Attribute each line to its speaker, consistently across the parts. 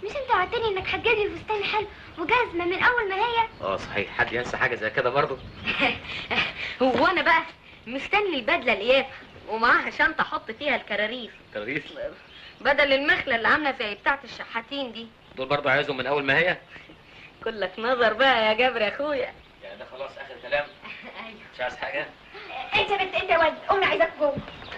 Speaker 1: مش انت وعدتني انك هتجيب لي فستان حلو وجزمه من اول ما هي
Speaker 2: اه صحيح حد ينسى حاجه زي كده برضه
Speaker 3: هو انا بقى مستني البدله اليافه ومعاها شنطه احط فيها الكراريس
Speaker 2: كراريس
Speaker 3: بدل المخله اللي عامله زي بتاعه الشحاتين دي
Speaker 2: دول برضه عايزهم من اول ما هي
Speaker 3: كلك نظر بقى يا جابر يا اخويا
Speaker 2: يعني ده خلاص اخر كلام مش عايز حاجه
Speaker 1: انت يا بنت انت يا ولد قوم عايزاك جوه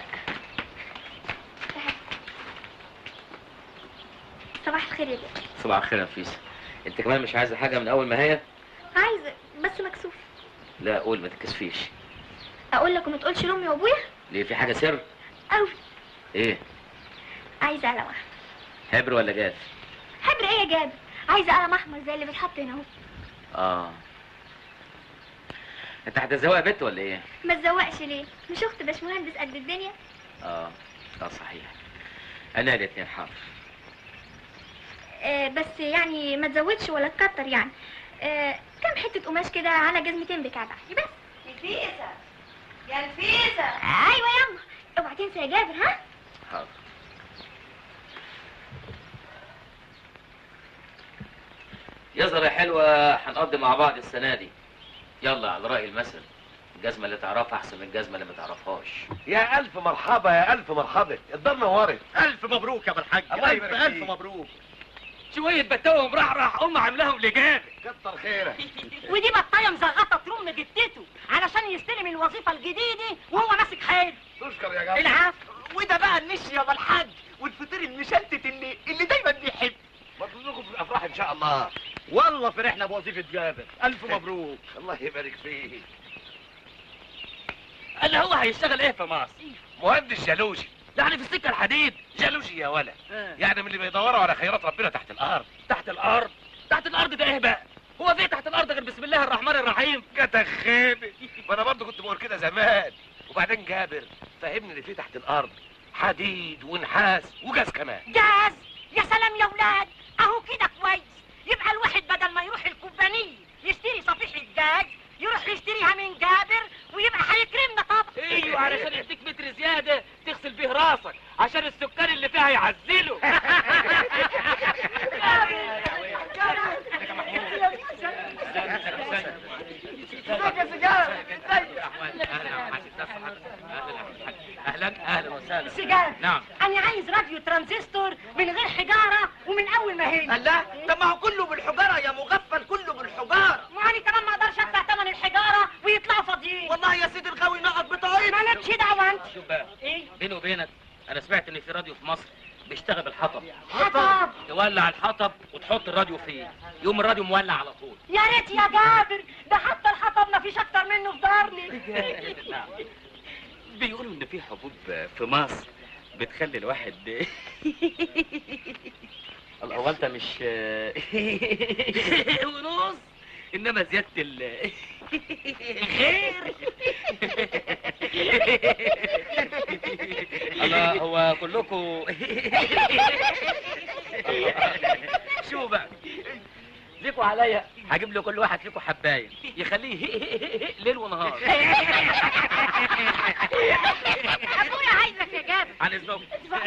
Speaker 1: صباح الخير يا بنت
Speaker 2: صباح الخير يا نفيسه انت كمان مش عايزه حاجه من اول ما هي
Speaker 1: عايزه بس مكسوف
Speaker 2: لا قول ما تكسفيش
Speaker 1: اقول لك وما تقولش لامي وابويا
Speaker 2: ليه في حاجه سر
Speaker 1: قوي
Speaker 2: ايه
Speaker 1: عايزه قلم احمر
Speaker 2: حبر ولا جاف
Speaker 1: حبر ايه يا جابر عايزه قلم احمر زي اللي بيتحط هنا اهو
Speaker 2: اه انت هتتزوق يا بنت ولا ايه
Speaker 1: ما تزوقش ليه مش اخت باشمهندس قد الدنيا
Speaker 2: اه اه صحيح انا الاتنين حاضر
Speaker 1: آه بس يعني ما تزودش ولا تكتر يعني آه كم حته قماش كده على جزمتين بكعبع بس
Speaker 3: نفيسه يا نفيسه
Speaker 1: ايوه يلا اوعى تنسى يا جابر ها
Speaker 2: حاضر يظهر يا حلوة هنقضي مع بعض السنة دي يلا على رأي المثل الجزمة اللي تعرفها أحسن من الجزمة اللي ما تعرفهاش
Speaker 4: يا الف مرحبا يا الف مرحبا الدار نورت
Speaker 5: الف مبروك يا ابو الحاج
Speaker 4: الله
Speaker 5: الف
Speaker 4: يبارك
Speaker 5: الف
Speaker 4: فيك.
Speaker 5: مبروك
Speaker 2: شوية بتوهم راح راح أم عاملاهم لجان
Speaker 4: كتر خيرك
Speaker 6: ودي بطايه مزغطه ترم جدته علشان يستلم الوظيفه الجديده وهو ماسك حيل
Speaker 4: تشكر يا جماعه
Speaker 6: العفو
Speaker 5: وده بقى النش يا ابو الحاج والفطير المشلتت اللي اللي دايما بيحب
Speaker 4: مطلوبكم في الافراح ان شاء الله
Speaker 5: والله فرحنا بوظيفه جابر الف مبروك
Speaker 4: الله يبارك فيه
Speaker 2: اللي هو هيشتغل إيه في مصر؟
Speaker 4: مهندس جالوجي
Speaker 2: يعني في السكة الحديد
Speaker 4: جالوجي يا ولد يعني من اللي بيدوروا على خيرات ربنا تحت الارض
Speaker 2: تحت الأرض تحت الأرض ده إيه بقى؟ هو في تحت الأرض غير بسم الله الرحمن الرحيم؟
Speaker 4: كتر خيبه ما انا برضه كنت بقول كده زمان وبعدين جابر فهمني اللي فيه تحت الارض حديد ونحاس وجاز كمان
Speaker 6: جاز يا سلام يا ولاد اهو كده كويس يبقى الواحد بدل ما يروح الكوبانيه يشتري صفيحه جاز يروح يشتريها من جابر ويبقى هيكرمنا طبعا
Speaker 2: ايوه علشان يديك متر زياده تغسل بيه راسك عشان السكان اللي فيها يعزلوا اهلا اهلا وسهلا
Speaker 6: سجاد
Speaker 2: نعم
Speaker 6: انا عايز راديو ترانزستور من غير حجاره ومن اول ما هي
Speaker 5: الله طب ما هو كله بالحجاره يا مغفل كله بالحجاره
Speaker 6: يعني كمان ما اقدرش ادفع ثمن الحجاره ويطلعوا فاضيين
Speaker 5: والله يا سيدي الغاوي نقط بطايق
Speaker 6: مالكش دعوه انت
Speaker 2: شوف بقى
Speaker 6: ايه
Speaker 2: بيني وبينك انا سمعت ان في راديو في مصر بيشتغل بالحطب
Speaker 6: حطب
Speaker 2: تولع الحطب وتحط الراديو فيه يقوم الراديو مولع على طول
Speaker 6: يا ريت يا جابر ده حتى الحطب ما فيش اكتر منه في دارني
Speaker 2: نعم. بيقولوا ان في حبوب في مصر بتخلي الواحد الله هو انت مش ونص انما زياده ال خير الله هو كلكم شو بقى ليكوا عليا هجيب لكل واحد فيكم حبايه يخليه ليل ونهار
Speaker 6: ابويا عايزك يا جابر
Speaker 2: عن اذنكم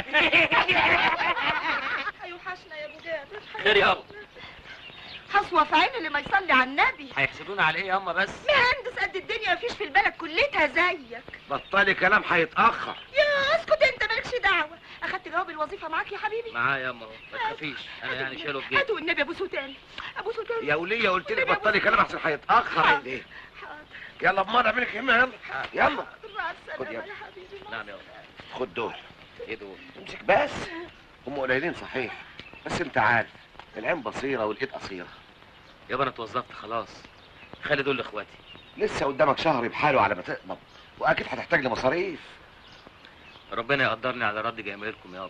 Speaker 6: هيوحشنا يا ابو جابر
Speaker 2: خير يابا
Speaker 6: حصوة في عين اللي ما يصلي على النبي
Speaker 2: هيحسدونا على ايه يا اما بس
Speaker 6: مهندس قد الدنيا مفيش في البلد كلتها زيك
Speaker 4: بطلي كلام هيتاخر
Speaker 6: يا اسكت انت مالكش دعوه اخدت جواب الوظيفه معاك يا حبيبي
Speaker 2: معايا يا اما أهو، ما تخافيش انا يعني شايله في جيبي
Speaker 6: هاتوا النبي ابو سوتان ابو سوتان
Speaker 4: يا وليه قلت لك بطلي كلام احسن هيتاخر ليه يلا بمرة اعملك همه يلا يلا
Speaker 6: مع
Speaker 4: خد يا
Speaker 6: السلامه يا حبيبي
Speaker 2: نعم يابا
Speaker 4: خد دول
Speaker 2: ايه دول
Speaker 4: امسك بس هم قليلين صحيح بس انت عارف العين بصيره والايد قصيره
Speaker 2: يابا انا اتوظفت خلاص خلي دول لاخواتي
Speaker 4: لسه قدامك شهر بحاله على ما تقبض واكيد هتحتاج لمصاريف
Speaker 2: ربنا يقدرني على رد جمايلكم يابا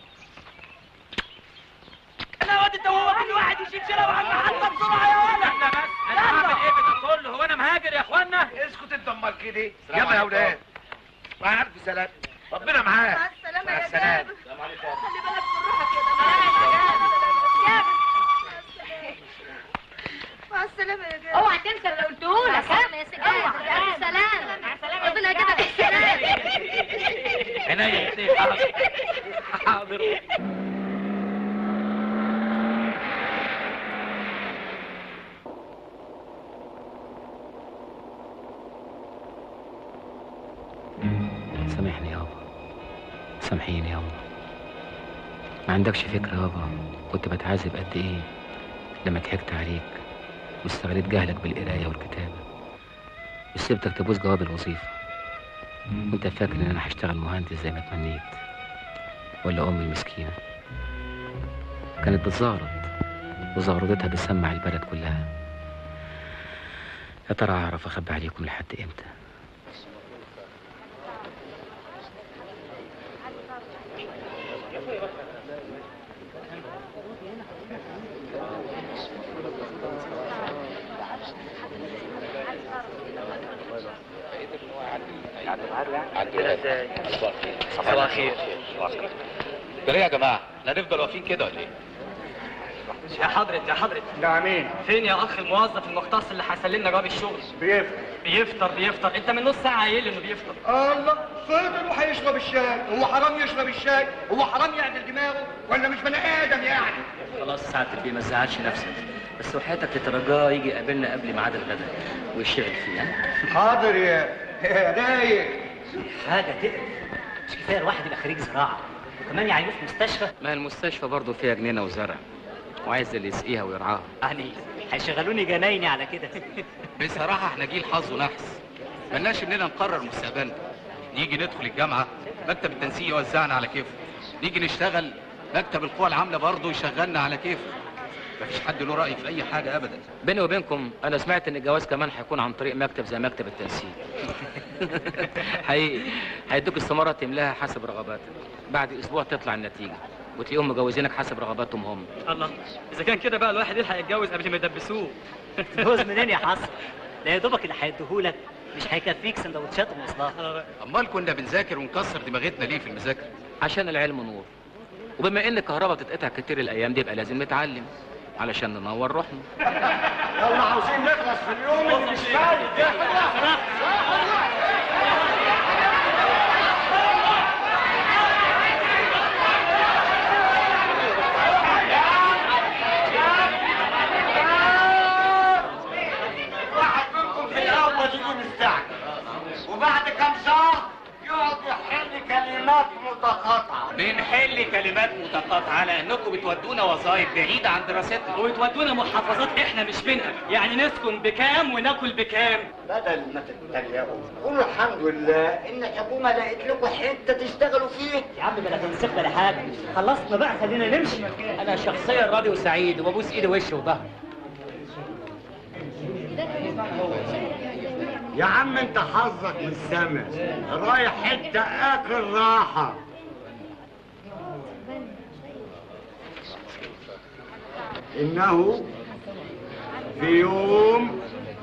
Speaker 5: انا واد انت وهو كل واحد يشيل شيله وعلى المحطه بسرعه يا ولد
Speaker 2: احنا بس انا هعمل ايه بده كله هو انا مهاجر يا اخوانا
Speaker 4: اسكت انت امال كده
Speaker 2: السلام
Speaker 4: يلا يا
Speaker 2: عليكم.
Speaker 4: ولاد مع الف سلامه ربنا معاك
Speaker 6: مع السلامه
Speaker 4: مع
Speaker 6: يا
Speaker 4: السلامة.
Speaker 6: جابر
Speaker 2: السلام عليكم
Speaker 6: خلي بالك من روحك يا جابر مع السلامه يا جابر
Speaker 3: اوعى تنسى اللي قلته لك
Speaker 1: يا سلام سلام
Speaker 3: مع السلامه
Speaker 1: ربنا يجيبك السلام
Speaker 2: عينيا الاثنين حاضر حاضر
Speaker 7: سامحيني يابا ما عندكش فكرة يابا كنت بتعذب قد ايه لما ضحكت عليك واستغليت جهلك بالقراية والكتابة وسبتك تبوس جواب الوظيفة وانت فاكر ان انا هشتغل مهندس زي ما تمنيت ولا امي المسكينة كانت بتزغرط وزغرطتها بتسمع البلد كلها يا ترى اعرف اخبي عليكم لحد امتى
Speaker 8: صباح الخير ده ليه يا جماعه؟ لا نفضل واقفين كده ولا ايه؟
Speaker 5: يا حضرة يا حضرة
Speaker 9: ده مين؟
Speaker 5: فين يا اخ الموظف المختص اللي هيسلمنا جواب الشغل
Speaker 9: بيفطر
Speaker 5: بيفطر بيفطر انت من نص ساعه قايل لي انه بيفطر
Speaker 9: الله فطر وهيشرب الشاي هو حرام يشرب الشاي هو حرام يعدل دماغه ولا مش بني ادم يعني
Speaker 2: خلاص ساعة البيه ما تزعلش نفسك بس وحياتك تترجاه يجي يقابلنا قبل ميعاد الغداء ويشتغل فيه ها؟
Speaker 9: حاضر يا يا رايق
Speaker 5: حاجه تقرف مش كفايه الواحد يبقى خريج زراعه وكمان يعينوه في مستشفى
Speaker 7: ما المستشفى برضه فيها جنينة وزرع وعايز اللي يسقيها ويرعاها
Speaker 5: يعني هيشغلوني جنايني على كده
Speaker 8: بصراحه احنا جيل حظ ونحس ملناش اننا نقرر مستقبلنا نيجي ندخل الجامعه مكتب التنسيق يوزعنا على كيفه نيجي نشتغل مكتب القوى العامله برضه يشغلنا على كيفه مفيش حد له راي في اي حاجه ابدا
Speaker 2: بيني وبينكم انا سمعت ان الجواز كمان هيكون عن طريق مكتب زي مكتب التنسيق حقيقي هيدوك استمارة تملاها حسب رغباتك بعد اسبوع تطلع النتيجة وتلاقيهم مجوزينك حسب رغباتهم هم
Speaker 5: الله اذا كان كده بقى الواحد يلحق يتجوز قبل ما يدبسوه تتجوز منين يا حسن ده يا دوبك اللي هيديهولك مش هيكفيك سندوتشات ومصلحه
Speaker 8: امال كنا بنذاكر ونكسر دماغتنا ليه في المذاكره
Speaker 2: عشان العلم نور وبما ان الكهرباء بتتقطع كتير الايام دي يبقى لازم نتعلم علشان ننور روحنا
Speaker 9: يلا عاوزين نخلص في اليوم اللي مش فايت ده واحد منكم في الاول يجي مستعجل وبعد كم شهر يقعد يحل كلمات متقاطعه
Speaker 5: بنحل كلمات متقاطعه لانكم بتودونا وظائف بعيده عن دراستنا وبتودونا محافظات احنا مش منها يعني نسكن بكام وناكل بكام
Speaker 9: بدل ما تتريقوا قولوا الحمد لله ان الحكومه لقيت لكم حته تشتغلوا فيها
Speaker 5: يا عم بلا تنسيق بلا حاجه خلصنا بقى خلينا نمشي
Speaker 2: انا شخصيا راضي وسعيد وببوس ايدي وش وظهر
Speaker 9: يا عم انت حظك من السما رايح حته اكل راحه انه في يوم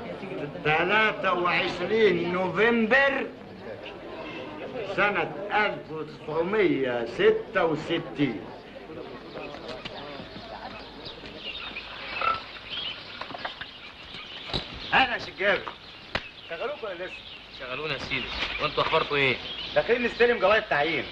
Speaker 9: 23 نوفمبر سنة 1966 أنا شجابي شغلوكوا ولا لسه؟
Speaker 2: شغلونا يا سيدي وانتوا اخباركم ايه؟
Speaker 9: داخلين نستلم جواز التعيين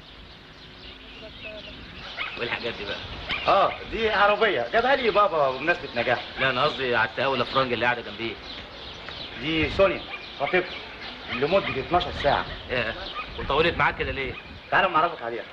Speaker 2: وايه الحاجات دي بقى؟
Speaker 9: اه دي عربية جابها لي بابا بمناسبة نجاح
Speaker 2: لا انا قصدي على التقاوي الافرنج اللي قاعده جنبيه
Speaker 9: دي سونيا خطيبتي لمدة 12 ساعة
Speaker 2: ايه وطولت معاك كده ليه؟
Speaker 9: تعالوا نعرفك عليها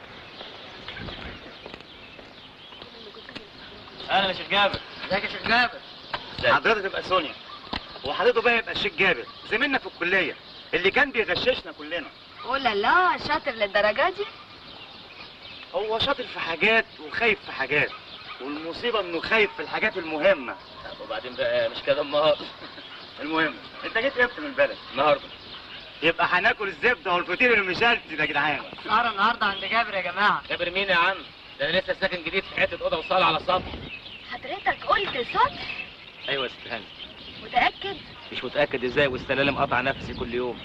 Speaker 5: انا يا شيخ جابر
Speaker 2: ازيك يا شيخ جابر
Speaker 9: حضرتك تبقى سونيا وحضرته بقى يبقى الشيخ جابر زميلنا في الكلية اللي كان بيغششنا كلنا
Speaker 3: ولا لا شاطر للدرجة دي
Speaker 9: هو شاطر في حاجات وخايف في حاجات والمصيبة انه خايف في الحاجات المهمة
Speaker 2: وبعدين بقى مش كده امال
Speaker 9: المهم انت جيت امتى من البلد؟
Speaker 2: النهارده
Speaker 9: يبقى هناكل الزبدة والفطير المشلتت ده يا جدعان
Speaker 3: سهرة النهاردة عند جابر يا جماعة
Speaker 2: جابر مين يا عم؟ ده انا لسه ساكن جديد في حته اوضه وصاله على سطح
Speaker 1: حضرتك قلت سطح
Speaker 2: ايوه يا ست هاني
Speaker 1: متأكد
Speaker 2: مش متاكد ازاي والسلالم قطع نفسي كل يوم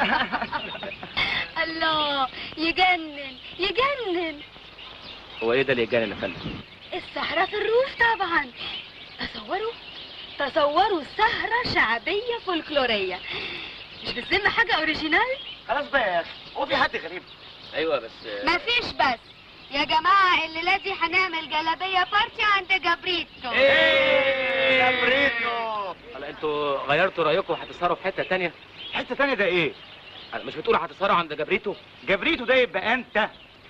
Speaker 1: الله يجنن يجنن
Speaker 2: هو ايه ده اللي يجاني يا فندم؟
Speaker 1: السهرة في الروف طبعا تصوروا تصوروا سهرة شعبية فولكلورية مش بالذمة حاجة اوريجينال
Speaker 9: خلاص بقى يا اخي هو في حد غريب
Speaker 2: ايوه بس
Speaker 3: مفيش بس يا جماعة الليلة دي هنعمل جلابية بارتي عند جابريتو
Speaker 9: ايه يا بريتو
Speaker 2: هلا انتوا غيرتوا رايكم وهتسهروا في حته تانية؟
Speaker 9: حتة تانية ده ايه؟
Speaker 2: هلا مش بتقولوا هتسهروا عند جبريتو؟
Speaker 9: جبريتو ده يبقى انت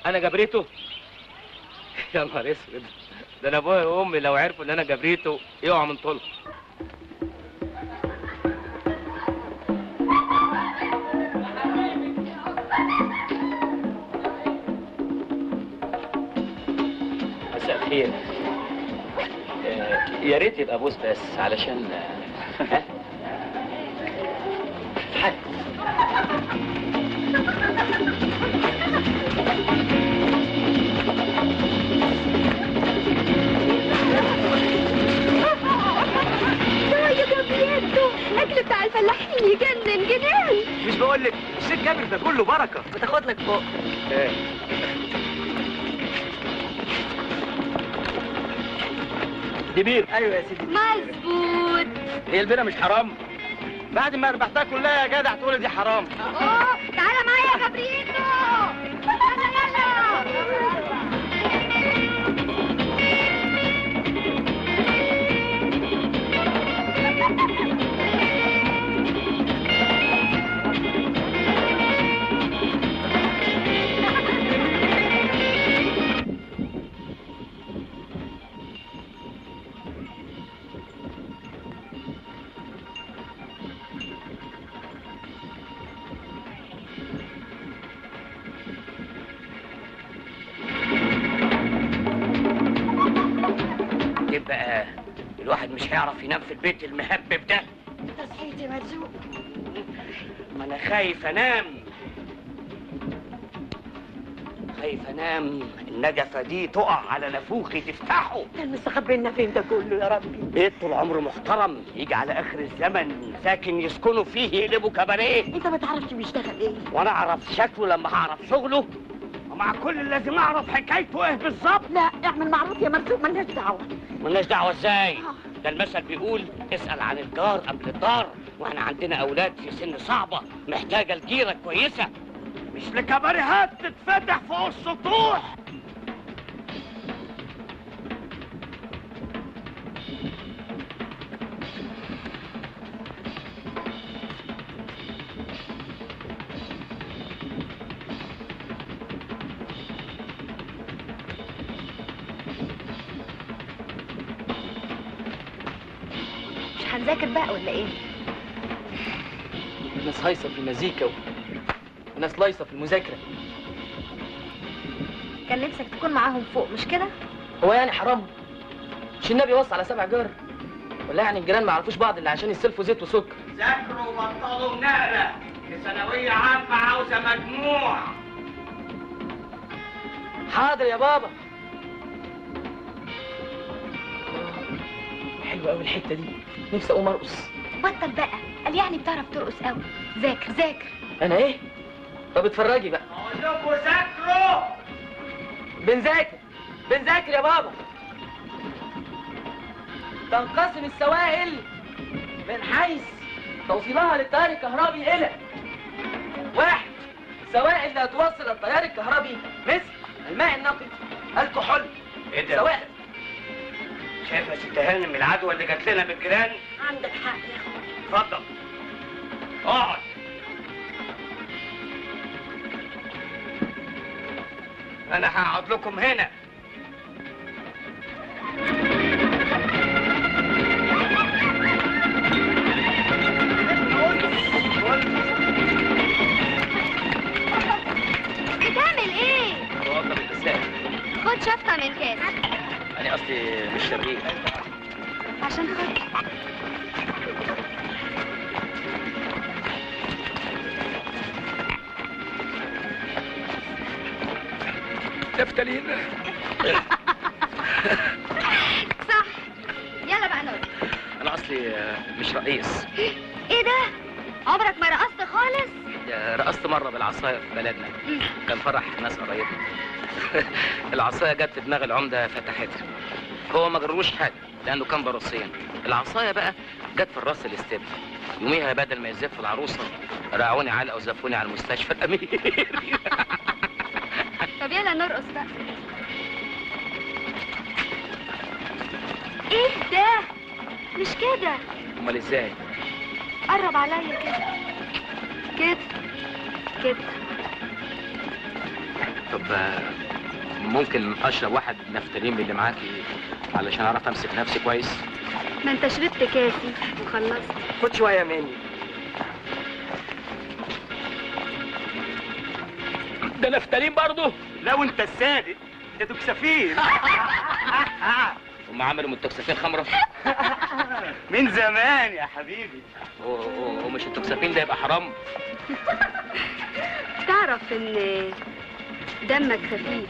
Speaker 5: انا جبريته يا نهار اسود ده انا ابويا وامي لو عرفوا ان انا جبريته يقعوا من طولهم مساء الخير آه، يا ريت يبقى بوس بس علشان آه، ها؟ حد
Speaker 1: يا جابرييتو اكل بتاع الفلاحين يجنن جنان
Speaker 5: مش بقول لك الشيخ جابر ده كله بركه
Speaker 3: بتاخد لك بق
Speaker 5: دي بير
Speaker 3: ايوه يا سيدي
Speaker 1: مظبوط
Speaker 5: هي البيره مش حرام بعد ما ربحتها كلها يا جدع تقول دي حرام
Speaker 1: اوه تعالى معايا يا جابرييتو يلا يلا
Speaker 4: يبقى الواحد مش هيعرف ينام في البيت المهبب ده
Speaker 6: انت صحيت يا مرزوق
Speaker 4: ما انا خايف انام خايف انام النجفه دي تقع على نافوخي تفتحه
Speaker 6: ده المستخبي لنا فين ده كله يا ربي
Speaker 4: بيت طول عمره محترم يجي على اخر الزمن ساكن يسكنوا فيه يقلبوا كباريه
Speaker 6: انت ما تعرفش بيشتغل ايه
Speaker 4: وانا اعرف شكله لما هعرف شغله ومع كل لازم اعرف حكايته ايه بالظبط
Speaker 6: لا اعمل معروف يا مرزوق مالناش دعوه
Speaker 4: ملناش دعوه ازاي ده المثل بيقول اسال عن الجار قبل الدار واحنا عندنا اولاد في سن صعبه محتاجه لجيره كويسه مش لكباريهات تتفتح فوق السطوح
Speaker 1: مش هنذاكر بقى ولا ايه
Speaker 5: ناس هايصه في المزيكا وناس لايصه في المذاكره
Speaker 1: كان نفسك تكون معاهم فوق مش كده
Speaker 5: هو يعني حرام مش النبي وصى على سبع جار ولا يعني الجيران ما يعرفوش بعض الا عشان يستلفوا زيت وسكر
Speaker 4: ذاكروا وبطلوا نقله ثانويه عامه عاوزه مجموع
Speaker 5: حاضر يا بابا حلوه قوي الحته دي نفسي اقوم ارقص
Speaker 1: بطل بقى قال يعني بتعرف ترقص قوي ذاكر ذاكر
Speaker 5: انا ايه طب اتفرجي بقى
Speaker 4: اقول لكم ذاكروا
Speaker 5: بنذاكر بنذاكر يا بابا تنقسم السوائل من حيث توصيلها للتيار الكهربي إلى واحد سوائل لا توصل التيار الكهربي مثل الماء النقي الكحول
Speaker 4: ايه ده؟
Speaker 5: سوائل
Speaker 4: شايف يا ست هانم العدوى اللي جات لنا بالجيران
Speaker 6: عندك حق يا اخويا
Speaker 4: اتفضل اقعد انا هقعد لكم هنا
Speaker 1: بتعمل ايه
Speaker 2: بوضب التساؤل
Speaker 1: خد شفطة من كاس
Speaker 2: انا اصلي مش شريك
Speaker 1: عشان خاطر
Speaker 4: تفتلين
Speaker 1: صح يلا بقى نقول
Speaker 2: انا اصلي آه، مش رئيس
Speaker 1: ايه ده عمرك ما رقصت خالص
Speaker 2: آه، رقصت مره بالعصايه في بلدنا كان فرح ناس قريبنا العصايه جت في دماغ العمده فتحتها هو ما جروش حاجه لانه كان بروسيا العصايه بقى جت في الراس الاستبن يوميها بدل ما يزف العروسه رعوني علقه وزفوني على المستشفى الامير
Speaker 1: طب يلا نرقص بقى ايه ده مش كده
Speaker 2: امال ازاي
Speaker 1: قرب عليا كده كده كده
Speaker 7: طب آه، ممكن اشرب واحد نفتالين من اللي معاكي علشان اعرف امسك نفسي كويس
Speaker 10: ما انت شربت كاسي وخلصت
Speaker 11: خد شويه مني
Speaker 4: ده نفتالين برضه
Speaker 11: لو انت الصادق ده تكسفين
Speaker 7: هم عملوا من التوكسفين خمره
Speaker 11: من زمان يا حبيبي
Speaker 7: هو- هو هو مش التوكسفين ده يبقى حرام
Speaker 10: تعرف ان دمك خفيف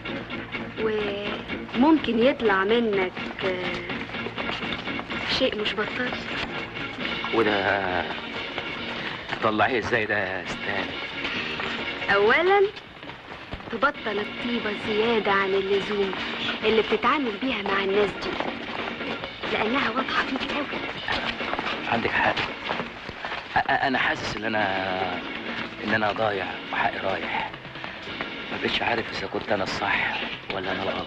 Speaker 10: وممكن يطلع منك آه، شيء مش بطال
Speaker 7: وده تطلعيه ازاي ده يا استاذ
Speaker 10: اولا تبطل الطيبة زيادة عن اللزوم اللي بتتعامل بيها مع الناس دي لانها واضحة فيك قوي
Speaker 7: عندك حق أ- أ- انا حاسس ان انا ان انا ضايع وحقي رايح ما بقتش عارف اذا كنت انا الصح ولا انا الغلط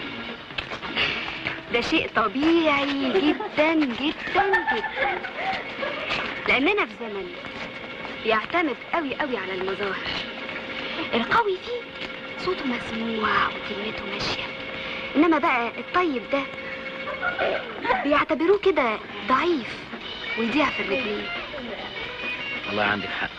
Speaker 10: ده شيء طبيعي جدا جدا جدا لاننا في زمن بيعتمد قوي قوي على المظاهر القوي فيه صوته مسموع وكلمته ماشيه انما بقى الطيب ده آه، بيعتبروه كده ضعيف ويضيع في الرجلين
Speaker 7: والله عندك حق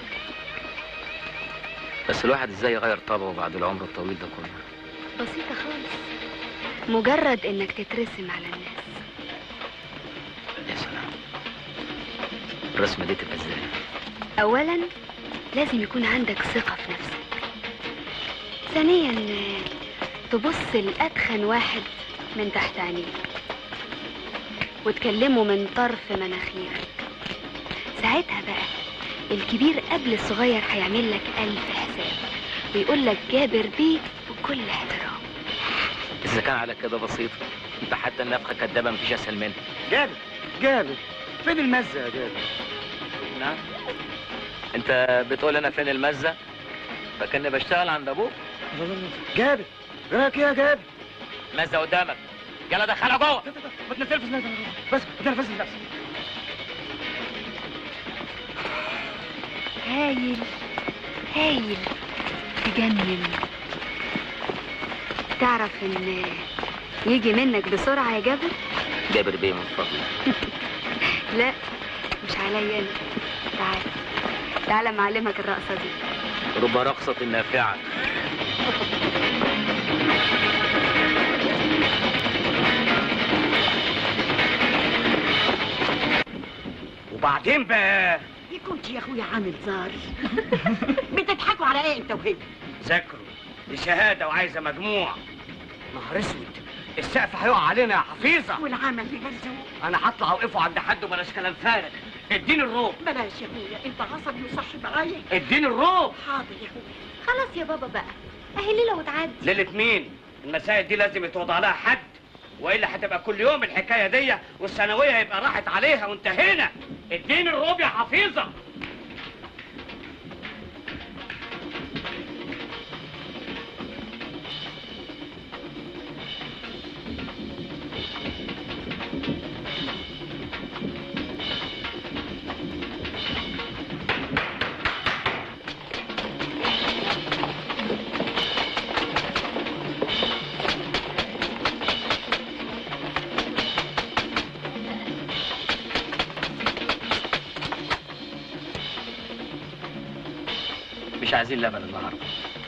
Speaker 7: بس الواحد ازاي يغير طبعه بعد العمر الطويل ده كله
Speaker 10: بسيطه خالص مجرد انك تترسم على الناس
Speaker 7: يا سلام الرسمه دي تبقى ازاي
Speaker 10: اولا لازم يكون عندك ثقة في نفسك ثانيا آه، تبص لأدخن واحد من تحت عينيك وتكلمه من طرف مناخيرك ساعتها بقى الكبير قبل الصغير هيعمل لك ألف حساب ويقول لك جابر بيه بكل احترام
Speaker 7: اذا كان على كده بسيط انت حتى النفخه كدابه مفيش اسهل منها
Speaker 11: جابر جابر فين المزه يا جابر
Speaker 7: نعم انت بتقول انا فين المزه فكاني بشتغل عند ابوك
Speaker 11: جابر راك يا جابر
Speaker 7: مزه قدامك يلا دخلها جوه
Speaker 11: ما تنفس نفسك بس ما تنفس نفسك
Speaker 10: هايل هايل تجنن تعرف ان يجي منك بسرعة يا جابر
Speaker 7: جابر بيه من فضلك
Speaker 10: لا مش عليا انا تعال تعال معلمك الرقصة دي
Speaker 7: رب رقصة نافعة
Speaker 11: وبعدين بقى
Speaker 6: كنت يا اخويا عامل زار بتضحكوا على ايه انت وهي
Speaker 11: ذاكروا دي شهاده وعايزه مجموع نهار اسود السقف هيقع علينا يا حفيظه
Speaker 6: والعمل بيهزوه
Speaker 11: انا هطلع اوقفه عند حد وبلاش كلام فارغ اديني الروب
Speaker 6: بلاش يا اخويا انت عصبي وصح معايا
Speaker 11: اديني الروب
Speaker 6: حاضر يا اخويا
Speaker 1: خلاص يا بابا بقى اهي ليلة وتعدي
Speaker 11: ليله مين المسائل دي لازم يتوضع لها حد والا هتبقى كل يوم الحكايه دي والثانويه هيبقى راحت عليها وانتهينا اديني الروب يا حفيظه
Speaker 7: مش عايزين لبن النهارده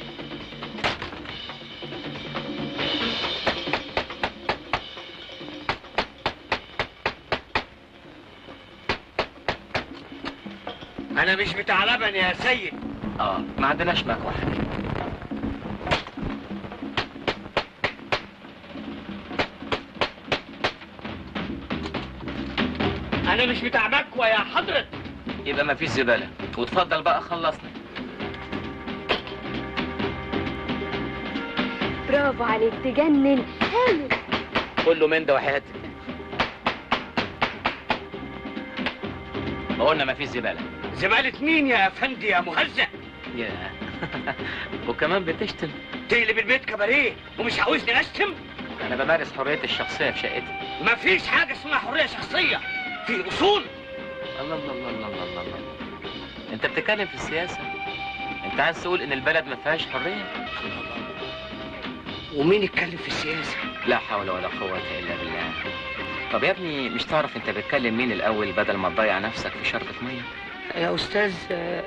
Speaker 11: انا مش بتاع لبن يا سيد
Speaker 7: اه ما عندناش مكوى حبيبي
Speaker 11: انا مش بتاع مكوى يا حضرة
Speaker 7: يبقى ما فيش زبالة وتفضل بقى خلصنا
Speaker 10: برافو عليك تجنن هايل
Speaker 7: كله من ده وحياتك ما قلنا ما فيش زبالة
Speaker 11: زبالة مين يا افندي يا مهزأ
Speaker 7: يا وكمان بتشتم
Speaker 11: تقلب البيت كباريه ومش عاوزني اشتم
Speaker 7: انا بمارس حريتي الشخصية في شقتي
Speaker 11: مفيش حاجة اسمها حرية شخصية في اصول
Speaker 7: الله الله الله الله الله, الله, الله. انت بتتكلم في السياسة انت عايز تقول ان البلد ما فيهاش حرية
Speaker 4: ومين يتكلم في السياسه
Speaker 7: لا حول ولا قوة إلا بالله طب يا ابني مش تعرف انت بتكلم مين الأول بدل ما تضيع نفسك في شربة مية
Speaker 4: يا استاذ آه،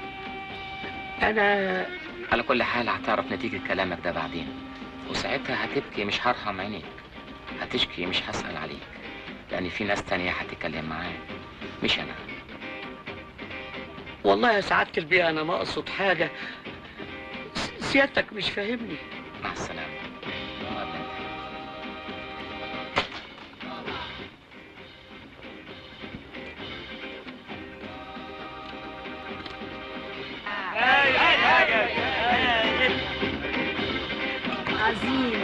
Speaker 4: انا
Speaker 7: على كل حال هتعرف نتيجة كلامك ده بعدين وساعتها هتبكي مش هرحم عينيك هتشكي مش هسأل عليك لأن في ناس تانية هتتكلم معاك مش أنا
Speaker 4: والله يا سعاده البيئه انا ما اقصد حاجه س- سيادتك مش فاهمني
Speaker 7: مع السلامة مقابلة.
Speaker 10: عظيم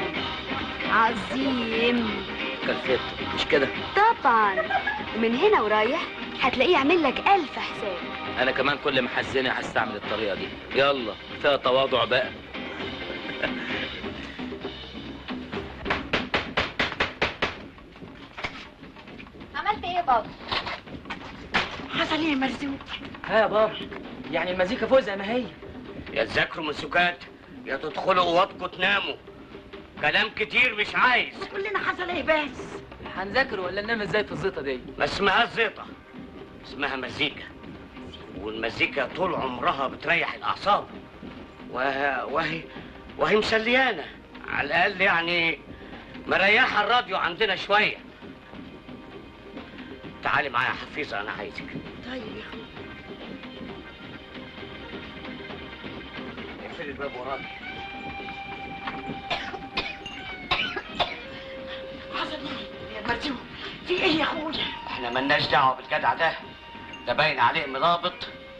Speaker 10: عظيم
Speaker 2: كلفته مش كده
Speaker 10: طبعا ومن هنا ورايح هتلاقيه يعمل لك ألف حساب
Speaker 2: انا كمان كل ما حزني هستعمل الطريقه دي يلا فيها تواضع بقى
Speaker 1: عملت ايه يا بابا
Speaker 6: حصل ايه يا مرزوق
Speaker 5: ها يا بابا يعني المزيكا فوق زي ما هي
Speaker 11: يا تذاكروا من سكات يا تدخلوا اوضتكم تناموا كلام كتير مش عايز
Speaker 6: قول لنا حصل ايه بس
Speaker 5: هنذاكر ولا ننام ازاي في الزيطه دي
Speaker 11: ما اسمهاش زيطة اسمها مزيكا والمزيكا طول عمرها بتريح الأعصاب وه... وهي وهي مسليانة على الأقل يعني مريحة الراديو عندنا شوية تعالي معايا يا حفيظة أنا عايزك
Speaker 6: طيب يا اخوي
Speaker 11: اقفلي الباب وراكي
Speaker 6: حصل ايه يا مرزوق في ايه يا اخويا
Speaker 11: احنا ملناش دعوة بالجدع ده ده باين عليه ملابط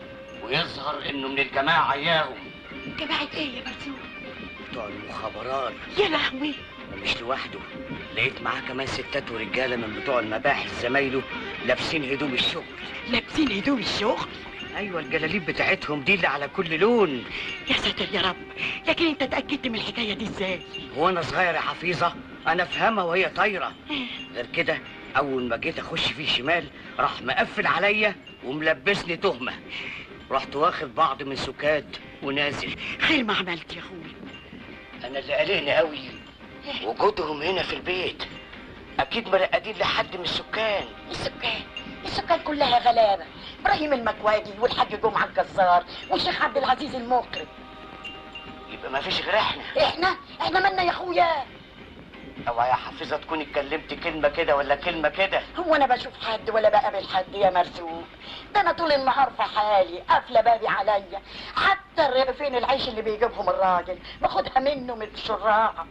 Speaker 11: ويظهر انه من الجماعة اياهم
Speaker 6: جماعة ايه يا مرزوق
Speaker 11: بتوع المخابرات
Speaker 6: يا لهوي
Speaker 11: ومش لوحده لقيت معاه كمان ستات ورجاله من بتوع المباحث زمايله لابسين هدوم الشغل
Speaker 6: لابسين هدوم الشغل
Speaker 11: ايوه الجلاليب بتاعتهم دي اللي على كل لون
Speaker 6: يا ساتر يا رب لكن انت اتاكدت من الحكايه دي ازاي
Speaker 11: هو انا صغير يا حفيظه انا افهمها وهي طايره غير كده اول ما جيت اخش فيه شمال راح مقفل عليا وملبسني تهمه رحت واخد بعض من سكات ونازل
Speaker 6: خير ما عملت يا اخويا
Speaker 11: انا اللي قلقني قوي وجودهم هنا في البيت اكيد مرقدين لحد من السكان
Speaker 6: السكان السكان كلها غلابه ابراهيم المكواجي والحاج جمعه الجزار والشيخ عبد العزيز المقرب
Speaker 11: يبقى ما فيش غير احنا
Speaker 6: احنا احنا مالنا يا اخويا
Speaker 11: اوعى يا حفيظه تكون اتكلمت كلمه كده ولا كلمه كده
Speaker 6: هو انا بشوف حد ولا بقابل حد يا مرزوق ده انا طول النهار في حالي قافله بابي عليا حتى الرغيفين العيش اللي بيجيبهم الراجل باخدها منه من الشراعه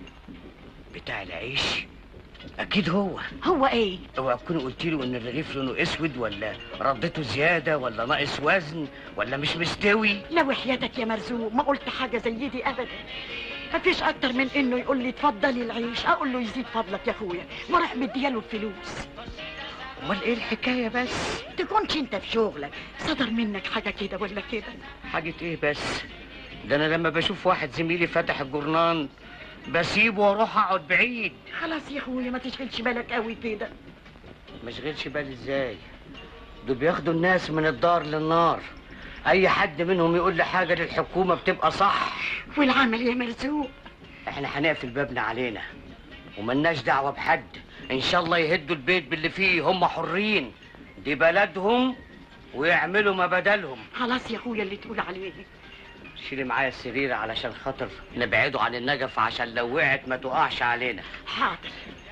Speaker 11: بتاع العيش اكيد هو
Speaker 6: هو ايه
Speaker 11: اوعى تكون قلت له ان الرغيف لونه اسود ولا ردته زياده ولا ناقص وزن ولا مش مستوي
Speaker 6: لو حياتك يا مرزوق ما قلت حاجه زي دي ابدا مفيش اكتر من انه يقول لي اتفضلي العيش اقول له يزيد فضلك يا اخويا واروح مدياله الفلوس
Speaker 11: امال ايه الحكايه بس
Speaker 6: تكونش انت في شغلك صدر منك حاجه كده ولا كده
Speaker 11: حاجه ايه بس ده انا لما بشوف واحد زميلي فاتح الجرنان بسيبه واروح اقعد بعيد
Speaker 6: خلاص يا اخويا ما تشغلش بالك قوي كده
Speaker 11: ما اشغلش بالي ازاي دول بياخدوا الناس من الدار للنار اي حد منهم يقول لي حاجه للحكومه بتبقى صح
Speaker 6: والعمل يا مرزوق
Speaker 11: احنا هنقفل بابنا علينا وملناش دعوه بحد ان شاء الله يهدوا البيت باللي فيه هم حرين دي بلدهم ويعملوا ما بدلهم
Speaker 6: خلاص يا اخويا اللي تقول عليه
Speaker 11: شيلي معايا السرير علشان خاطر نبعده عن النجف عشان لو وقعت ما تقعش علينا
Speaker 6: حاضر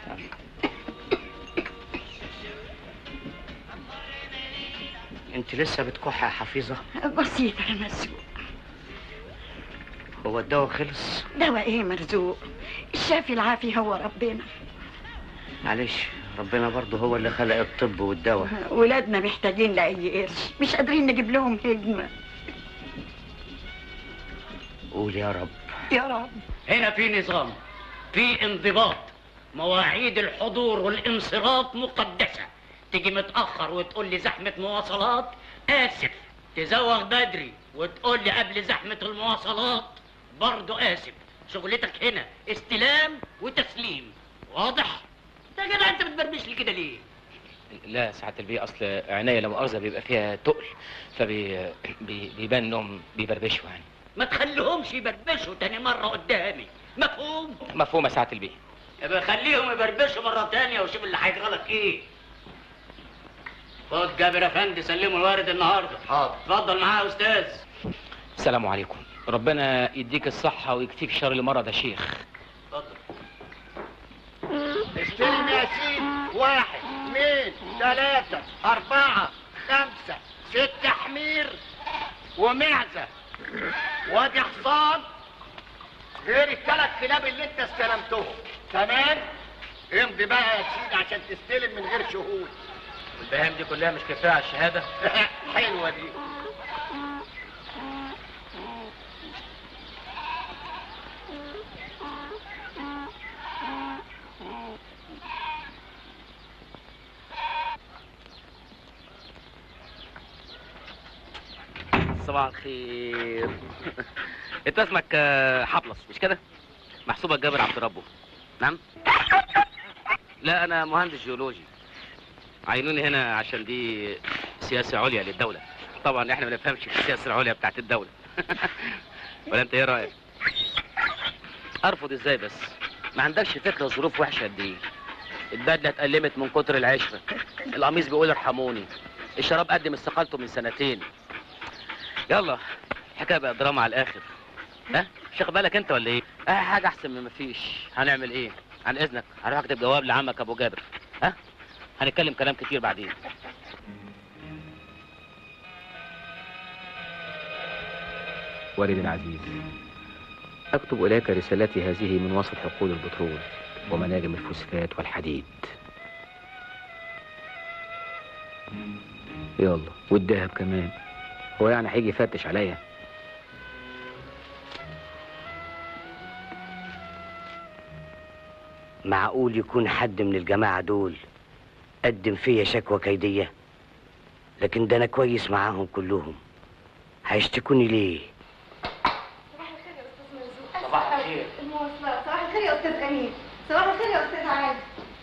Speaker 11: انت لسه بتكح يا حفيظه
Speaker 6: بسيطه يا مرزوق
Speaker 11: هو الدواء خلص
Speaker 6: دواء ايه مرزوق الشافي العافي هو ربنا
Speaker 11: معلش ربنا برضه هو اللي خلق الطب والدواء
Speaker 6: ولادنا محتاجين لاي قرش مش قادرين نجيب لهم هجمه
Speaker 11: قول يا رب
Speaker 6: يا رب
Speaker 4: هنا في نظام في انضباط مواعيد الحضور والانصراف مقدسة تيجي متأخر وتقول لي زحمة مواصلات آسف تزوغ بدري وتقول لي قبل زحمة المواصلات برضو آسف شغلتك هنا استلام وتسليم واضح؟ يا جدع انت بتبربش لي كده ليه؟
Speaker 7: لا ساعة البيئة أصل عينيا لا مؤاخذة بيبقى فيها تقل فبي بي- بيبان إنهم بيبربشوا يعني
Speaker 4: ما تخليهمش يبربشوا تاني مرة قدامي
Speaker 11: مفهوم
Speaker 2: مفهوم يا سعاده البيه
Speaker 11: يبقى خليهم يبربشوا مرة تانية وشوف اللي هيجرالك ايه خد جابر افندي سلمه الوارد النهارده حاضر اتفضل معاه يا استاذ
Speaker 2: السلام عليكم ربنا يديك الصحه ويكفيك شر المرض يا شيخ
Speaker 11: اتفضل
Speaker 12: استلم يا سيدي واحد اثنين ثلاثة أربعة خمسة ست حمير ومعزة وادي حصان غير الثلاث كلاب اللي انت استلمتهم تمام امضي بقى يا سيدي عشان تستلم من غير شهود
Speaker 2: البهام دي كلها مش كفايه على الشهاده
Speaker 12: حلوة دي
Speaker 2: صباح الخير انت اسمك آه، حبلص مش كده محسوبك جابر عبد ربه نعم لا انا مهندس جيولوجي عينوني هنا عشان دي سياسة عليا للدولة طبعا احنا ما نفهمش في السياسة العليا بتاعت الدولة ولا انت ايه رأيك ارفض ازاي بس ما عندكش فكرة الظروف وحشة قد ايه البدلة اتألمت من كتر العشرة القميص بيقول ارحموني الشراب قدم استقالته من سنتين يلا الحكايه بقى دراما على الاخر ها مش واخد بالك انت ولا ايه اه حاجه احسن من مفيش هنعمل ايه عن اذنك هروح اكتب جواب لعمك ابو جابر ها هنتكلم كلام كتير بعدين
Speaker 7: والدي العزيز أكتب إليك رسالتي هذه من وسط حقول البترول ومناجم الفوسفات والحديد يلا والدهب كمان هو يعني هيجي يفتش عليا
Speaker 11: معقول يكون حد من الجماعة دول قدم فيا شكوى كيدية لكن ده أنا كويس معاهم كلهم هيشتكوني ليه؟
Speaker 1: صباح الخير المواصلات صباح الخير يا استاذ امين صباح الخير يا استاذ عادل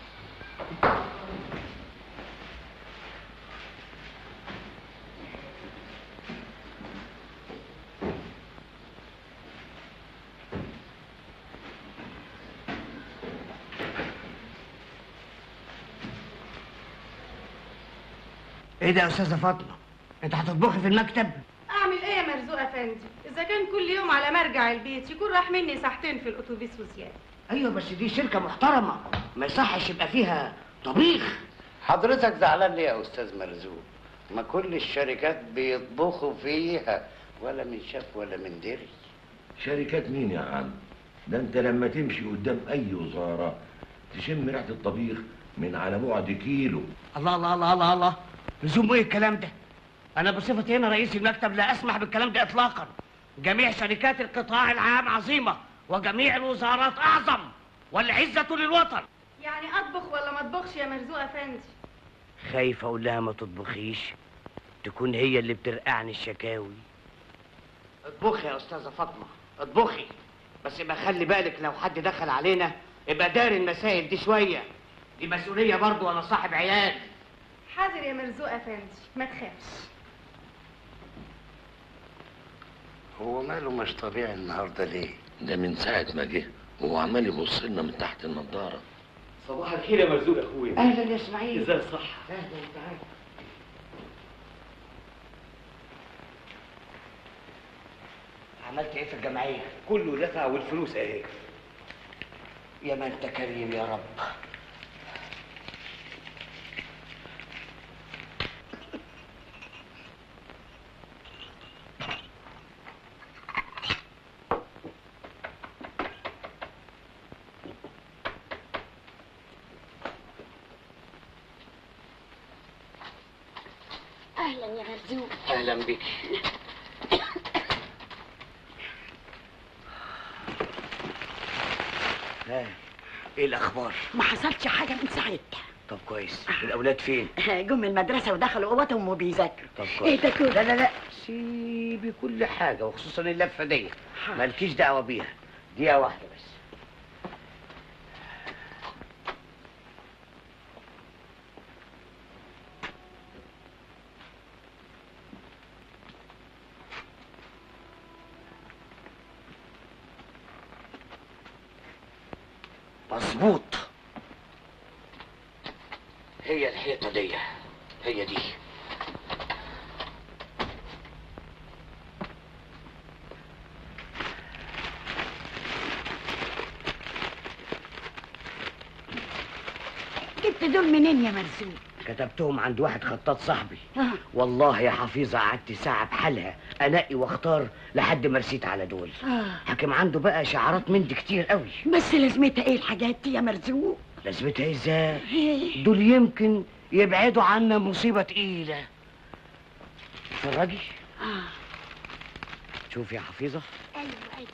Speaker 6: ايه ده يا استاذه فاطمه انت هتطبخي في المكتب
Speaker 13: اعمل ايه يا مرزوق افندي اذا كان كل يوم على مرجع البيت يكون راح مني ساعتين في الاتوبيس وزياده
Speaker 6: ايوه بس دي شركه محترمه ما يصحش يبقى فيها طبيخ
Speaker 14: حضرتك زعلان ليه يا استاذ مرزوق ما كل الشركات بيطبخوا فيها ولا من شاف ولا من دري
Speaker 15: شركات مين يا عم ده انت لما تمشي قدام اي وزاره تشم ريحه الطبيخ من على بعد كيلو
Speaker 6: الله الله الله الله الله لزوم ايه الكلام ده انا بصفتي هنا رئيس المكتب لا اسمح بالكلام ده اطلاقا جميع شركات القطاع العام عظيمه وجميع الوزارات اعظم والعزه للوطن
Speaker 13: يعني اطبخ ولا ما اطبخش يا مرزوق افندي
Speaker 11: خايف أقول لها ما تطبخيش تكون هي اللي بترقعني الشكاوي
Speaker 6: اطبخي يا استاذه فاطمه اطبخي بس يبقى خلي بالك لو حد دخل علينا يبقى داري المسائل دي شويه دي مسؤوليه برضه وانا صاحب عيال
Speaker 13: حاضر يا مرزوق افندي ما تخافش
Speaker 14: هو ماله مش طبيعي النهارده ليه
Speaker 15: ده من ساعه ما جه وهو عمال يبص لنا من تحت النضاره
Speaker 5: صباح الخير يا مرزوق يا اخويا
Speaker 6: اهلا يا اسماعيل
Speaker 5: ازاي الصحة
Speaker 6: اهلا تعالى عملت ايه في الجمعيه
Speaker 5: كله دفع والفلوس اهي
Speaker 6: يا ما انت كريم يا رب
Speaker 10: اهلا يا مرزوق
Speaker 11: أهلا بك ها ايه الاخبار
Speaker 6: ما حصلش حاجه من ساعتها
Speaker 11: طب كويس الاولاد فين
Speaker 6: جم من المدرسه ودخلوا اوضتهم وبيذاكروا
Speaker 11: طب
Speaker 6: ايه
Speaker 11: كويس
Speaker 6: ده كله
Speaker 11: لا لا لا سيبي كل حاجه وخصوصا اللفه دي مالكيش دعوه بيها دقيقه واحده بس مظبوط هي الحيطة دي هي دي
Speaker 16: جبت دول منين يا مرزوق
Speaker 11: كتبتهم عند واحد خطاط صاحبي
Speaker 16: آه.
Speaker 11: والله يا حفيظة قعدت ساعة بحالها أنقي واختار لحد ما رسيت على دول
Speaker 16: آه.
Speaker 11: حكم عنده بقى شعارات من دي كتير قوي
Speaker 16: بس لازمتها ايه الحاجات دي يا مرزوق
Speaker 11: لازمتها ازاي دول يمكن يبعدوا عنا مصيبة تقيلة اتفرجي
Speaker 16: اه
Speaker 11: شوفي يا حفيظة
Speaker 16: ايوه ايوه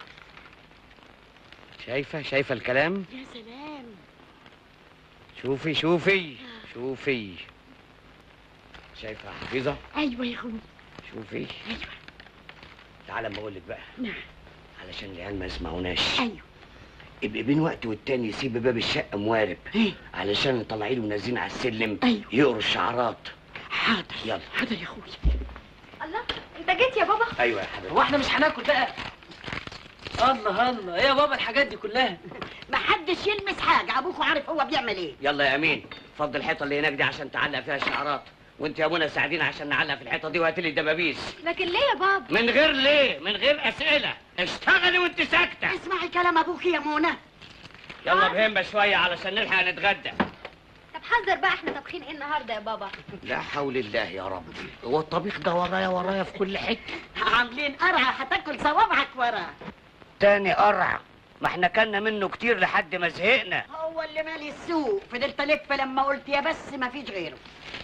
Speaker 11: شايفة شايفة الكلام
Speaker 16: يا سلام
Speaker 11: شوفي شوفي شوفي شايفة يا حفيظة
Speaker 16: ايوه يا اخوي
Speaker 11: شوفي
Speaker 16: ايوه
Speaker 11: تعالى اما اقول لك بقى
Speaker 16: نعم
Speaker 11: علشان العيال ما يسمعوناش
Speaker 16: ايوه
Speaker 11: ابقى بين وقت والتاني يسيب باب الشقة موارب علشان طالعين ونازلين على السلم
Speaker 16: أيوة.
Speaker 11: يقروا الشعارات
Speaker 16: حاضر
Speaker 11: يلا
Speaker 16: حاضر يا اخوي
Speaker 1: الله انت جيت يا بابا
Speaker 11: ايوه يا حبيبي
Speaker 5: هو احنا مش هناكل بقى الله الله ايه يا بابا الحاجات دي كلها
Speaker 16: محدش يلمس حاجه ابوكوا عارف هو بيعمل ايه
Speaker 11: يلا يا امين فضل الحيطه اللي هناك دي عشان تعلق فيها الشعارات وانت يا منى ساعدينا عشان نعلق في الحيطه دي وهات لي الدبابيس
Speaker 1: لكن ليه يا بابا
Speaker 11: من غير ليه من غير اسئله اشتغلي وانت ساكته
Speaker 16: اسمعي كلام ابوك يا منى
Speaker 11: يلا بهمه شويه علشان نلحق نتغدى
Speaker 1: طب حذر بقى احنا طابخين ايه النهارده يا بابا
Speaker 11: لا حول الله يا رب هو الطبيخ ده ورايا ورايا في كل حته
Speaker 16: عاملين قرعه هتاكل صوابعك ورا
Speaker 11: تاني قرع ما احنا كلنا منه كتير لحد ما زهقنا
Speaker 16: هو اللي مالي السوق فضلت الف لما قلت يا بس ما فيش غيره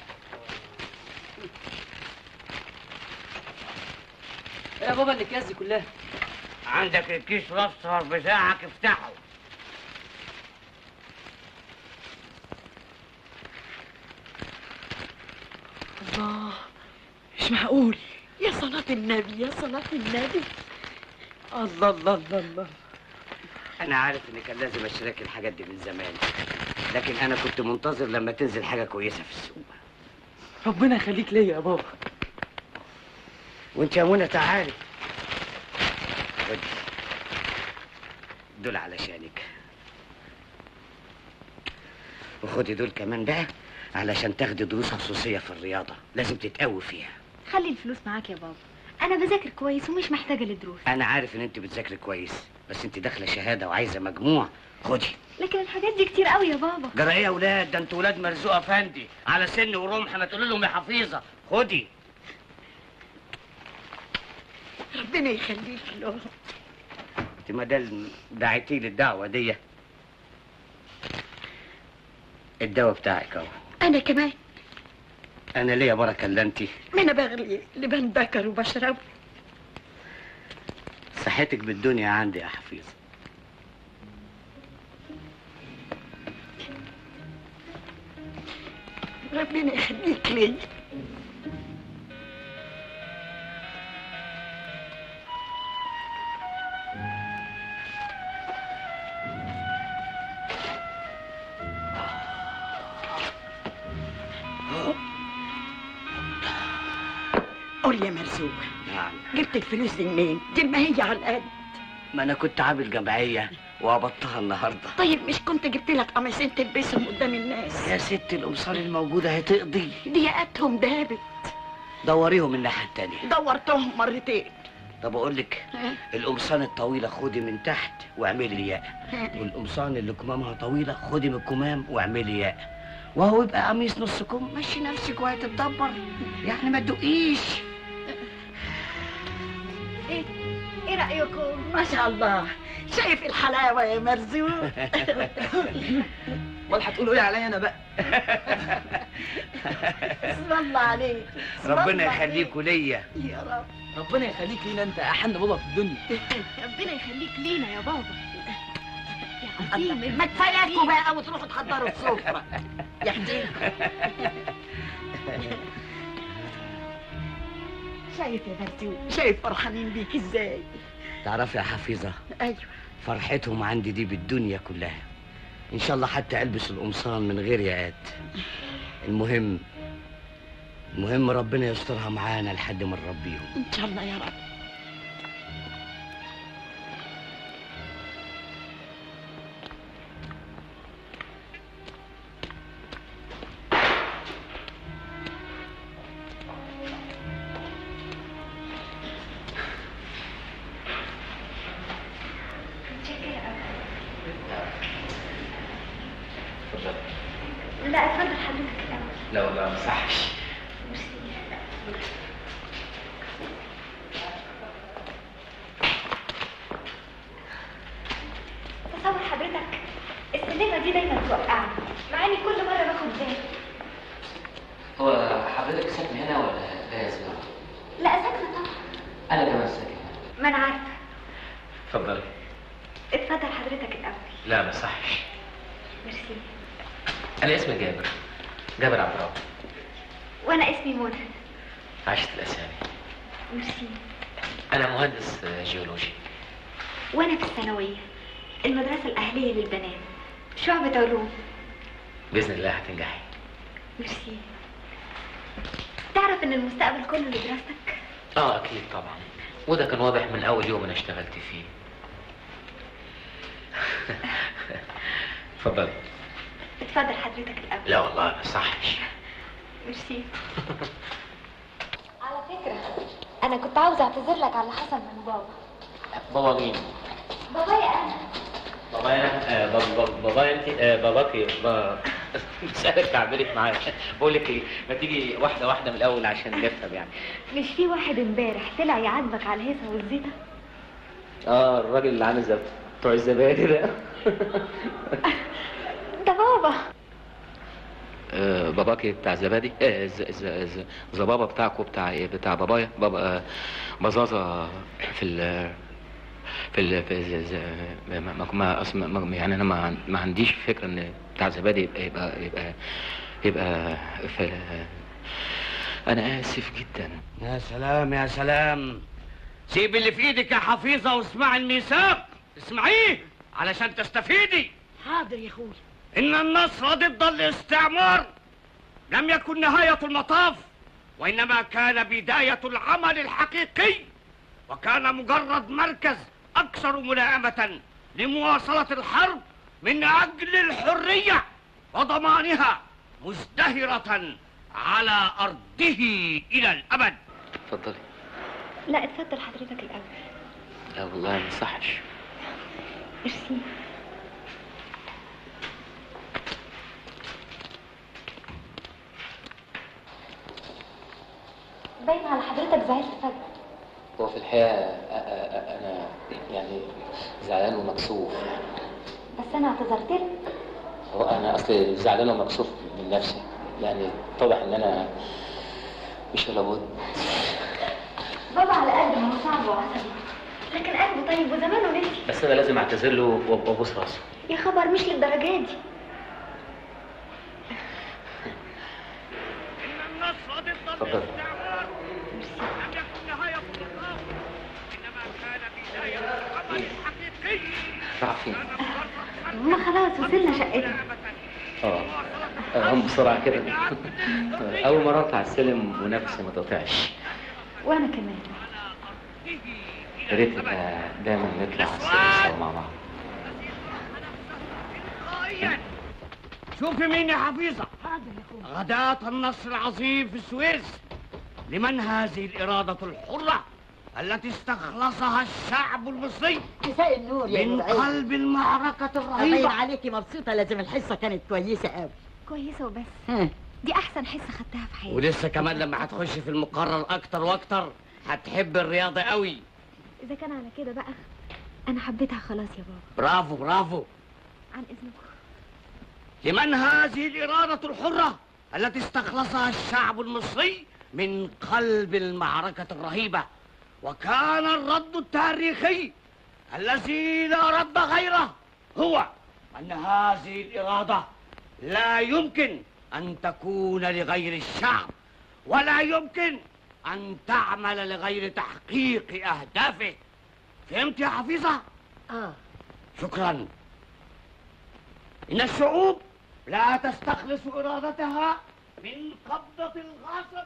Speaker 5: ايه يا بابا الاكياس دي كلها
Speaker 11: عندك الكيس الاصفر بتاعك افتحه
Speaker 16: الله مش معقول يا صلاة النبي يا صلاة النبي الله الله الله الله
Speaker 11: انا عارف ان كان لازم اشترك الحاجات دي من زمان لكن انا كنت منتظر لما تنزل حاجه كويسه في السوق
Speaker 5: ربنا يخليك ليا يا بابا
Speaker 11: وانت يا منى تعالي خدي دول علشانك وخدي دول كمان بقى علشان تاخدي دروس خصوصيه في الرياضه لازم تتقوي فيها
Speaker 1: خلي الفلوس معاك يا بابا انا بذاكر كويس ومش محتاجه للدروس
Speaker 11: انا عارف ان انت بتذاكري كويس بس انت داخله شهاده وعايزه مجموع خدي
Speaker 1: لكن الحاجات دي كتير قوي يا بابا
Speaker 11: جرى ايه يا اولاد ده انتوا ولاد مرزوق افندي على سن ورمح ما تقولوا لهم يا حفيظه خدي
Speaker 16: ربنا يخليك له
Speaker 11: انت ما دام دعيتي لي الدعوه دي الدواء بتاعك اهو
Speaker 16: انا كمان
Speaker 11: انا ليا بركه الا انت
Speaker 16: ما انا بغلي لبن بكر وبشربه
Speaker 11: صحتك بالدنيا عندي يا حفيظه
Speaker 16: ربنا يخليك لي قول يا مرزوق
Speaker 11: نعم
Speaker 16: جبت الفلوس دي منين؟ دي ما هي على القد
Speaker 11: ما انا كنت عامل جمعيه وقبضتها النهارده
Speaker 16: طيب مش كنت جبت لك قميصين تلبسهم قدام الناس
Speaker 11: يا ست القمصان الموجوده هتقضي
Speaker 16: دياتهم دابت
Speaker 11: دوريهم الناحيه التانيه
Speaker 16: دورتهم مرتين
Speaker 11: طب اقول لك القمصان الطويله خدي من تحت واعملي لي ياء والقمصان اللي كمامها طويله خدي من الكمام واعملي ياء وهو يبقى قميص نص كم مشي نفسك وهتتدبر يعني ما تدقيش
Speaker 1: ايه ايه رايكم
Speaker 16: ما شاء الله شايف الحلاوه يا مرزوق
Speaker 5: امال هتقولوا ايه عليا انا بقى
Speaker 16: اسم الله عليك اسم
Speaker 11: ربنا
Speaker 16: الله
Speaker 11: يخليكوا ليا
Speaker 16: عليك. يا رب
Speaker 5: ربنا يخليك لينا انت احن بابا في الدنيا
Speaker 1: ربنا يخليك لينا يا بابا يا
Speaker 16: الله.
Speaker 1: عظيم
Speaker 16: ما كفاياكوا بقى وتروحوا تحضروا السفره يا حدين شايف يا مرزوق شايف فرحانين بيك ازاي
Speaker 11: تعرفي يا حفيظه
Speaker 16: ايوه
Speaker 11: فرحتهم عندي دي بالدنيا كلها ان شاء الله حتى البس القمصان من غير ياقات المهم المهم ربنا يسترها معانا لحد ما نربيهم
Speaker 16: ان شاء الله يا رب
Speaker 1: لا اتفضل حضرتك الاول
Speaker 7: لا والله ما صحش
Speaker 1: تصور حضرتك السلمة دي دايما توقعني مع اني كل مرة باخد بالي
Speaker 7: هو حضرتك ساكن هنا ولا لا يا زلمه؟
Speaker 1: لا ساكنة طبعا
Speaker 7: انا كمان ساكن
Speaker 1: ما انا عارفة
Speaker 7: اتفضلي
Speaker 1: اتفضل حضرتك الاول
Speaker 7: لا ما صحش
Speaker 1: ميرسي
Speaker 7: انا اسمي جابر جابر عبد الرب
Speaker 1: وانا اسمي منى
Speaker 7: عشت الاسامي
Speaker 1: ميرسي
Speaker 7: انا مهندس جيولوجي
Speaker 1: وانا في الثانوية المدرسة الأهلية للبنات شعبة علوم
Speaker 7: باذن الله هتنجحي
Speaker 1: ميرسي تعرف ان المستقبل كله لدراستك
Speaker 7: اه اكيد طبعا وده كان واضح من اول يوم انا اشتغلت فيه اتفضلي
Speaker 1: اتفضل حضرتك الاول
Speaker 7: لا والله ما صحش
Speaker 1: ميرسي على فكرة انا كنت عاوزة اعتذر لك على اللي حصل من بابا
Speaker 7: بابا مين
Speaker 1: بابايا انا
Speaker 7: بابايا انا آه بابا بابايا انت آه باباكي با... مسألة تعبيرك معايا بقول لك ايه ما تيجي واحده واحده من الاول عشان نفهم يعني
Speaker 1: مش في واحد امبارح طلع يعاتبك على الهيصة والزيطة
Speaker 7: اه الراجل اللي عامل زي بتوع الزبادي ده
Speaker 1: ده بابا
Speaker 7: آه باباكي بتاع الزبادي آه ز... ز... ز... زبابا بتاعكو بتاع ايه بتاع بابايا بابا آه بزازة في ال في ال في ز... ز... ما ما ما أص- ما- يعني انا ما, ما عنديش فكره ان بتاع زبادي يبقى يبقى يبقى, يبقى في انا اسف جدا
Speaker 6: يا سلام يا سلام سيب اللي في ايدك يا حفيظه واسمعي الميثاق اسمعيه علشان تستفيدي
Speaker 16: حاضر يا اخويا
Speaker 6: ان النصر ضد الاستعمار لم يكن نهايه المطاف وانما كان بدايه العمل الحقيقي وكان مجرد مركز اكثر ملائمه لمواصله الحرب من اجل الحريه وضمانها مزدهره على ارضه الى الابد
Speaker 7: اتفضلي
Speaker 1: لا اتفضل حضرتك الاول
Speaker 7: لا والله ما صحش
Speaker 1: ميرسي باين على حضرتك زعلت فجأة
Speaker 7: هو في الحقيقه أ- أ- أ- انا يعني زعلان ومكسوف
Speaker 1: بس انا اعتذرت لك
Speaker 7: هو انا اصلي زعلان ومكسوف من نفسي يعني اتضح ان انا مش لابد
Speaker 1: بابا على قد ما هو صعب وعصبي لكن قلبه طيب وزمانه نسي
Speaker 7: بس انا لازم اعتذر له وأب- وابوس راسه
Speaker 1: يا خبر مش للدرجة دي
Speaker 7: اتفضل راح فين
Speaker 1: ما خلاص وصلنا شقتنا
Speaker 7: اه هم بسرعه كده اول مره اطلع السلم ونفسي ما تقطعش
Speaker 1: وانا كمان
Speaker 7: يا ريت يبقى دايما نطلع على السلم سوا مع بعض
Speaker 6: شوفي مين يا حفيظة غداة النصر العظيم في السويس لمن هذه الإرادة الحرة التي استخلصها الشعب المصري
Speaker 16: مساء النور يا
Speaker 6: من
Speaker 16: نور عيني.
Speaker 6: قلب المعركة
Speaker 16: باين
Speaker 6: الرهيبة
Speaker 16: عليكي مبسوطه لازم الحصه كانت كويسه قوي
Speaker 1: كويسة وبس دي أحسن حصة خدتها في حياتي
Speaker 6: ولسه كمان لما هتخش في المقرر أكتر وأكتر هتحب الرياضة قوي
Speaker 1: إذا كان على كده بقى أنا حبيتها خلاص يا بابا
Speaker 6: برافو برافو
Speaker 1: عن إذنكم
Speaker 6: لمن هذه الإرادة الحرة التي استخلصها الشعب المصري من قلب المعركة الرهيبة وكان الرد التاريخي الذي لا رد غيره هو أن هذه الإرادة لا يمكن أن تكون لغير الشعب ولا يمكن أن تعمل لغير تحقيق أهدافه فهمت يا حفيظة؟
Speaker 16: اه
Speaker 6: شكرا إن الشعوب لا تستخلص إرادتها من قبضة الغاصب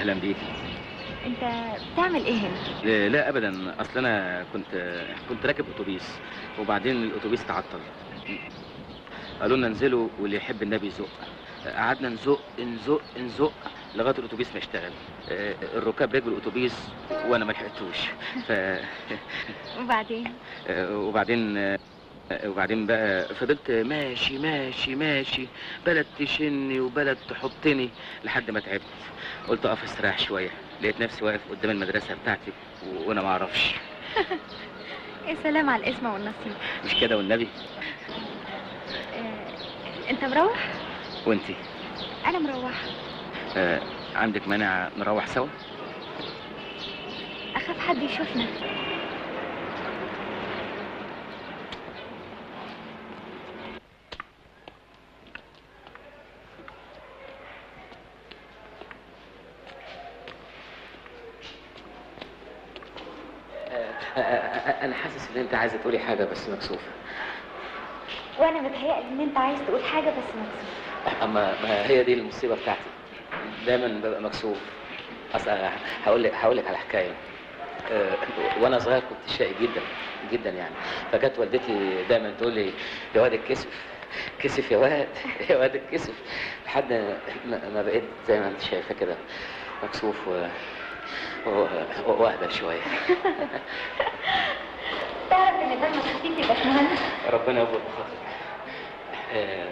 Speaker 2: اهلا بيكي
Speaker 10: انت بتعمل ايه هنا
Speaker 2: آه، لا ابدا اصل انا كنت كنت راكب اتوبيس وبعدين الاتوبيس تعطل قالوا لنا انزلوا واللي يحب النبي يزق قعدنا نزق نزق نزق لغايه الاتوبيس ما اشتغل آه، الركاب ركبوا الاتوبيس وانا ما لحقتوش ف
Speaker 10: وبعدين
Speaker 2: آه، وبعدين آه، وبعدين بقى فضلت ماشي ماشي ماشي بلد تشني وبلد تحطني لحد ما تعبت قلت اقف استريح شويه لقيت نفسي واقف قدام المدرسه بتاعتي و- وانا ما اعرفش
Speaker 10: يا سلام على الاسم والنصيب
Speaker 2: مش كده والنبي
Speaker 10: آه، انت مروح
Speaker 2: وانتي
Speaker 10: انا مروحه
Speaker 2: آه عندك مانع نروح سوا
Speaker 10: اخاف حد يشوفنا
Speaker 2: آه آه انا حاسس ان انت عايزه تقولي حاجه بس مكسوفه
Speaker 10: وانا متهيألي ان انت عايز تقول حاجه بس مكسوف
Speaker 2: اما ما هي دي المصيبه بتاعتي دايما ببقى مكسوف اصل هقول لك هقول لك على حكايه آه، وانا صغير كنت شقي جدا جدا يعني فكانت والدتي دايما تقول لي يا واد الكسف كسف يا واد يا واد الكسف لحد ما ما بقيت زي ما انت شايفه كده مكسوف و... و... واهدى شويه
Speaker 10: تعرف ان دمك خفيف يا باشمهندس
Speaker 2: ربنا يبارك خاطرك آه،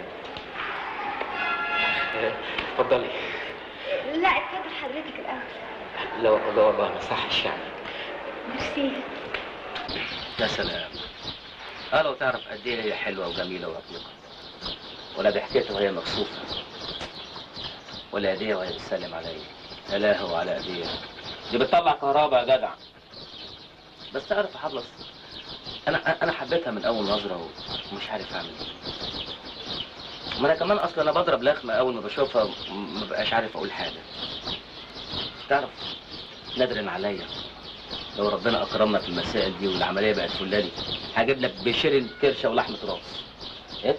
Speaker 2: آه، اتفضلي
Speaker 10: لا اتفضل حضرتك الاول
Speaker 2: لا لا والله ما صحش يعني
Speaker 10: ميرسي
Speaker 2: يا سلام اه لو تعرف قد ايه هي حلوه وجميله ورقيقه ولا بحكيتها وهي مكسوفه ولا هديه وهي بتسلم عليا يا لهو على ايديها دي بتطلع كهرباء يا جدع بس تعرف يا حبلص انا انا حبيتها من اول نظره ومش عارف اعمل ايه ما انا كمان اصلا انا بضرب لخمه اول ما بشوفها م- ما بقاش عارف اقول حاجه تعرف نادر عليا لو ربنا اكرمنا في المسائل دي والعمليه بقت فلاني هجيب لك بشير كرشه ولحمه راس ايه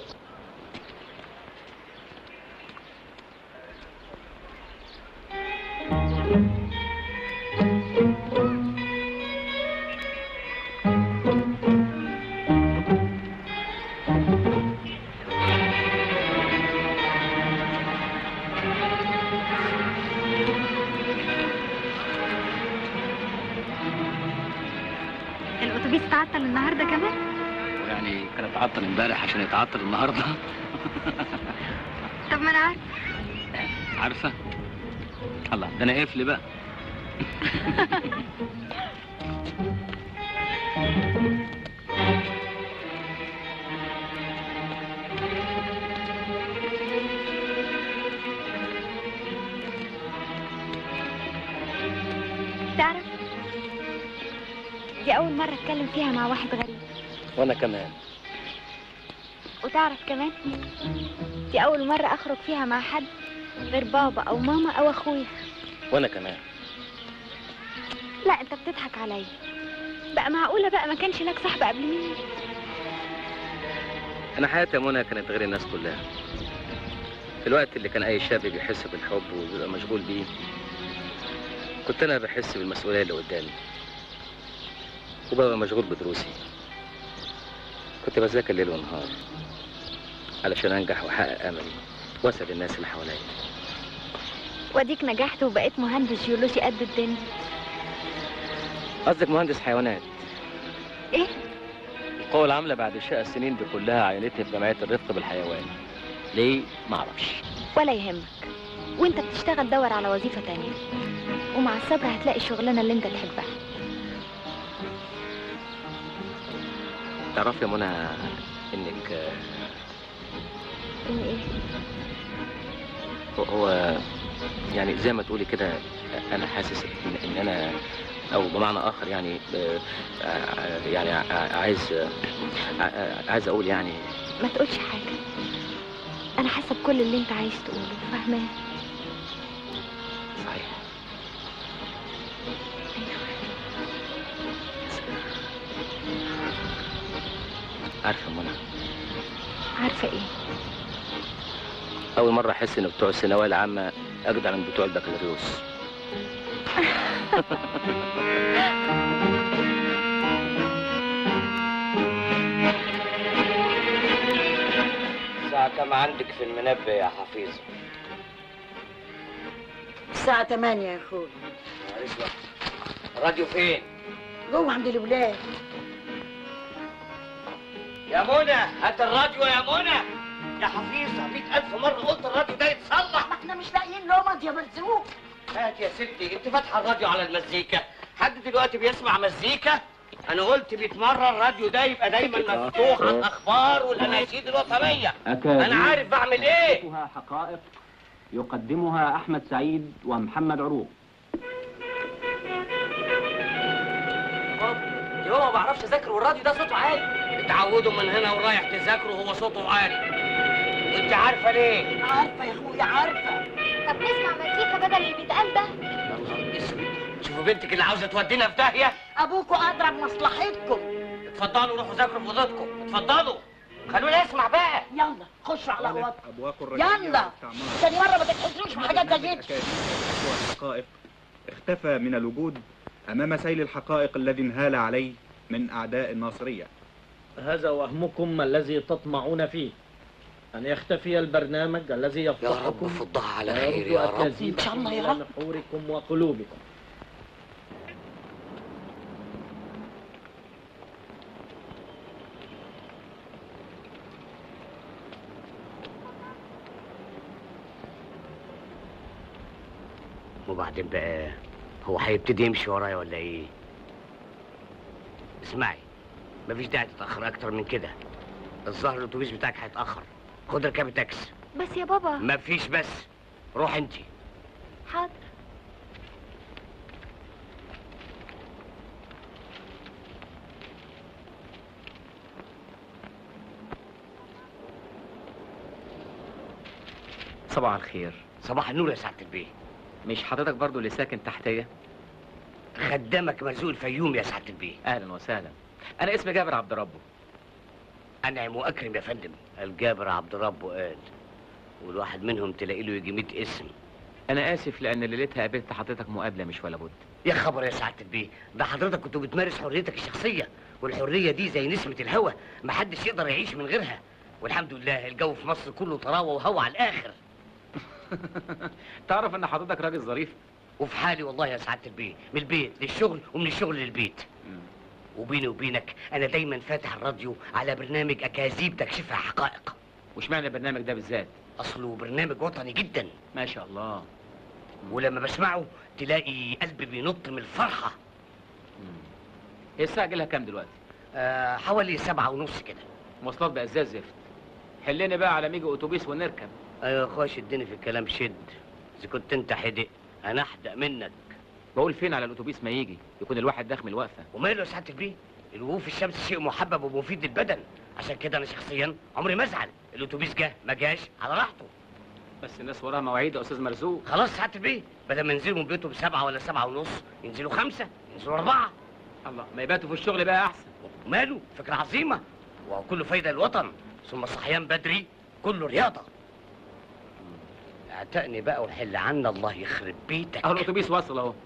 Speaker 10: الاتوبيس تعطل النهارده كمان
Speaker 2: يعني كان اتعطل امبارح عشان يتعطل النهارده
Speaker 10: طب ما انا عارفه
Speaker 2: عارفه الله ده انا قفل بقى
Speaker 10: تعرف دي اول مره اتكلم فيها مع واحد غريب
Speaker 2: وانا كمان
Speaker 10: وتعرف كمان دي اول مره اخرج فيها مع حد غير بابا او ماما او اخويا
Speaker 2: وانا كمان
Speaker 10: لا انت بتضحك عليا بقى معقوله بقى ما كانش لك صاحب قبل مني
Speaker 2: انا حياتي يا منى كانت غير الناس كلها في الوقت اللي كان اي شاب بيحس بالحب وبيبقى مشغول بيه كنت انا بحس بالمسؤوليه اللي قدامي وببقى مشغول بدروسي كنت بذاكر ليل ونهار علشان انجح واحقق املي واسعد الناس اللي حواليا
Speaker 10: واديك نجحت وبقيت مهندس جيولوجي قد الدنيا
Speaker 2: قصدك مهندس حيوانات
Speaker 10: ايه
Speaker 2: القوى العامله بعد شقى السنين دي كلها عينتني في جمعيه الرفق بالحيوان ليه معرفش
Speaker 10: ولا يهمك وانت بتشتغل دور على وظيفه تانية ومع الصبر هتلاقي الشغلانه اللي انت تحبها
Speaker 2: تعرفي يا منى انك آه،
Speaker 10: ان ايه
Speaker 2: هو- هو يعني زي ما تقولي كده انا حاسس ان, إن انا او بمعنى اخر يعني آه، آه، يعني ع- عايز آه، آه، عايز اقول يعني
Speaker 10: ما تقولش حاجه انا حاسه بكل اللي انت عايز تقوله فاهماه
Speaker 2: صحيح عارفه يا منى
Speaker 10: عارفه ايه
Speaker 2: اول مره احس ان بتوع الثانويه العامه اجدع من بتوع البكالوريوس
Speaker 11: الساعة كم عندك في المنبه يا حفيظة؟
Speaker 16: الساعة 8 يا اخوي
Speaker 11: اسمع الراديو فين؟
Speaker 16: جوه عند الولاد
Speaker 11: يا منى هات الراديو يا منى يا حفيظة مئة ألف مرة قلت الراديو ده يتصلح
Speaker 16: ما احنا مش لاقيين لمض يا مرزوق
Speaker 11: هات يا ستي انت فاتحة الراديو على المزيكا حد دلوقتي بيسمع مزيكا انا قلت 100 مرة الراديو ده يبقى دايما مفتوح على الاخبار والاناشيد الوطنية انا عارف بعمل ايه
Speaker 5: حقائق يقدمها أحمد سعيد ومحمد عروق
Speaker 11: يا بابا ما بعرفش اذاكر والراديو ده صوته عالي اتعودوا من هنا ورايح تذاكروا هو صوته عالي وانت عارفه ليه
Speaker 16: عارفه يا اخويا عارفه
Speaker 1: طب نسمع مزيكا بدل اللي بيتقال ده
Speaker 11: شوفوا بنتك اللي عاوزه تودينا في داهيه
Speaker 16: ابوكوا ادرى بمصلحتكم
Speaker 11: اتفضلوا روحوا ذاكروا في اوضتكم اتفضلوا خلوني اسمع بقى
Speaker 16: يلا خشوا على اوضتكم
Speaker 17: أبواق
Speaker 16: يلا تاني مرة ما تتحسوش في حاجات زي دي
Speaker 17: الحقائق اختفى من الوجود أمام سيل الحقائق الذي انهال عليه من أعداء الناصرية
Speaker 5: هذا وهمكم الذي تطمعون فيه أن يختفي البرنامج الذي يفضحكم
Speaker 11: فضها على
Speaker 5: ويرد
Speaker 11: خير يا رب.
Speaker 5: التهذيب
Speaker 16: إن شاء الله يا
Speaker 5: إلى
Speaker 16: رب.
Speaker 5: نحوركم وقلوبكم
Speaker 11: وبعدين بقى هو هيبتدي يمشي ورايا ولا ايه اسمعي مفيش داعي تتاخر اكتر من كده الظاهر الاتوبيس بتاعك هيتاخر خد ركاب تاكسي
Speaker 1: بس يا بابا
Speaker 11: مفيش بس روح انت
Speaker 1: حاضر
Speaker 7: صباح الخير
Speaker 11: صباح النور يا سعاده البيه
Speaker 7: مش حضرتك برضو اللي ساكن تحتيه
Speaker 11: خدامك مرزوق الفيوم يا سعاده البيه
Speaker 7: اهلا وسهلا انا اسمي جابر عبد ربه
Speaker 11: انعم واكرم يا فندم الجابر عبد ربه قال والواحد منهم تلاقي له يجي 100 اسم
Speaker 7: انا اسف لان ليلتها قابلت حضرتك مقابله مش ولا بد
Speaker 11: يا خبر يا سعاده البيه ده حضرتك كنت بتمارس حريتك الشخصيه والحريه دي زي نسمه الهوا محدش يقدر يعيش من غيرها والحمد لله الجو في مصر كله طراوه وهوا على الاخر
Speaker 7: تعرف ان حضرتك راجل ظريف
Speaker 11: وفي حالي والله يا سعاده البيه من البيت للشغل ومن الشغل للبيت وبيني وبينك انا دايما فاتح الراديو على برنامج اكاذيب تكشفها حقائق
Speaker 7: واشمعنى البرنامج ده بالذات
Speaker 11: اصله برنامج وطني جدا
Speaker 7: ما شاء الله
Speaker 11: ولما بسمعه تلاقي قلبي بينط من الفرحه
Speaker 7: هي الساعه جالها كام دلوقتي
Speaker 11: آه حوالي سبعة ونص كده
Speaker 7: مواصلات بقى ازاي الزفت حلني بقى على ميجي اتوبيس ونركب
Speaker 11: ايوه يا اخويا شدني في الكلام شد اذا كنت انت حدق انا احدق منك
Speaker 7: بقول فين على الاتوبيس ما يجي يكون الواحد داخل من الوقفه
Speaker 11: وماله يا سعاده البيه الوقوف في الشمس شيء محبب ومفيد للبدن عشان كده انا شخصيا عمري ما ازعل الاتوبيس جه ما جاش على راحته
Speaker 7: بس الناس وراها مواعيد يا استاذ مرزوق
Speaker 11: خلاص سعاده البيه بدل ما ينزلوا من بيتهم سبعة ولا سبعة ونص ينزلوا خمسة ينزلوا أربعة
Speaker 7: الله ما يباتوا في الشغل بقى احسن
Speaker 11: ماله فكرة عظيمة وكله فايدة للوطن ثم الصحيان بدري كله رياضة اعتقني بقى وحل عنا الله يخرب بيتك
Speaker 7: اهو الاتوبيس وصل اهو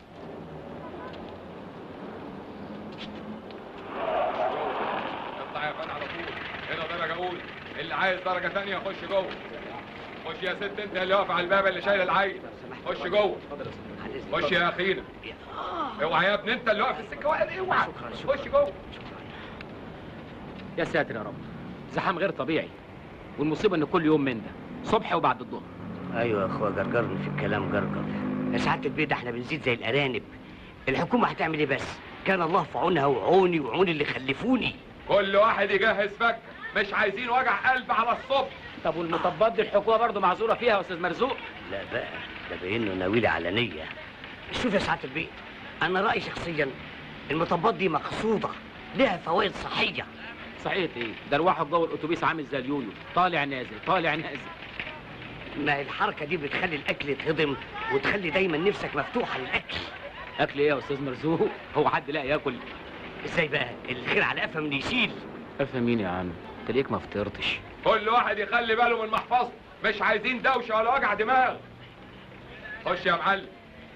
Speaker 18: اطلع يا فندم على طول هنا درجة أولى اللي عايز درجة ثانية خش جوه خش يا ست انت اللي واقف على الباب اللي شايل العين خش جوه خش يا اخينا اوعى يا ابني انت اللي واقف في السكه واقف اوعى خش جوه
Speaker 7: يا ساتر يا رب زحام غير طبيعي والمصيبه ان كل يوم من ده صبح وبعد الظهر
Speaker 11: ايوه يا اخويا جرجرني في الكلام جرجر يا سعاده البيه ده احنا بنزيد زي الارانب الحكومه هتعمل ايه بس كان الله في عونها وعوني وعون اللي خلفوني
Speaker 18: كل واحد يجهز فك مش عايزين وجع قلب على الصبح
Speaker 7: طب والمطبات دي الحكومه برضه معذوره فيها يا استاذ مرزوق
Speaker 11: لا بقى ده باينه ناوي على نيه شوف يا سعاده البيه انا رايي شخصيا المطبات دي مقصوده لها فوائد صحيه
Speaker 7: صحيح ايه ده الواحد جوه الاتوبيس عامل زي اليويو طالع نازل طالع نازل
Speaker 11: ما هي الحركه دي بتخلي الاكل يتهضم وتخلي دايما نفسك مفتوحه للاكل
Speaker 7: اكل ايه يا استاذ مرزوق هو حد لا ياكل
Speaker 11: ازاي بقى الخير على قفا من يشيل
Speaker 7: افهم مين يا عم تلاقيك ما فطرتش
Speaker 18: كل واحد يخلي باله من محفظته مش عايزين دوشه ولا وجع دماغ خش يا معلم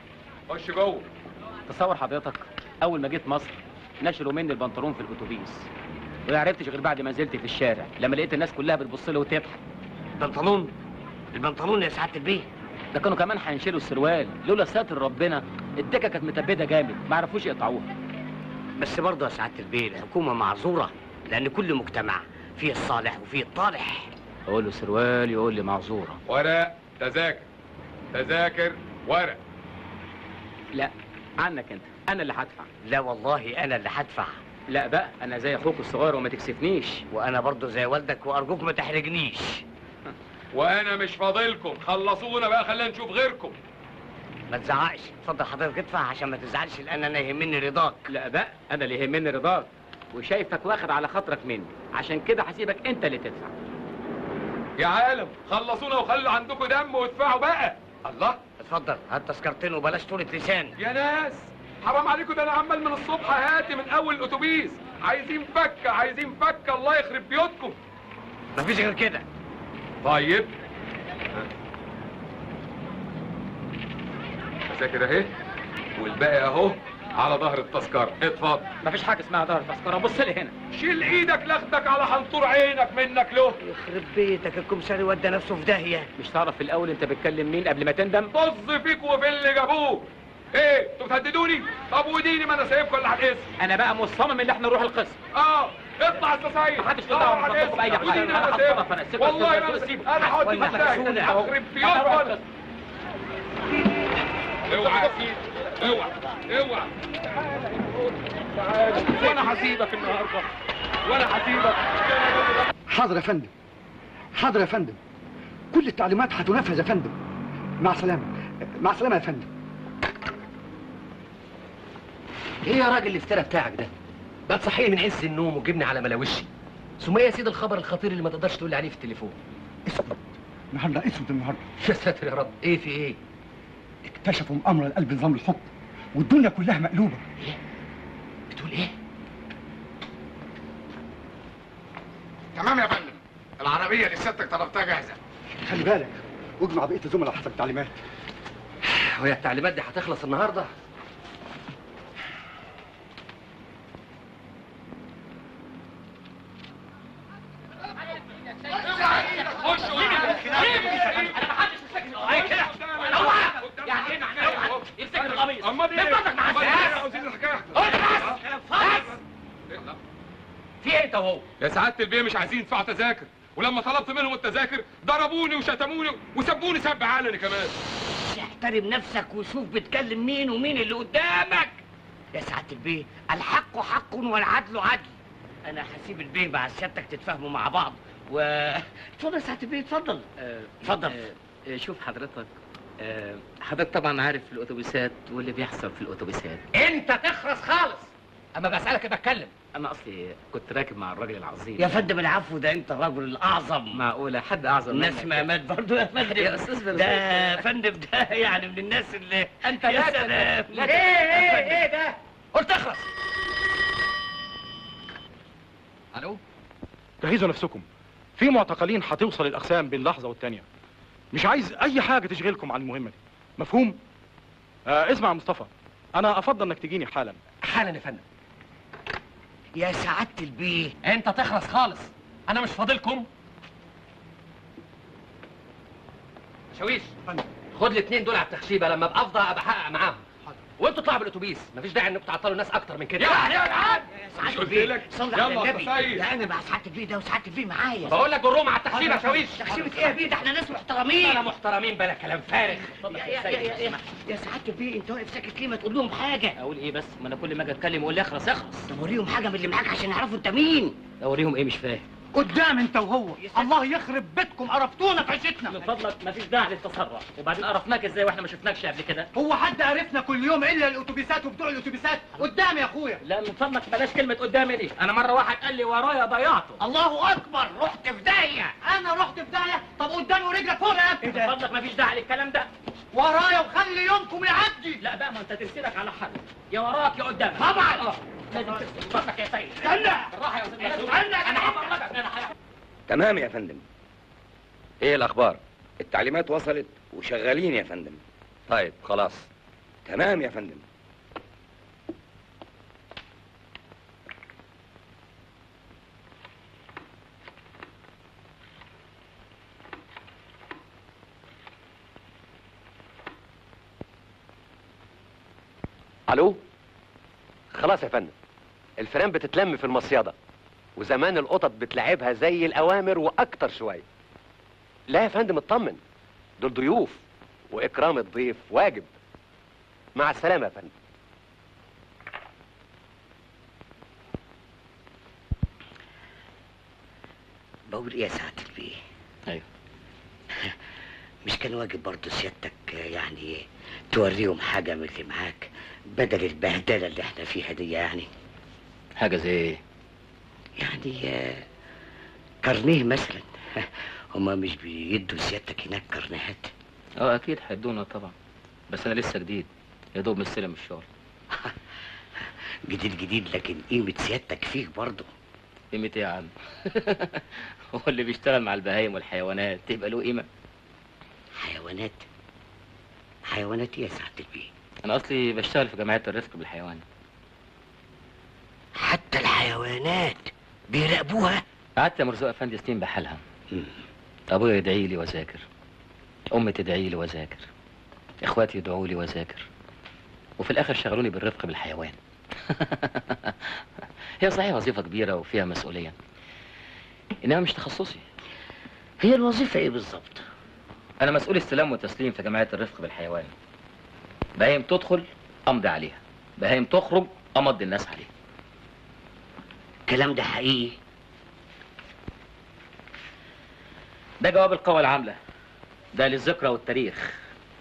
Speaker 18: خش جوه
Speaker 7: تصور حضرتك اول ما جيت مصر نشروا مني البنطلون في الاتوبيس وما عرفتش غير بعد ما نزلت في الشارع لما لقيت الناس كلها بتبص لي وتضحك
Speaker 11: البنطلون البنطلون يا سعاده البيه
Speaker 7: ده كانوا كمان هينشلوا السروال لولا ساتر ربنا الدكه كانت متبده جامد ما عرفوش يقطعوها
Speaker 11: بس برضه يا سعاده البيه الحكومه معذوره لان كل مجتمع فيه الصالح وفيه الطالح
Speaker 7: اقول له سروال يقول لي معذوره
Speaker 18: ورق تذاكر تذاكر ورق
Speaker 7: لا عنك انت انا اللي هدفع
Speaker 11: لا والله انا اللي هدفع
Speaker 7: لا بقى انا زي اخوك الصغير وما تكسفنيش
Speaker 11: وانا برضه زي والدك وارجوك ما تحرجنيش
Speaker 18: وانا مش فاضلكم خلصونا بقى خلينا نشوف غيركم
Speaker 11: ما تزعقش اتفضل حضرتك ادفع عشان ما تزعلش لان انا يهمني رضاك
Speaker 7: لا بقى انا اللي يهمني رضاك وشايفك واخد على خاطرك مني عشان كده هسيبك انت اللي تدفع
Speaker 18: يا عالم خلصونا وخلوا عندكم دم وادفعوا بقى الله
Speaker 11: اتفضل هات تذكرتين وبلاش طولة لسان
Speaker 18: يا ناس حرام عليكم ده انا عمال من الصبح هاتي من اول الاتوبيس عايزين فكه عايزين فكه الله يخرب بيوتكم
Speaker 11: مفيش غير كده
Speaker 18: طيب تذاكر اهي والباقي اهو على ظهر التذكره اتفضل
Speaker 7: مفيش حاجه اسمها ظهر تذكره بص لي هنا
Speaker 18: شيل ايدك لاخدك على حنطور عينك منك له
Speaker 11: يخرب بيتك الكمساري ودى نفسه في داهيه
Speaker 7: مش تعرف في الاول انت بتكلم مين قبل ما تندم
Speaker 18: طز فيك وفي اللي جابوه ايه انتوا بتهددوني طب وديني ما انا سايبكم اللي هتقسم
Speaker 7: انا بقى مصمم ان احنا نروح القسم
Speaker 18: اه اطلع انت سيد
Speaker 7: محدش له دعوه بخططكم باي حاجه
Speaker 18: وديني
Speaker 7: انا
Speaker 18: انا
Speaker 7: هتصرف
Speaker 18: سايبكم
Speaker 7: انا سيبك
Speaker 18: والله ما
Speaker 7: تقدر
Speaker 18: انا
Speaker 7: تسيب
Speaker 18: انا هقعد
Speaker 7: ولا
Speaker 18: مستاهل
Speaker 7: هتسوني أهو.
Speaker 18: اخرب
Speaker 7: أنا هروح
Speaker 18: بيوتكم اوعى يا سيدي اوعى اوعى وانا هسيبك النهارده وانا هسيبك
Speaker 9: حاضر يا فندم حاضر يا فندم كل التعليمات هتنفذ يا فندم مع السلامة مع السلامة يا فندم
Speaker 19: ايه يا راجل الافتراء بتاعك ده؟ بقى تصحيني من عز النوم وتجيبني على ملاوشي ثم إيه يا سيدي الخبر الخطير اللي ما تقدرش تقول لي عليه في التليفون
Speaker 9: النهارده اسود النهارده
Speaker 19: يا ساتر يا رب ايه في ايه؟
Speaker 9: اكتشفوا مؤامرة لقلب نظام الحكم والدنيا كلها مقلوبة
Speaker 19: بتقول ايه؟
Speaker 12: تمام يا فندم العربيه اللي سيادتك طلبتها جاهزه
Speaker 9: خلي بالك واجمع بقية الزملاء حسب التعليمات
Speaker 19: وهي التعليمات دي هتخلص النهارده؟
Speaker 18: خشوا
Speaker 7: يعني ايه معناه يمسك القميص
Speaker 18: امال ايه؟
Speaker 7: من فضلك مع
Speaker 18: أمال إيه؟
Speaker 7: السلامة.
Speaker 18: عاوزين الحكايه
Speaker 7: في ايه انت وهو
Speaker 18: يا سعاده البيه مش عايزين يدفعوا تذاكر ولما طلبت منهم التذاكر ضربوني وشتموني وسبوني سب علني كمان
Speaker 11: احترم نفسك وشوف بتكلم مين ومين اللي قدامك يا سعاده البيه الحق حق والعدل عدل انا هسيب البيه مع سيادتك تتفاهموا مع بعض و اتفضل يا سعاده البيه اتفضل اتفضل
Speaker 7: آه، شوف حضرتك آه، حضرتك طبعا عارف الاتوبيسات واللي بيحصل في الاتوبيسات
Speaker 19: انت تخرس خالص اما بسالك بتكلم
Speaker 7: انا اصلي كنت راكب مع الراجل العظيم
Speaker 11: يا فندم العفو ده انت الرجل الاعظم
Speaker 7: معقوله حد اعظم
Speaker 11: الناس
Speaker 7: منك؟
Speaker 11: ما مات برضه يا فندم
Speaker 7: يا أستاذ مرزوق.
Speaker 11: ده يا فندم ده يعني من الناس اللي
Speaker 7: انت
Speaker 11: يا
Speaker 7: لا
Speaker 11: سلام
Speaker 7: لا
Speaker 19: ايه ايه ايه ده؟ قلت اخرس
Speaker 20: الو جهزوا نفسكم في معتقلين هتوصل الاقسام بين لحظه والتانيه مش عايز اي حاجه تشغلكم عن المهمه دي مفهوم آه اسمع يا مصطفى انا افضل انك تجيني حالا
Speaker 19: حالا يا فندم
Speaker 11: يا سعاده البيه
Speaker 19: انت تخرس خالص انا مش فاضلكم شاويش خد الاثنين دول على التخشيبه لما ابقى افضى ابقى احقق معاهم وانتوا اطلعوا بالاتوبيس مفيش داعي انكم تعطلوا الناس اكتر من كده
Speaker 11: يا جدعان
Speaker 18: مش قلت لك
Speaker 11: صلي على
Speaker 18: يلا يا
Speaker 11: النبي
Speaker 18: سيد
Speaker 11: لا انا مع سعاده البيه ده وسعاده البيه معايا
Speaker 19: بقول لك جروم على التخشيبه يا شاويش
Speaker 11: تخشيبه ايه يا بيه ده احنا ناس محترمين
Speaker 19: انا محترمين بلا كلام فارغ
Speaker 11: يا يا يا يا, يا, يا سعاده البيه انت واقف ساكت ليه ما تقول لهم حاجه
Speaker 7: اقول ايه بس ما انا كل ما اجي اتكلم يقول لي اخرس اخرس
Speaker 11: طب وريهم حاجه من اللي معاك عشان يعرفوا انت مين
Speaker 7: اوريهم ايه مش فاهم
Speaker 9: قدام انت وهو الله يخرب بيتكم قرفتونا في عيشتنا
Speaker 7: من فضلك مفيش داعي للتسرع وبعدين عرفناك ازاي واحنا ما شفناكش قبل كده
Speaker 9: هو حد عرفنا كل يوم الا الاتوبيسات وبتوع الاتوبيسات قدام يا اخويا
Speaker 7: لا من فضلك بلاش كلمه قدامي دي انا مره واحد قال لي ورايا ضيعته
Speaker 9: الله اكبر رحت في داهيه انا رحت في داهيه طب قدامي ورجلك فوق يا ابني
Speaker 7: من فضلك مفيش داعي للكلام ده
Speaker 9: ورايا وخلي يومكم يعدي
Speaker 7: لا بقى ما انت ترسلك على حل يا وراك يا قدامك
Speaker 9: طبعا.
Speaker 7: اه لازم ترسل بطنك يا سيد
Speaker 9: استنى.
Speaker 7: بالراحه يا استاذ مرزوق.
Speaker 9: استنى.
Speaker 7: انا هفرجك انا ه-
Speaker 21: تمام يا فندم ايه الاخبار التعليمات وصلت وشغالين يا فندم طيب خلاص تمام يا فندم
Speaker 19: الو خلاص يا فندم الفيران بتتلم في المصيدة وزمان القطط بتلعبها زي الاوامر واكتر شويه لا يا فندم اطمن دول ضيوف واكرام الضيف واجب مع السلامه يا فندم
Speaker 14: بقول ايه يا سعادة البيه
Speaker 2: ايوه
Speaker 14: مش كان واجب برضه سيادتك يعني توريهم حاجة من اللي معاك بدل البهدلة اللي احنا فيها دي يعني
Speaker 2: حاجه زي ايه
Speaker 14: يعني آه، كارنيه مثلا هما مش بيدوا سيادتك هناك كارنيهات
Speaker 2: اه اكيد هيدونا طبعا بس انا لسه جديد يا دوب مستلم الشغل
Speaker 14: جديد جديد لكن قيمة سيادتك فيك برضه
Speaker 2: قيمة ايه يا عم هو اللي بيشتغل مع البهايم والحيوانات تبقى له قيمة
Speaker 14: حيوانات حيوانات ايه يا سعادة البيه
Speaker 2: انا اصلي بشتغل في جمعية الرفق بالحيوان
Speaker 14: حتى الحيوانات بيراقبوها
Speaker 2: قعدت يا مرزوق افندي سنين بحالها ابويا يدعي لي واذاكر امي تدعي لي واذاكر اخواتي يدعوا لي واذاكر وفي الاخر شغلوني بالرفق بالحيوان هي صحيح وظيفة كبيرة وفيها مسؤولية انما مش تخصصي
Speaker 14: هي الوظيفة ايه بالظبط
Speaker 2: انا مسؤول استلام وتسليم في جمعية الرفق بالحيوان بهايم تدخل امضي عليها بهايم تخرج امضي الناس عليها
Speaker 14: الكلام ده حقيقي
Speaker 2: ده جواب القوى العاملة ده للذكرى والتاريخ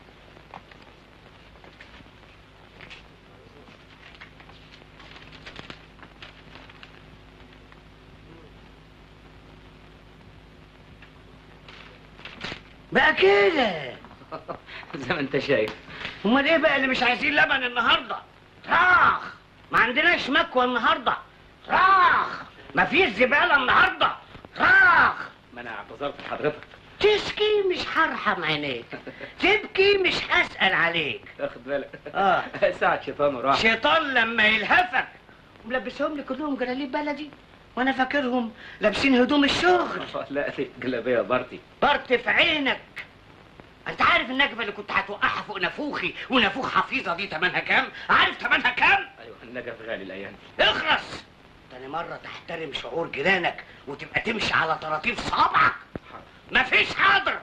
Speaker 14: بقى كده
Speaker 2: زي ما انت شايف
Speaker 6: امال ايه بقى اللي مش عايزين لبن النهارده طاخ ما عندناش مكوى النهارده طاخ ما فيش زباله النهارده طاخ
Speaker 2: ما انا اعتذرت لحضرتك
Speaker 6: تشكي مش هرحم عينيك تبكي مش هسأل عليك
Speaker 2: واخد بالك
Speaker 6: اه
Speaker 2: ساعة شيطان وراح
Speaker 6: شيطان لما يلهفك وملبسهم لي كلهم جلاليب بلدي وانا فاكرهم لابسين هدوم الشغل
Speaker 2: لا دي جلابية بارتي
Speaker 6: برت في عينك انت عارف النجمه اللي كنت هتوقعها فوق نافوخي ونافوخ حفيظه دي تمنها كام عارف تمنها كام
Speaker 2: ايوه النجف غالي الايام دي
Speaker 6: اخرس تاني مرة تحترم شعور جيرانك وتبقى تمشي على طراطيف صابعك مفيش حاضر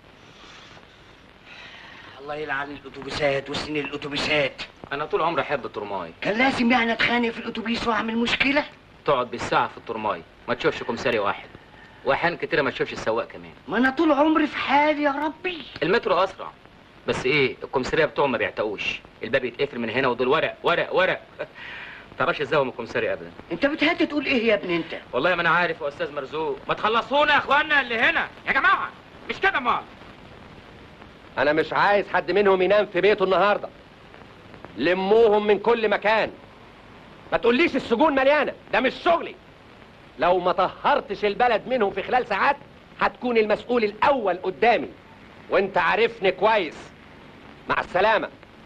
Speaker 6: الله يلعن الاتوبيسات وسنين الاتوبيسات
Speaker 2: انا طول عمري احب الترماي
Speaker 6: كان لازم يعني اتخانق في الاتوبيس واعمل مشكلة
Speaker 2: تقعد بالساعة في الترماي ما تشوفش كمساري واحد واحيانا كتيرة ما تشوفش السواق كمان
Speaker 6: ما انا طول عمري في حالي يا ربي
Speaker 2: المترو اسرع بس ايه الكمسارية بتوعهم ما بيعتقوش الباب يتقفل من هنا ودول ورق ورق ورق تعرفش ازاي من الكمساري ابدا
Speaker 6: انت بتهدي تقول ايه يا ابني انت
Speaker 2: والله ما انا عارف يا استاذ مرزوق
Speaker 5: ما تخلصونا يا اخوانا اللي هنا يا جماعه مش كده مال
Speaker 19: انا مش عايز حد منهم ينام في بيته النهارده لموهم من كل مكان ما تقوليش السجون مليانه ده مش شغلي لو ما طهرتش البلد منهم في خلال ساعات هتكون المسؤول الاول قدامي وانت عارفني كويس مع السلامه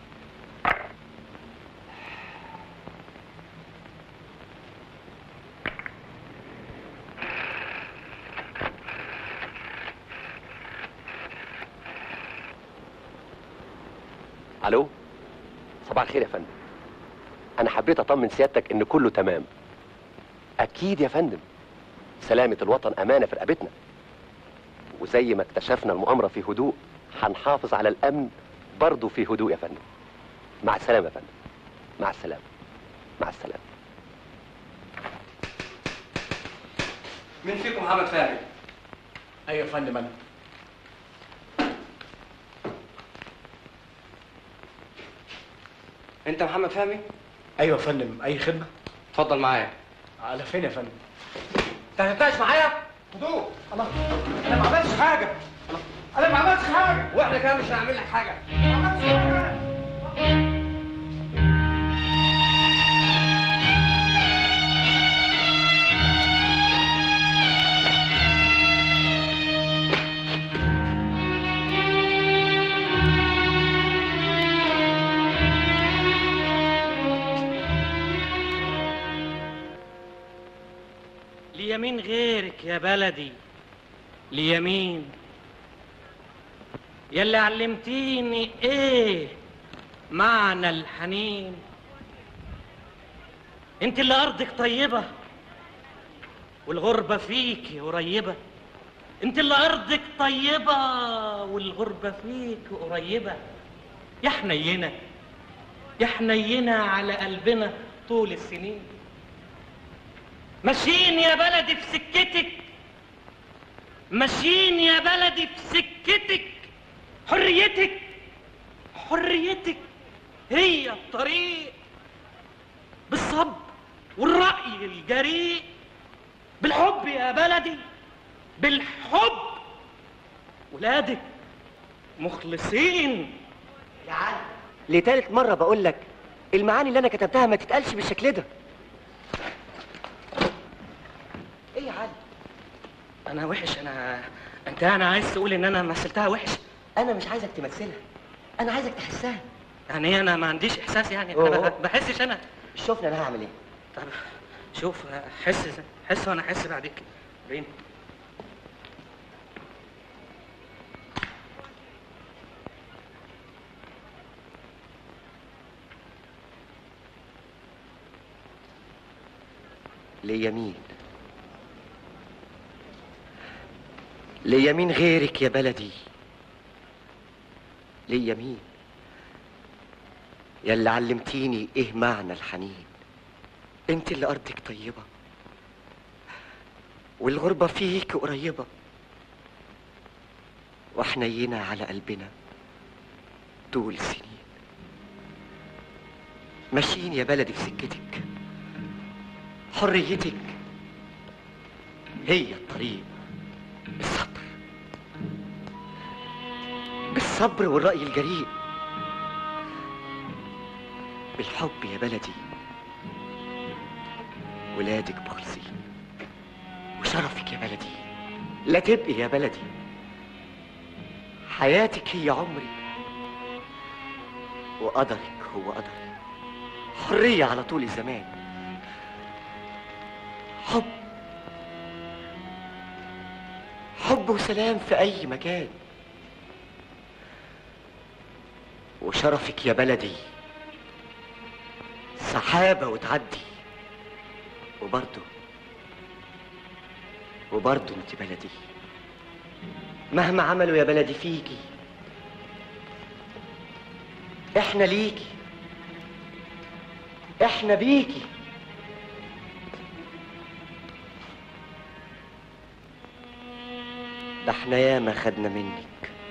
Speaker 19: الو صباح الخير يا فندم انا حبيت اطمن سيادتك ان كله تمام اكيد يا فندم سلامة الوطن امانة في رقبتنا وزي ما اكتشفنا المؤامرة في هدوء هنحافظ على الامن برضه في هدوء يا فندم مع السلامة يا فندم مع السلامة مع السلامة
Speaker 5: مين فيكم محمد فهمي
Speaker 6: ايوه يا فندم انا
Speaker 5: انت محمد فهمي
Speaker 6: ايوه يا فندم اي خدمه
Speaker 5: اتفضل معايا
Speaker 6: على فين يا فندم
Speaker 5: انت هتتناقش معايا
Speaker 6: هدوء الله انا ما عملتش حاجه الله انا ما عملتش حاجه
Speaker 5: واحنا كمان مش هنعمل لك حاجه
Speaker 6: ما عملتش حاجه
Speaker 5: ليمين غيرك يا بلدي ليمين يلي علمتيني ايه معنى الحنين انت اللي ارضك طيبة والغربة فيكي قريبة انت اللي ارضك طيبة والغربة فيك قريبة يا حنينة يا حنينة على قلبنا طول السنين ماشيين يا بلدي في سكتك ماشيين يا بلدي في سكتك حريتك حريتك هي الطريق بالصبر والرأي الجريء بالحب يا بلدي بالحب ولادك مخلصين
Speaker 21: يا علي لتالت مرة بقول لك المعاني اللي أنا كتبتها ما تتقالش بالشكل ده إيه يا علي؟
Speaker 5: انا وحش انا انت انا عايز تقول ان انا مثلتها وحش
Speaker 21: أنا مش عايزك تمثلها أنا عايزك تحسها
Speaker 5: يعني إيه انا ما عنديش احساس يعني انا
Speaker 21: أوه.
Speaker 5: ما بحسش انا
Speaker 21: شوفني أنا هعمل إيه
Speaker 5: طب شوف حس حس وانا احس بعديك رين
Speaker 21: ليا مين ليا مين غيرك يا بلدي ليا مين يا اللي علمتيني ايه معنى الحنين انت اللي ارضك طيبه والغربه فيك قريبه وحنينه على قلبنا طول السنين ماشيين يا بلدي في سكتك حريتك هي الطريق بالصبر بالصبر والرأي الجريء بالحب يا بلدي ولادك مخلصين وشرفك يا بلدي لا تبقي يا بلدي حياتك هي عمري وقدرك هو قدري حرية على طول الزمان حب حب وسلام في أي مكان وشرفك يا بلدي سحابة وتعدي وبرضه وبرضه انت بلدي مهما عملوا يا بلدي فيكي احنا ليكي احنا بيكي ده احنا ياما خدنا منك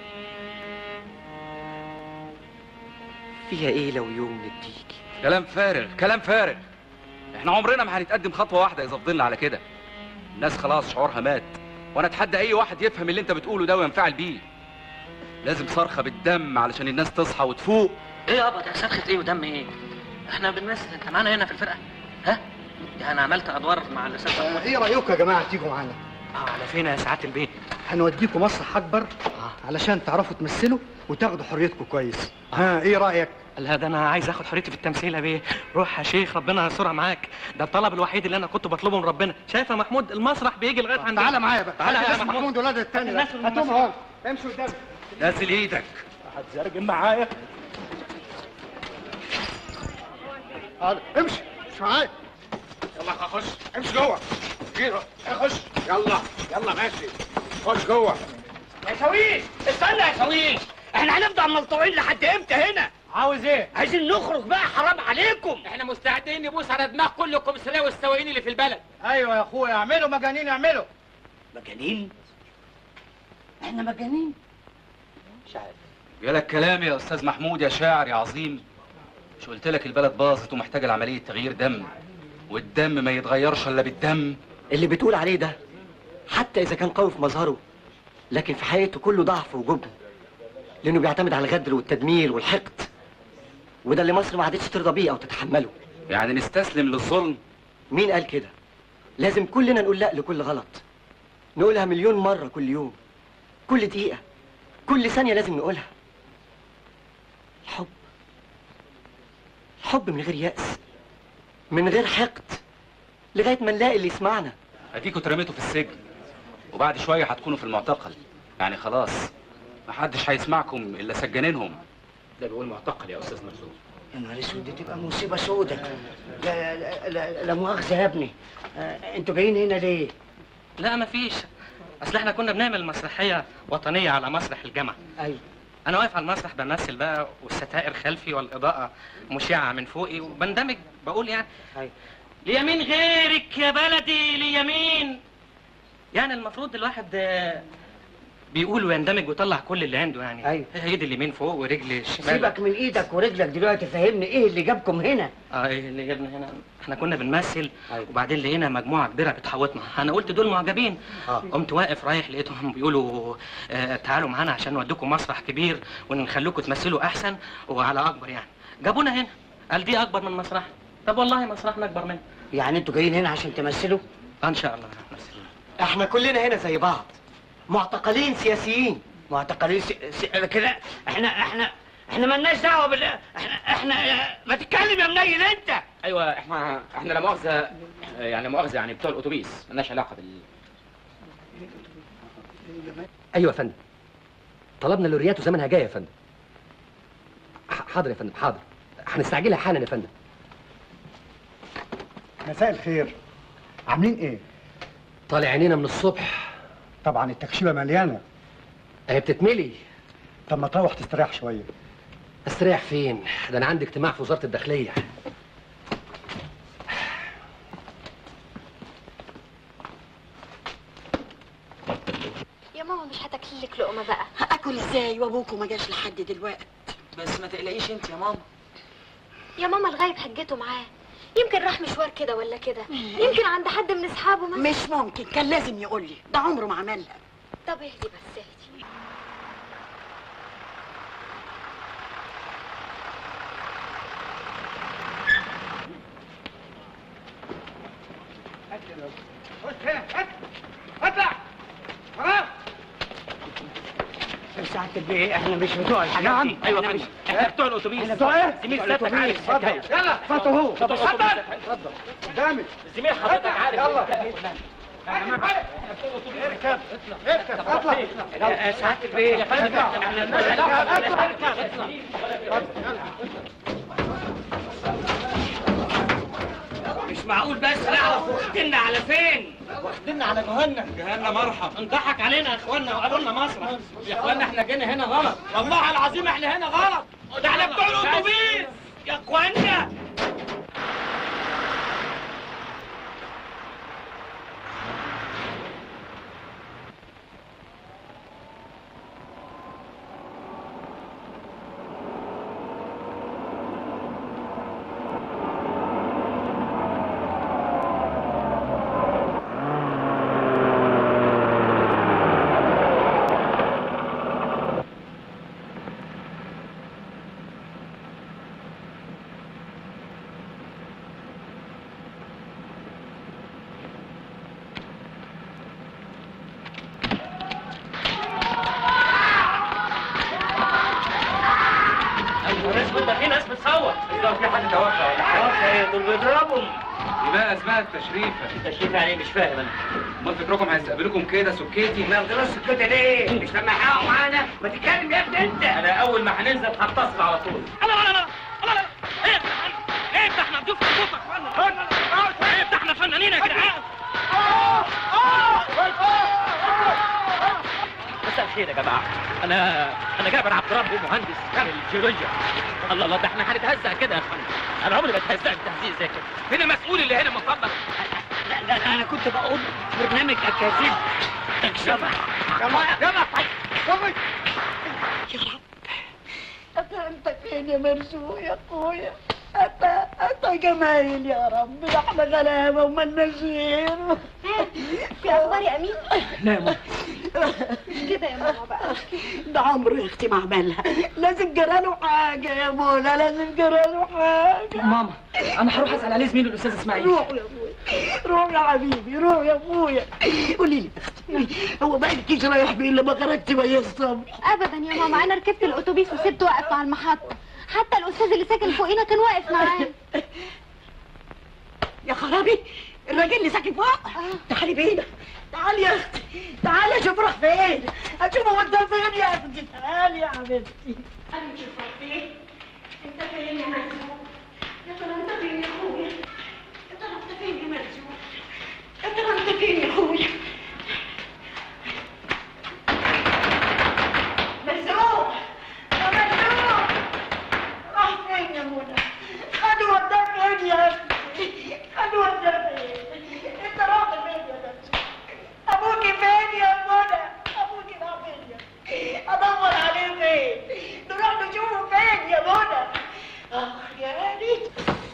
Speaker 21: فيها ايه لو يوم نديكي
Speaker 8: كلام فارغ كلام فارغ احنا عمرنا ما هنتقدم خطوه واحده اذا فضلنا على كده الناس خلاص شعورها مات وانا اتحدى اي واحد يفهم اللي انت بتقوله ده وينفعل بيه لازم صرخه بالدم علشان الناس تصحى وتفوق
Speaker 5: ايه يابا ده صرخة ايه ودم ايه احنا بنمثل انت معانا هنا في الفرقه ها يعني انا عملت ادوار مع الاستاذ محمود
Speaker 9: ايه رايكم يا جماعه تيجوا معانا
Speaker 5: اه على فين يا سعاده البيت
Speaker 9: هنوديكم مسرح اكبر علشان تعرفوا تمثلوا وتاخدوا حريتكم كويس ها ايه رايك
Speaker 5: لا ده انا عايز اخد حريتي في التمثيل يا بيه روح يا شيخ ربنا يسترها معاك ده الطلب الوحيد اللي انا كنت بطلبه من ربنا شايف يا محمود المسرح بيجي لغايه عندنا
Speaker 9: تعالى معايا بقى
Speaker 5: تعالى
Speaker 9: هات
Speaker 5: يا
Speaker 9: الناس
Speaker 5: محمود
Speaker 9: محمود ولاد التاني
Speaker 5: الناس
Speaker 9: هاتهم
Speaker 5: الممثلين.
Speaker 9: اهو امشوا قدامي
Speaker 8: نازل ايدك
Speaker 9: هتزرجم معايا حاضر امشي مش معايا
Speaker 12: يلا خش امشي جوه كده خش يلا يلا ماشي خش جوه
Speaker 6: يا شاويش استنى يا شاويش احنا هنفضل ملطوعين لحد امتى هنا
Speaker 12: عاوز ايه
Speaker 6: عايزين نخرج بقى حرام عليكم
Speaker 5: احنا مستعدين نبوس على دماغ كل الكمثريه والسواقين اللي في البلد
Speaker 12: ايوه يا اخويا اعملوا مجانين اعملوا
Speaker 6: مجانين احنا مجانين
Speaker 8: مش عارف جالك كلام يا استاذ محمود يا شاعر يا عظيم مش قلت لك البلد باظت ومحتاجه لعمليه تغيير دم والدم ما يتغيرش الا بالدم
Speaker 21: اللي بتقول عليه ده حتى اذا كان قوي في مظهره لكن في حقيقته كله ضعف وجبن لانه بيعتمد على الغدر والتدمير والحقد وده اللي مصر ما عادتش ترضى بيه او تتحمله
Speaker 8: يعني نستسلم للظلم
Speaker 21: مين قال كده لازم كلنا نقول لا لكل غلط نقولها مليون مرة كل يوم كل دقيقة كل ثانية لازم نقولها الحب الحب من غير يأس من غير حقد لغاية ما نلاقي اللي يسمعنا
Speaker 8: اديكوا اترميتوا في السجن وبعد شويه هتكونوا في المعتقل يعني خلاص محدش هيسمعكم الا سجانينهم
Speaker 7: ده بيقول معتقل يا استاذ مرزوق
Speaker 14: يا نهار اسود دي تبقى مصيبه سودة لا لا, لا, لا مؤاخذه يا ابني آه، انتوا جايين هنا ليه؟
Speaker 5: لا مفيش اصل احنا كنا بنعمل مسرحيه وطنيه على مسرح الجامعه
Speaker 14: ايوه
Speaker 5: انا واقف على المسرح بمثل بقى والستائر خلفي والاضاءه مشعه من فوقي وبندمج بقول يعني
Speaker 14: ايوه
Speaker 5: ليمين غيرك يا بلدي ليمين يعني المفروض الواحد آه، بيقول ويندمج ويطلع كل اللي عنده يعني
Speaker 14: أيوة.
Speaker 5: ايد اليمين فوق ورجل الشمال
Speaker 14: سيبك من ايدك ورجلك دلوقتي فهمني ايه اللي جابكم هنا؟
Speaker 5: اه ايه اللي جابنا هنا احنا كنا بنمثل وبعدين لقينا مجموعه كبيره بتحوطنا انا قلت دول معجبين
Speaker 14: آه.
Speaker 5: قمت واقف رايح لقيتهم بيقولوا آه تعالوا معانا عشان نوديكم مسرح كبير ونخليكم تمثلوا احسن وعلى اكبر يعني جابونا هنا قال دي اكبر من مسرح طب والله مسرحنا اكبر منه
Speaker 14: يعني انتوا جايين هنا عشان تمثلوا؟
Speaker 5: ان شاء الله
Speaker 21: احنا كلنا هنا زي بعض معتقلين سياسيين
Speaker 14: معتقلين س... س... كده احنا احنا احنا مالناش دعوه بال احنا احنا ما تتكلم يا منيل انت
Speaker 7: ايوه احنا احنا لا مؤاخذه يعني لا مؤاخذه يعني بتوع الاتوبيس مالناش علاقه بال
Speaker 19: ايوه يا فندم طلبنا لوريات وزمانها جايه يا فندم ح- حاضر يا فندم حاضر هنستعجلها حالا يا فندم
Speaker 9: مساء الخير عاملين ايه؟
Speaker 19: طالع عينينا من الصبح
Speaker 9: طبعا التكشيفه مليانه
Speaker 19: هي بتتملي
Speaker 9: طب ما تروح تستريح شويه
Speaker 19: استريح فين ده انا عندي اجتماع في وزاره الداخليه
Speaker 10: يا ماما مش هتاكلي لك لقمه بقى
Speaker 16: اكل ازاي وابوكوا ما جاش لحد دلوقتي
Speaker 5: بس ما تقلقيش انت يا ماما
Speaker 10: يا ماما الغايب حجته معاه يمكن راح مشوار كده ولا كده يمكن عند حد من اصحابه مثلا
Speaker 16: مش ممكن كان لازم يقول لي ده عمره ما عملها
Speaker 10: طب اهدي بس اهدي
Speaker 6: اطلع خلاص
Speaker 14: ساعة البيه احنا مش بتوع الحاجات
Speaker 6: نعم.
Speaker 14: دي
Speaker 6: أيوة
Speaker 14: احنا
Speaker 6: يا
Speaker 14: مش
Speaker 6: فندم.
Speaker 14: احنا بتوع الاتوبيس
Speaker 6: احنا بتوع ايه؟
Speaker 14: زميل
Speaker 6: بتوع
Speaker 14: سيادتك
Speaker 6: الأتوبيس.
Speaker 14: عارف
Speaker 6: اتفضل. يلا اتفضل هو اتفضل اتفضل قدامي
Speaker 5: زميل حضرتك عارف
Speaker 6: يلا اركب اركب اطلع
Speaker 14: يا ساعة البيه
Speaker 5: يا فندم
Speaker 14: مش معقول بس نعرف واخدنا على فين
Speaker 5: واخدنا على جهنم جهنم مرحب انضحك علينا يا اخوانا وقالوا لنا مسرح يا اخوانا احنا جينا هنا غلط والله العظيم احنا هنا غلط
Speaker 14: ده احنا بتوع الاتوبيس يا اخوانا
Speaker 5: ايوه ناس ده في ناس بتصور
Speaker 8: لو في حد توفى ولا حاجه
Speaker 14: ايه دول بيضربهم
Speaker 8: يبقى اسمها التشريفه
Speaker 14: التشريف يعني مش فاهم انا
Speaker 8: امال فكركم هيستقبلوكم كده سكيتي
Speaker 14: ما ياخدوناش كده ليه؟ مش لما يحققوا معانا ما تتكلم يا ابني انت
Speaker 5: انا اول ما هننزل هتصل على طول لا لا لا لا لا لا ايه ايه ده احنا ضيوف ضيوف يا اخوانا ايه ده احنا فنانين يا جدعان مساء الخير يا جماعه انا انا جابر عبد ربي مهندس الجيولوجيا الله الله ده احنا هنتهزق كده يا اخوانا انا عمري ما اتهزقت تهزيق زي كده فين المسؤول اللي هنا مفضل
Speaker 14: لا لا لا انا كنت بقول برنامج اكاذيب تكشفها يلا يلا
Speaker 16: يا رب أتا أنت فين يا مرزوق يا أخويا أتا أتا جمايل يا رب ده احنا غلابة ومالناش غير
Speaker 10: في اخبار يا امين
Speaker 16: لا يا ماما
Speaker 10: مش كده يا ماما بقى
Speaker 16: ده عمرو يا اختي ما عملها لازم جراله حاجة يا منى لازم جراله حاجة
Speaker 3: ماما انا هروح اسال عليه زميله الاستاذ اسماعيل
Speaker 16: روح يا ابويا روح يا حبيبي روح يا ابويا قولي لي يا اختي هو بقى الكيس رايح فين لما خرجت بيا الصبح
Speaker 10: ابدا يا ماما انا ركبت الاتوبيس وسبته واقف على المحطه حتى الاستاذ اللي ساكن فوقينا كان واقف معاه
Speaker 16: يا خرابي الراجل اللي ساكن فوق تعالي بينا تعالي يا اختي تعالي اشوف راح فين اشوفه وداه فين يا اختي تعالي يا حبيبتي انا اشوف راح فين انت فين يا مرزوق يا ترى انت فين يا اخويا يا ترى انت فين يا مرزوق يا ترى انت فين يا اخويا مرزوق يا مرزوق راح فين يا منى خدوا وداه فين يا اختي خدوا وداه فين انت رايح فين يا مرزوق ابوكي فين يا منى ابوكي راح فين يا ادور عليه فين نروح نشوفه فين يا منى اخ يا ريت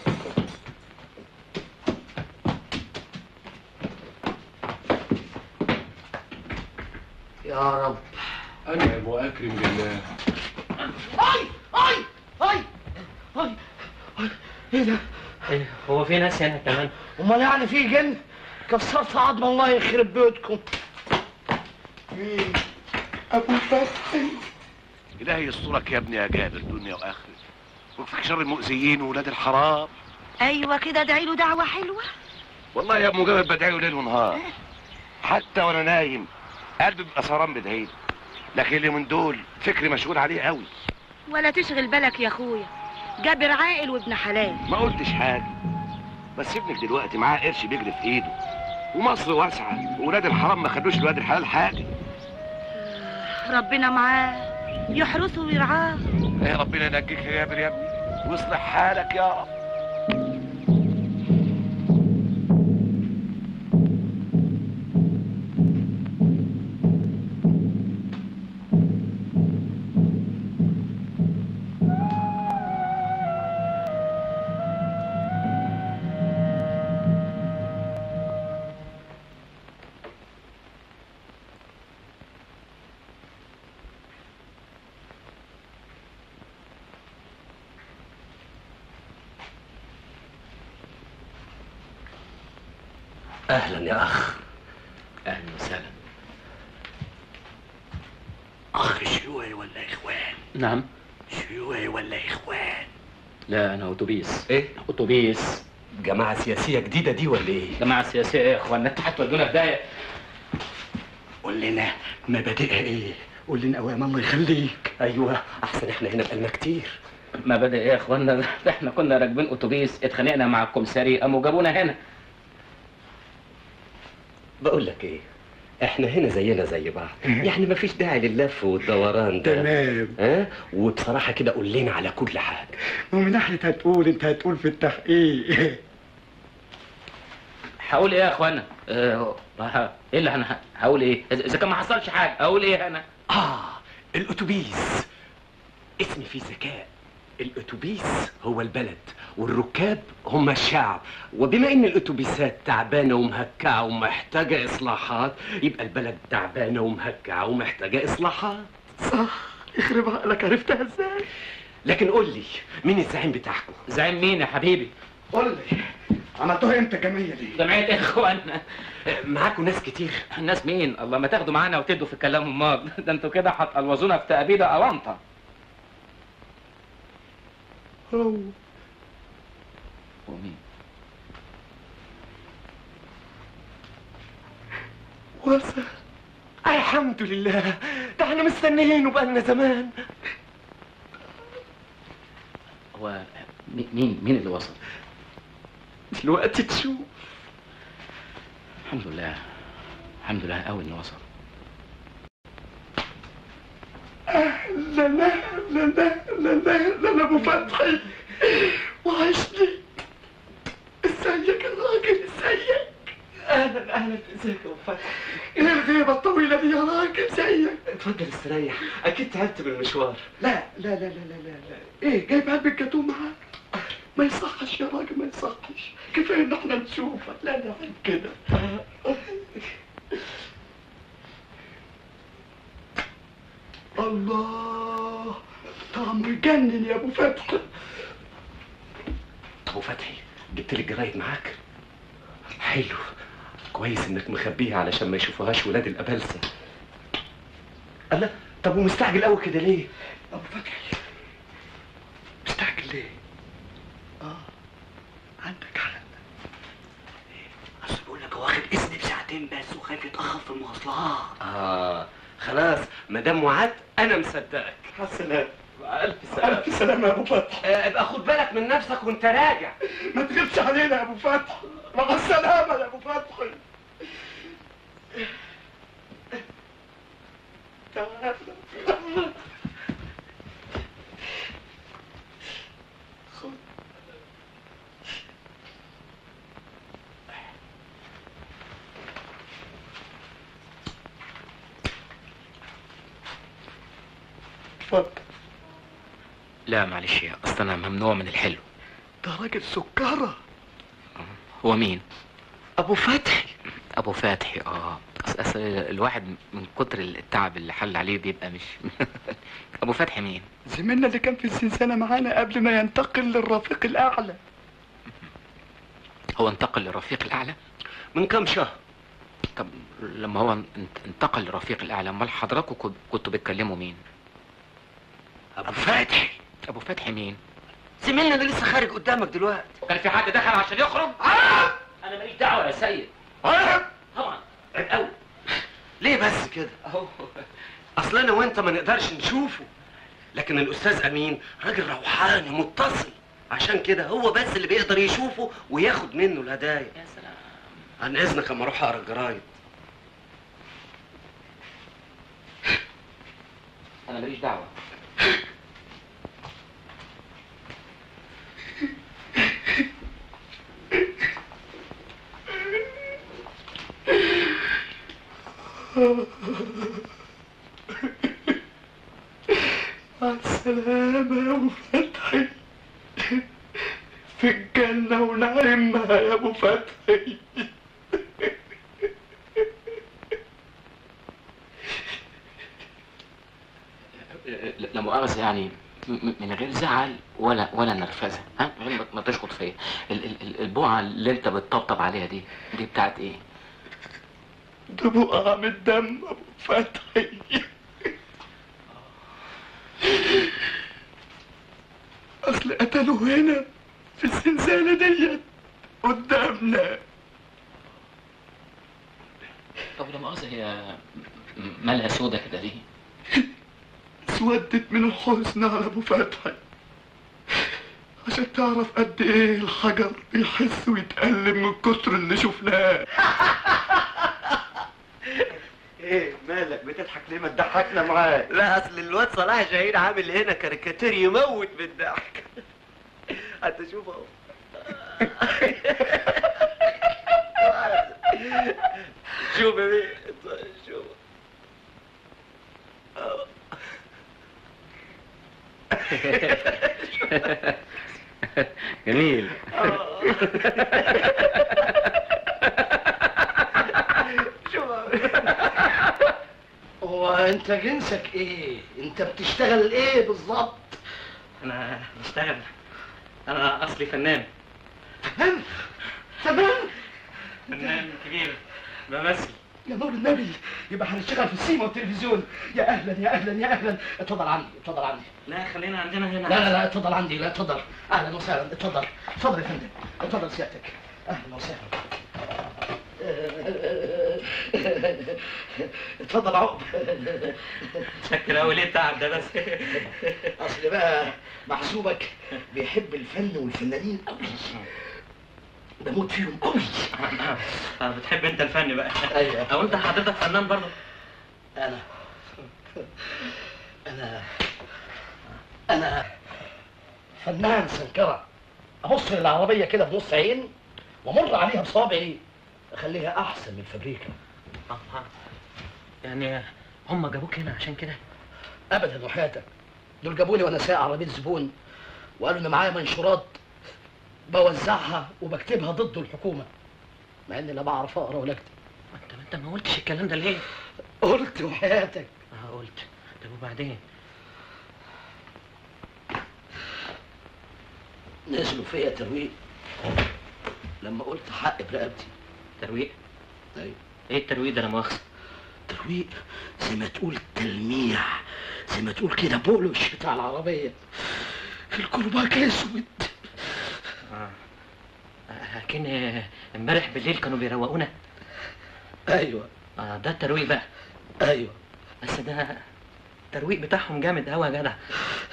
Speaker 11: يا رب
Speaker 15: أنعم وأكرم بالله
Speaker 6: اي اي اي اي ايه ده؟
Speaker 11: هو في ناس هنا كمان
Speaker 6: امال يعني في جن كسرت عظم الله يخرب بيوتكم
Speaker 15: أبو فتحي إلهي يسترك يا ابني يا جابر دنيا وآخرة ويكفيك شر المؤذيين وولاد الحرام
Speaker 16: ايوه كده ادعي له دعوه حلوه
Speaker 15: والله يا ابو جابر بدعي له ليل ونهار حتى وانا نايم قلبي بيبقى سهران بدعي له لكن اللي من دول فكري مشغول عليه قوي
Speaker 16: ولا تشغل بالك يا اخويا جابر عاقل وابن حلال
Speaker 15: ما قلتش حاجه بس ابنك دلوقتي معاه قرش بيجري في ايده ومصر واسعه وولاد الحرام ما خدوش لولاد الحلال حاجه
Speaker 16: ربنا معاه يحرسه ويرعاه
Speaker 15: يا ربنا ينجيك يا جابر يا ابني ويصلح حالك يا رب
Speaker 11: اهلا يا اخ
Speaker 2: اهلا وسهلا
Speaker 11: اخ شيوعي ولا اخوان
Speaker 2: نعم
Speaker 11: شيوعي ولا اخوان
Speaker 2: لا انا اتوبيس
Speaker 11: ايه
Speaker 2: اتوبيس
Speaker 11: جماعه سياسيه جديده دي ولا ايه
Speaker 2: جماعه سياسيه ايه يا اخوانا انت هتودونا في داهيه
Speaker 11: قول لنا مبادئها ايه قول لنا اوام الله يخليك ايوه احسن احنا هنا بقالنا كتير
Speaker 2: مبادئ ايه يا اخوانا ده احنا كنا راكبين اتوبيس اتخانقنا مع الكمساري قاموا جابونا هنا
Speaker 11: بقول لك ايه احنا هنا زينا زي بعض يعني مفيش داعي لللف والدوران ده
Speaker 9: تمام.
Speaker 11: ها وبصراحه كده قول لنا على كل حاجه
Speaker 9: ومن ناحية هتقول انت هتقول في التحقيق
Speaker 2: هقول ايه يا اخوانا اه ه- ايه اللي انا ه- هقول ايه إذا- اذا كان ما حصلش حاجه اقول ايه انا
Speaker 11: اه الاتوبيس اسمي فيه ذكاء الاتوبيس هو البلد والركاب هم الشعب وبما ان الاتوبيسات تعبانه ومهكعه ومحتاجه اصلاحات يبقى البلد تعبانه ومهكعه ومحتاجه اصلاحات
Speaker 9: صح يخرب عقلك عرفتها ازاي
Speaker 11: لكن قول لي مين الزعيم بتاعكم
Speaker 2: زعيم مين يا حبيبي
Speaker 9: قول لي عملتوها امتى الجمعية دي
Speaker 2: جمعيه ايه يا اخوانا
Speaker 11: معاكم ناس كتير
Speaker 2: الناس مين الله ما تاخدوا معانا وتدوا في الكلام امال ده انتوا كده هتقلوظونا في تأبيده اوانطه
Speaker 9: هو
Speaker 2: ومين
Speaker 11: وصل الحمد لله ده احنا مستنيينه بقالنا زمان
Speaker 2: هو مي- مين مين اللي وصل
Speaker 11: دلوقتي تشوف
Speaker 2: الحمد لله الحمد لله قوي انه وصل
Speaker 9: لا لا لا لا لا لا لا لا ابو فتحي وحشني ازيك يا راجل ازيك
Speaker 11: اهلا اهلا ازيك يا ابو فتحي
Speaker 9: ايه الغيبة الطويلة دي يا راجل ازيك
Speaker 11: اتفضل استريح اكيد تعبت من المشوار
Speaker 9: لا لا لا لا لا لا لا ايه جايب علبة جاتوه معاك ما يصحش يا راجل ما يصحش كفايه ان احنا نشوفك لا لا عيب كده الله طعمه يجنن يا ابو فتحي
Speaker 11: ابو فتحي جبت لي الجرايد معاك حلو كويس انك مخبيها علشان ما يشوفوهاش ولاد الابلسه الله طب ومستعجل قوي كده ليه
Speaker 9: ابو فتحي مستعجل ليه اه عندك حق
Speaker 12: ساعتين بس وخايف يتاخر في المواصلات
Speaker 11: اه خلاص ما دام وعدت انا مصدقك
Speaker 12: السلام
Speaker 11: الف سلامه
Speaker 12: الف سلامه يا ابو فتحي
Speaker 11: آه، ابقى خد بالك من نفسك وانت راجع
Speaker 12: ما تغيبش علينا يا ابو فتحي مع السلامه يا ابو فتحي تعال خد اتفضل
Speaker 7: لا معلش يا اصل انا ممنوع من الحلو
Speaker 12: ده راجل سكره
Speaker 7: هو مين
Speaker 12: ابو فتحي
Speaker 7: ابو فتحي اه أصل, اصل الواحد من كتر التعب اللي حل عليه بيبقى مش ابو فتحي مين
Speaker 12: زميلنا اللي كان في الزنزانه معانا قبل ما ينتقل للرفيق الاعلى
Speaker 7: هو انتقل للرفيق الاعلى
Speaker 11: من كام شهر
Speaker 7: طب لما هو انت- انتقل للرفيق الاعلى امال حضراتكم كنت- كنتوا بتكلموا مين
Speaker 11: ابو فتحي
Speaker 7: ابو فتحي مين
Speaker 11: زميلنا اللي لسه خارج قدامك دلوقتي
Speaker 2: كان في حد دخل عشان يخرج
Speaker 11: انا ماليش دعوه يا سيد طبعا عيب قوي ليه بس كده اهو اصل انا وانت ما نقدرش نشوفه لكن الاستاذ امين راجل روحاني متصل عشان كده هو بس اللي بيقدر يشوفه وياخد منه الهدايا
Speaker 7: يا سلام
Speaker 11: عن اذنك اما اروح اقرا الجرايد
Speaker 7: انا ماليش دعوه
Speaker 12: مع السلامة يا أبو فتحي في الجنة ونعيمها يا أبو فتحي
Speaker 7: لا لا مؤاخذة يعني م- م- من غير زعل ولا ولا نرفزة ها من غير ما- ما تشخط فيا ال- ال- ال- البقعة اللي انت بتطبطب عليها دي دي بتاعت ايه؟
Speaker 12: ده بقع من الدم أبو فتحي أصل قتلوا هنا في الزنزانة ديت قدامنا
Speaker 7: طب لا مؤاخذة هي م- مالها سودة كده ليه؟
Speaker 12: اسودت من الحزن على ابو فتحي عشان تعرف قد ايه الحجر بيحس ويتألم من كتر اللي شفناه
Speaker 11: ايه مالك بتضحك ليه ما تضحكنا معاك لا اصل الواد صلاح جاهين عامل هنا كاريكاتير يموت من الضحك هتشوف اهو شوف يا بيه شوف أهو.
Speaker 7: جميل
Speaker 6: هو انت جنسك ايه انت بتشتغل ايه بالظبط
Speaker 5: انا بشتغل انا اصلي فنان
Speaker 6: تمام
Speaker 5: فنان كبير بمثل
Speaker 6: يا نور النبي يبقى هنشتغل في السينما والتلفزيون يا اهلا يا اهلا يا اهلا اتفضل عندي اتفضل عندي
Speaker 5: لا خلينا عندنا هنا
Speaker 6: لا لا لا اتفضل عندي لا اتفضل اهلا وسهلا اتفضل اتفضل يا فندم اتفضل سيادتك اهلا وسهلا اتفضل عقب
Speaker 5: شكل قوي ليه التعب ده بس
Speaker 6: اصل بقى محسوبك بيحب الفن والفنانين قوي بموت فيهم قوي
Speaker 5: آه، بتحب انت الفن بقى
Speaker 6: ايوه
Speaker 5: او انت حضرتك فنان برضه
Speaker 6: انا انا انا فنان سنكرة ابص للعربية كده بنص عين وامر عليها بصابعي اخليها احسن من الفابريكا
Speaker 5: يعني هم جابوك هنا عشان كده
Speaker 6: ابدا وحياتك دول جابوني وانا سايق عربية زبون وقالوا ان معايا منشورات بوزعها وبكتبها ضد الحكومة مع اني لا بعرف اقرا ولا اكتب
Speaker 5: انت انت ما قلتش الكلام ده ليه؟
Speaker 6: قلت وحياتك
Speaker 5: اه قلت طب وبعدين؟
Speaker 6: نزلوا فيا ترويق لما قلت حق برقبتي
Speaker 5: ترويق؟
Speaker 6: ايوه
Speaker 5: ايه الترويق ده لا مؤاخذة؟
Speaker 6: ترويق زي ما تقول تلميع زي ما تقول كده بولش بتاع العربية الكرباج اسود
Speaker 5: اه لكن امبارح بالليل كانوا بيروقونا
Speaker 4: ايوه
Speaker 5: اه ده الترويق بقى
Speaker 4: ايوه
Speaker 5: بس ده الترويق بتاعهم جامد قوي يا جدع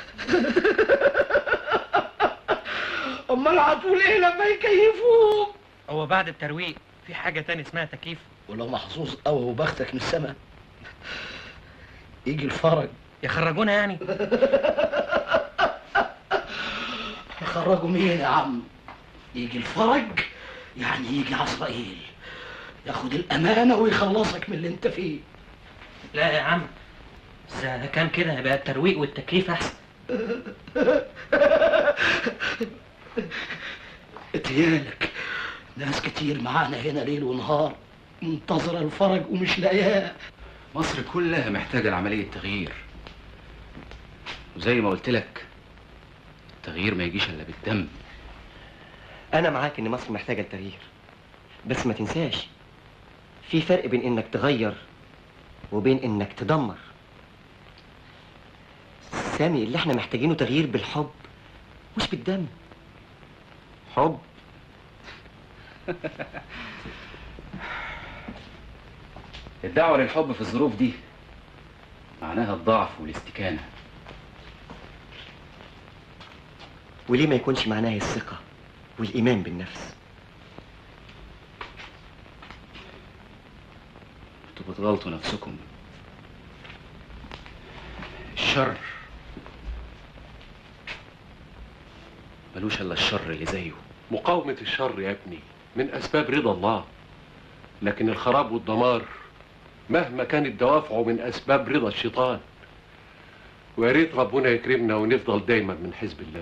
Speaker 4: امال هتقول ايه لما يكيفوك
Speaker 5: هو بعد الترويق في حاجة تاني اسمها تكييف
Speaker 4: ولو محظوظ قوي وبختك من السما يجي الفرج
Speaker 5: يخرجونا يعني
Speaker 4: يخرجوا مين يا عم يجي الفرج يعني يجي عزرائيل ياخد الامانه ويخلصك من اللي انت فيه
Speaker 5: لا يا عم إذا كان كده يبقى الترويق والتكييف أحسن
Speaker 4: اتيالك ناس كتير معانا هنا ليل ونهار منتظرة الفرج ومش لاقياه
Speaker 7: مصر كلها محتاجة لعملية تغيير وزي ما قلت لك التغيير ما يجيش الا بالدم
Speaker 21: انا معاك ان مصر محتاجه التغيير بس ما تنساش في فرق بين انك تغير وبين انك تدمر سامي اللي احنا محتاجينه تغيير بالحب مش بالدم حب
Speaker 7: الدعوة للحب في الظروف دي معناها الضعف والاستكانة
Speaker 21: وليه ما يكونش معناها الثقه والايمان بالنفس
Speaker 7: انتوا بتغلطوا نفسكم الشر ملوش الا الشر اللي زيه
Speaker 22: مقاومة الشر يا ابني من أسباب رضا الله لكن الخراب والدمار مهما كانت دوافعه من أسباب رضا الشيطان ويا ريت ربنا يكرمنا ونفضل دايما من حزب الله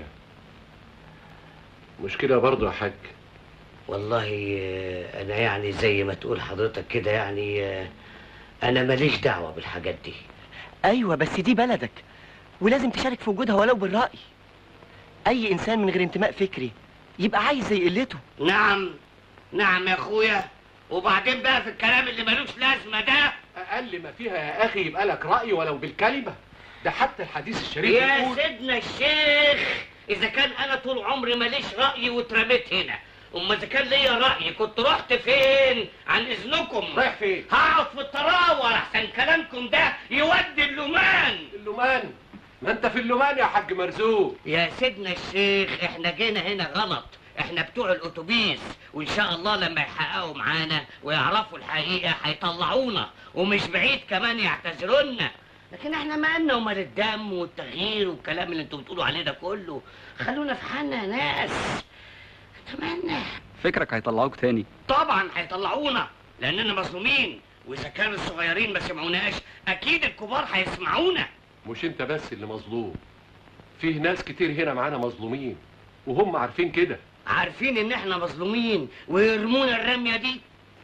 Speaker 22: مش كده برضه يا حاج
Speaker 14: والله آه، انا يعني زي ما تقول حضرتك كده يعني آه، انا ماليش دعوه بالحاجات دي
Speaker 21: ايوه بس دي بلدك ولازم تشارك في وجودها ولو بالراي اي انسان من غير انتماء فكري يبقى عايز زي قلته
Speaker 14: نعم نعم يا اخويا وبعدين بقى في الكلام اللي ملوش لازمه ده
Speaker 22: أقل ما فيها يا أخي يبقى لك رأي ولو بالكلمة ده حتى الحديث الشريف
Speaker 14: يا
Speaker 22: يقول
Speaker 14: سيدنا الشيخ اذا كان انا طول عمري ماليش راي واترميت هنا اما اذا كان ليا راي كنت رحت فين عن اذنكم
Speaker 22: رايح فين
Speaker 14: هقعد في الطراوه احسن كلامكم ده يودي اللومان
Speaker 22: اللومان ما انت في اللومان يا حاج مرزوق
Speaker 14: يا سيدنا الشيخ احنا جينا هنا غلط احنا بتوع الاتوبيس وان شاء الله لما يحققوا معانا ويعرفوا الحقيقه هيطلعونا ومش بعيد كمان يعتذرونا لكن احنا مالنا ومال الدم والتغيير والكلام اللي انتوا بتقولوا عليه ده كله خلونا في حالنا يا ناس اتمنى
Speaker 7: فكرك هيطلعوك تاني
Speaker 14: طبعا هيطلعونا لاننا مظلومين واذا كان الصغيرين ما سمعوناش اكيد الكبار هيسمعونا
Speaker 22: مش انت بس اللي مظلوم فيه ناس كتير هنا معانا مظلومين وهم عارفين كده
Speaker 14: عارفين ان احنا مظلومين ويرمونا الرميه دي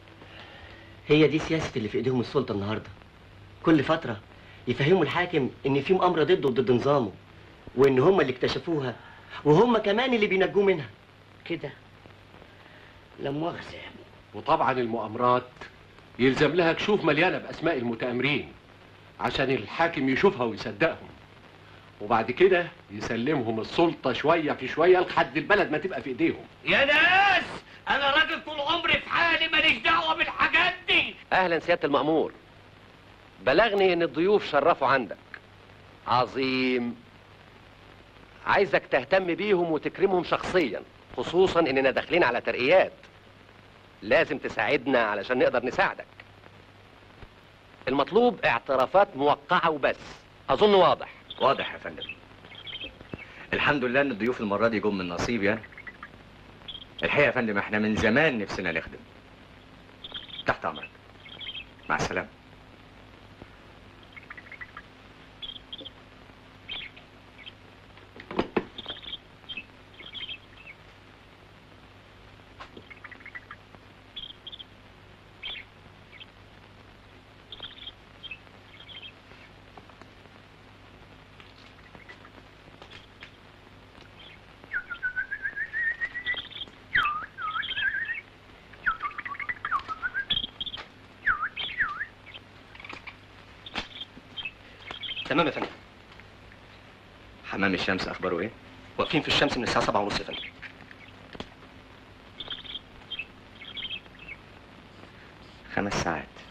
Speaker 21: هي دي سياسه اللي في ايديهم السلطه النهارده كل فتره يفهموا الحاكم ان في مؤامره ضده وضد نظامه وان هم اللي اكتشفوها وهم كمان اللي بينجوه منها
Speaker 14: كده لا مؤاخذه
Speaker 22: وطبعا المؤامرات يلزم لها كشوف مليانه باسماء المتآمرين عشان الحاكم يشوفها ويصدقهم وبعد كده يسلمهم السلطه شويه في شويه لحد البلد ما تبقى في ايديهم
Speaker 14: يا ناس انا راجل طول عمري في حالي ماليش دعوه بالحاجات دي
Speaker 19: اهلا سياده المامور بلغني ان الضيوف شرفوا عندك عظيم عايزك تهتم بيهم وتكرمهم شخصيا خصوصا اننا داخلين على ترقيات لازم تساعدنا علشان نقدر نساعدك المطلوب اعترافات موقعة وبس اظن واضح
Speaker 23: واضح يا فندم الحمد لله ان الضيوف المره دي جم من نصيب يعني الحقيقه يا فندم احنا من زمان نفسنا نخدم تحت امرك مع السلامه
Speaker 21: تمام يا فندم
Speaker 23: حمام الشمس اخباره ايه
Speaker 21: واقفين في الشمس من الساعه 7 ونص يا فندم
Speaker 23: خمس ساعات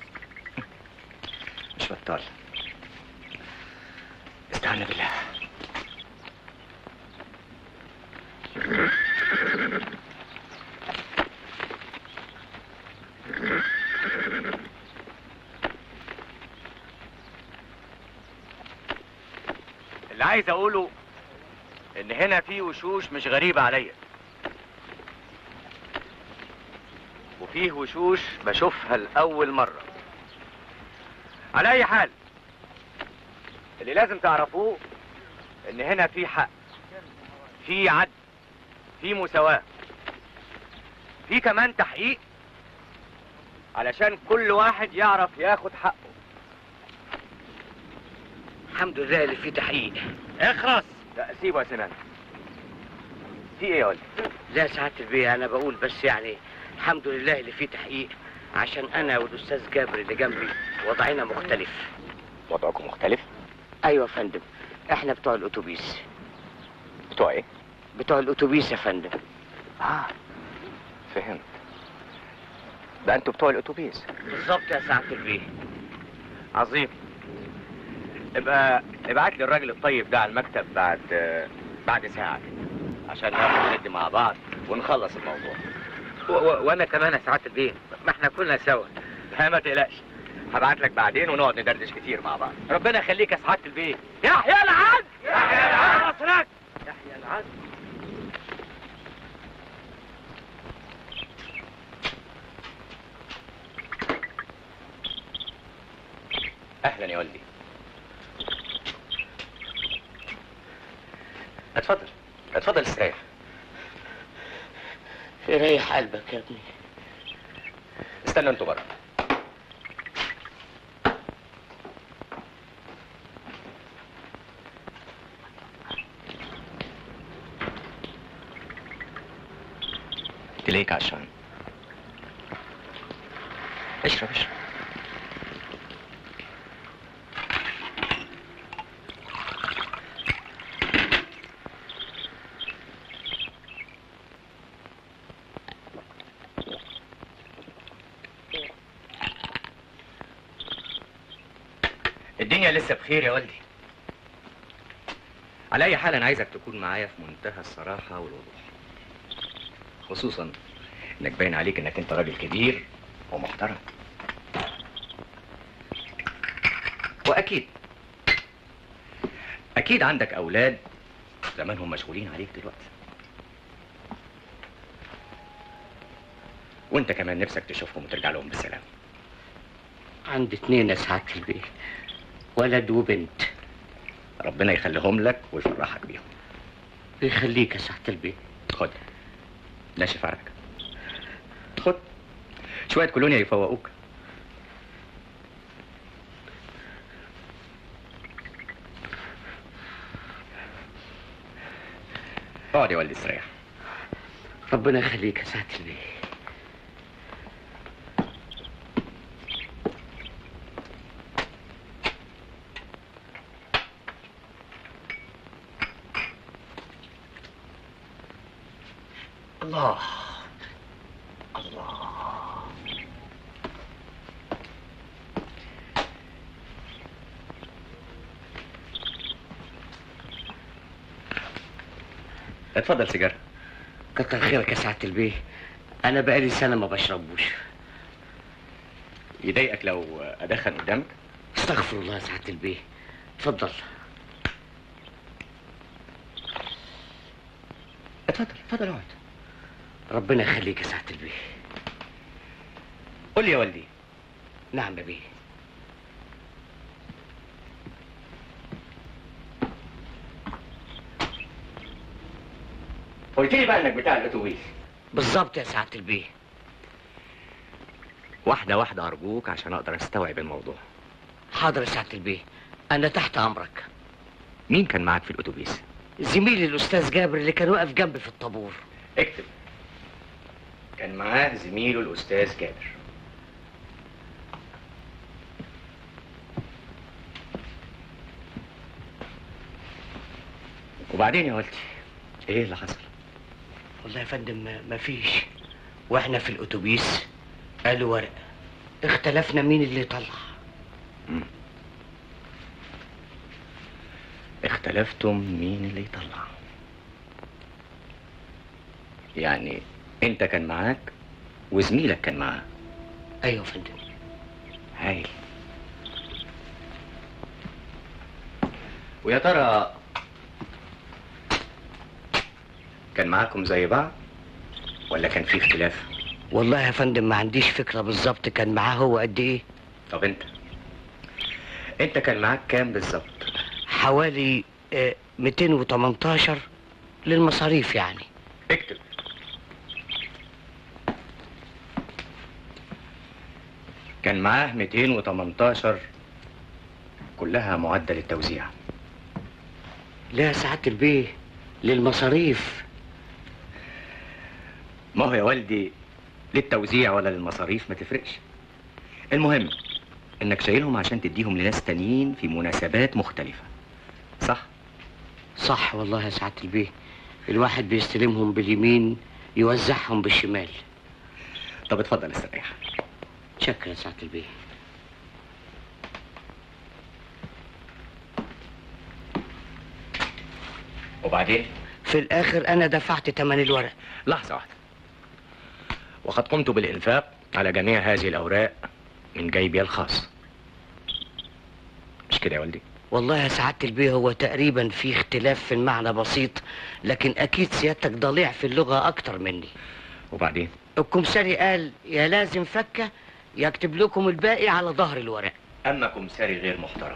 Speaker 23: بطال استعنا بالله اللي عايز اقوله ان هنا في وشوش مش غريبة عليا وفيه وشوش بشوفها لأول مرة على أي حال اللي لازم تعرفوه إن هنا في حق في عدل في مساواة في كمان تحقيق علشان كل واحد يعرف ياخد حقه
Speaker 11: الحمد لله اللي فيه تحقيق
Speaker 23: اخرس لا سيبه يا سنان في ايه يا ولد
Speaker 11: لا سعادة البيه انا بقول بس يعني الحمد لله اللي فيه تحقيق عشان انا والاستاذ جابر اللي جنبي وضعنا مختلف
Speaker 23: وضعكم مختلف
Speaker 11: ايوه يا فندم احنا بتوع الاتوبيس
Speaker 23: بتوع ايه
Speaker 11: بتوع الاتوبيس يا فندم
Speaker 23: اه فهمت ده انتوا بتوع الاتوبيس
Speaker 11: بالظبط يا سعادة البيه
Speaker 23: عظيم ابقى ابعت لي الراجل الطيب ده على المكتب بعد بعد ساعة كده عشان ناخد ندي مع بعض ونخلص الموضوع
Speaker 7: و- و- وانا كمان يا سعاده البيه ما احنا كلنا سوا
Speaker 23: لا ما تقلقش هبعت لك بعدين ونقعد ندردش كتير مع بعض
Speaker 7: ربنا يخليك يا سعاده البيه
Speaker 23: يحيى العز
Speaker 11: يحيى العز
Speaker 23: مصرك
Speaker 11: يحيى العز
Speaker 23: اهلا يا ولدي اتفضل اتفضل استريح
Speaker 11: يريح قلبك يا ابني
Speaker 23: استنوا انتوا بره تلاقيك عشان اشرب اشرب الدنيا لسه بخير يا ولدي على اي حال انا عايزك تكون معايا في منتهى الصراحه والوضوح خصوصا انك باين عليك انك انت راجل كبير ومحترم واكيد اكيد عندك اولاد زمانهم مشغولين عليك دلوقتي وانت كمان نفسك تشوفهم وترجع لهم بالسلامه
Speaker 11: عندي اتنين يا سعادة البيه ولد وبنت
Speaker 23: ربنا يخليهم لك ويفرحك بيهم
Speaker 11: يخليك يا سعادة البيه
Speaker 23: خد ناشف عرقك خد شوية كولونيا يفوقوك اقعد يا ولدي استريح
Speaker 11: ربنا يخليك يا سعادة البيه
Speaker 23: الله الله اتفضل سيجارة
Speaker 11: كتر خيرك يا سعادة البيه أنا بقالي سنة ما بشربوش
Speaker 23: يضايقك لو ادخن قدامك
Speaker 11: استغفر الله يا سعادة البيه اتفضل
Speaker 23: اتفضل اتفضل اقعد
Speaker 11: ربنا يخليك يا سعادة البيه
Speaker 23: قول لي يا ولدي
Speaker 11: نعم يا بيه
Speaker 23: قلت لي بقى انك بتاع الاتوبيس
Speaker 11: بالظبط يا سعادة البيه
Speaker 23: واحدة واحدة ارجوك عشان اقدر استوعب الموضوع
Speaker 11: حاضر يا سعادة البيه أنا تحت أمرك
Speaker 23: مين كان معاك في الاتوبيس
Speaker 11: زميلي الأستاذ جابر اللي كان واقف جنبي في الطابور
Speaker 23: اكتب كان معاه زميله الاستاذ جابر وبعدين يا ولدي ايه اللي حصل
Speaker 11: والله يا فندم ما- مفيش واحنا في الاتوبيس قالوا ورق اختلفنا مين اللي يطلع
Speaker 23: واختلفتم مين اللي يطلع يعني انت كان معاك وزميلك كان معاه
Speaker 14: ايوه يا فندم
Speaker 23: هايل ويا ترى كان معاكم زي بعض ولا كان في اختلاف
Speaker 14: والله يا فندم ما عنديش فكره بالظبط كان معاه هو قد ايه
Speaker 23: طب انت انت كان معاك كام بالظبط
Speaker 14: حوالي آه، 218 للمصاريف يعني
Speaker 23: اكتب كان معاه 218 كلها معدل التوزيع
Speaker 14: لا يا سعاده البيه للمصاريف
Speaker 23: ما هو يا والدي للتوزيع ولا للمصاريف ما تفرقش المهم انك شايلهم عشان تديهم لناس تانيين في مناسبات مختلفة صح؟
Speaker 14: صح والله يا سعاده البيه الواحد بيستلمهم باليمين يوزعهم بالشمال
Speaker 23: طب اتفضل استريح
Speaker 14: شكرا يا سعاده البيه
Speaker 23: وبعدين
Speaker 14: في الاخر انا دفعت ثمن الورق
Speaker 23: لحظة واحدة وقد قمت بالإنفاق على جميع هذه الأوراق من جيبي الخاص مش كده يا والدي؟
Speaker 14: والله يا سعاده البيه هو تقريبا في اختلاف في المعنى بسيط لكن اكيد سيادتك ضليع في اللغه اكتر مني
Speaker 23: وبعدين؟
Speaker 14: الكمساري قال يا لازم فكه يكتب لكم الباقي على ظهر الورق
Speaker 23: أما كمساري غير محترم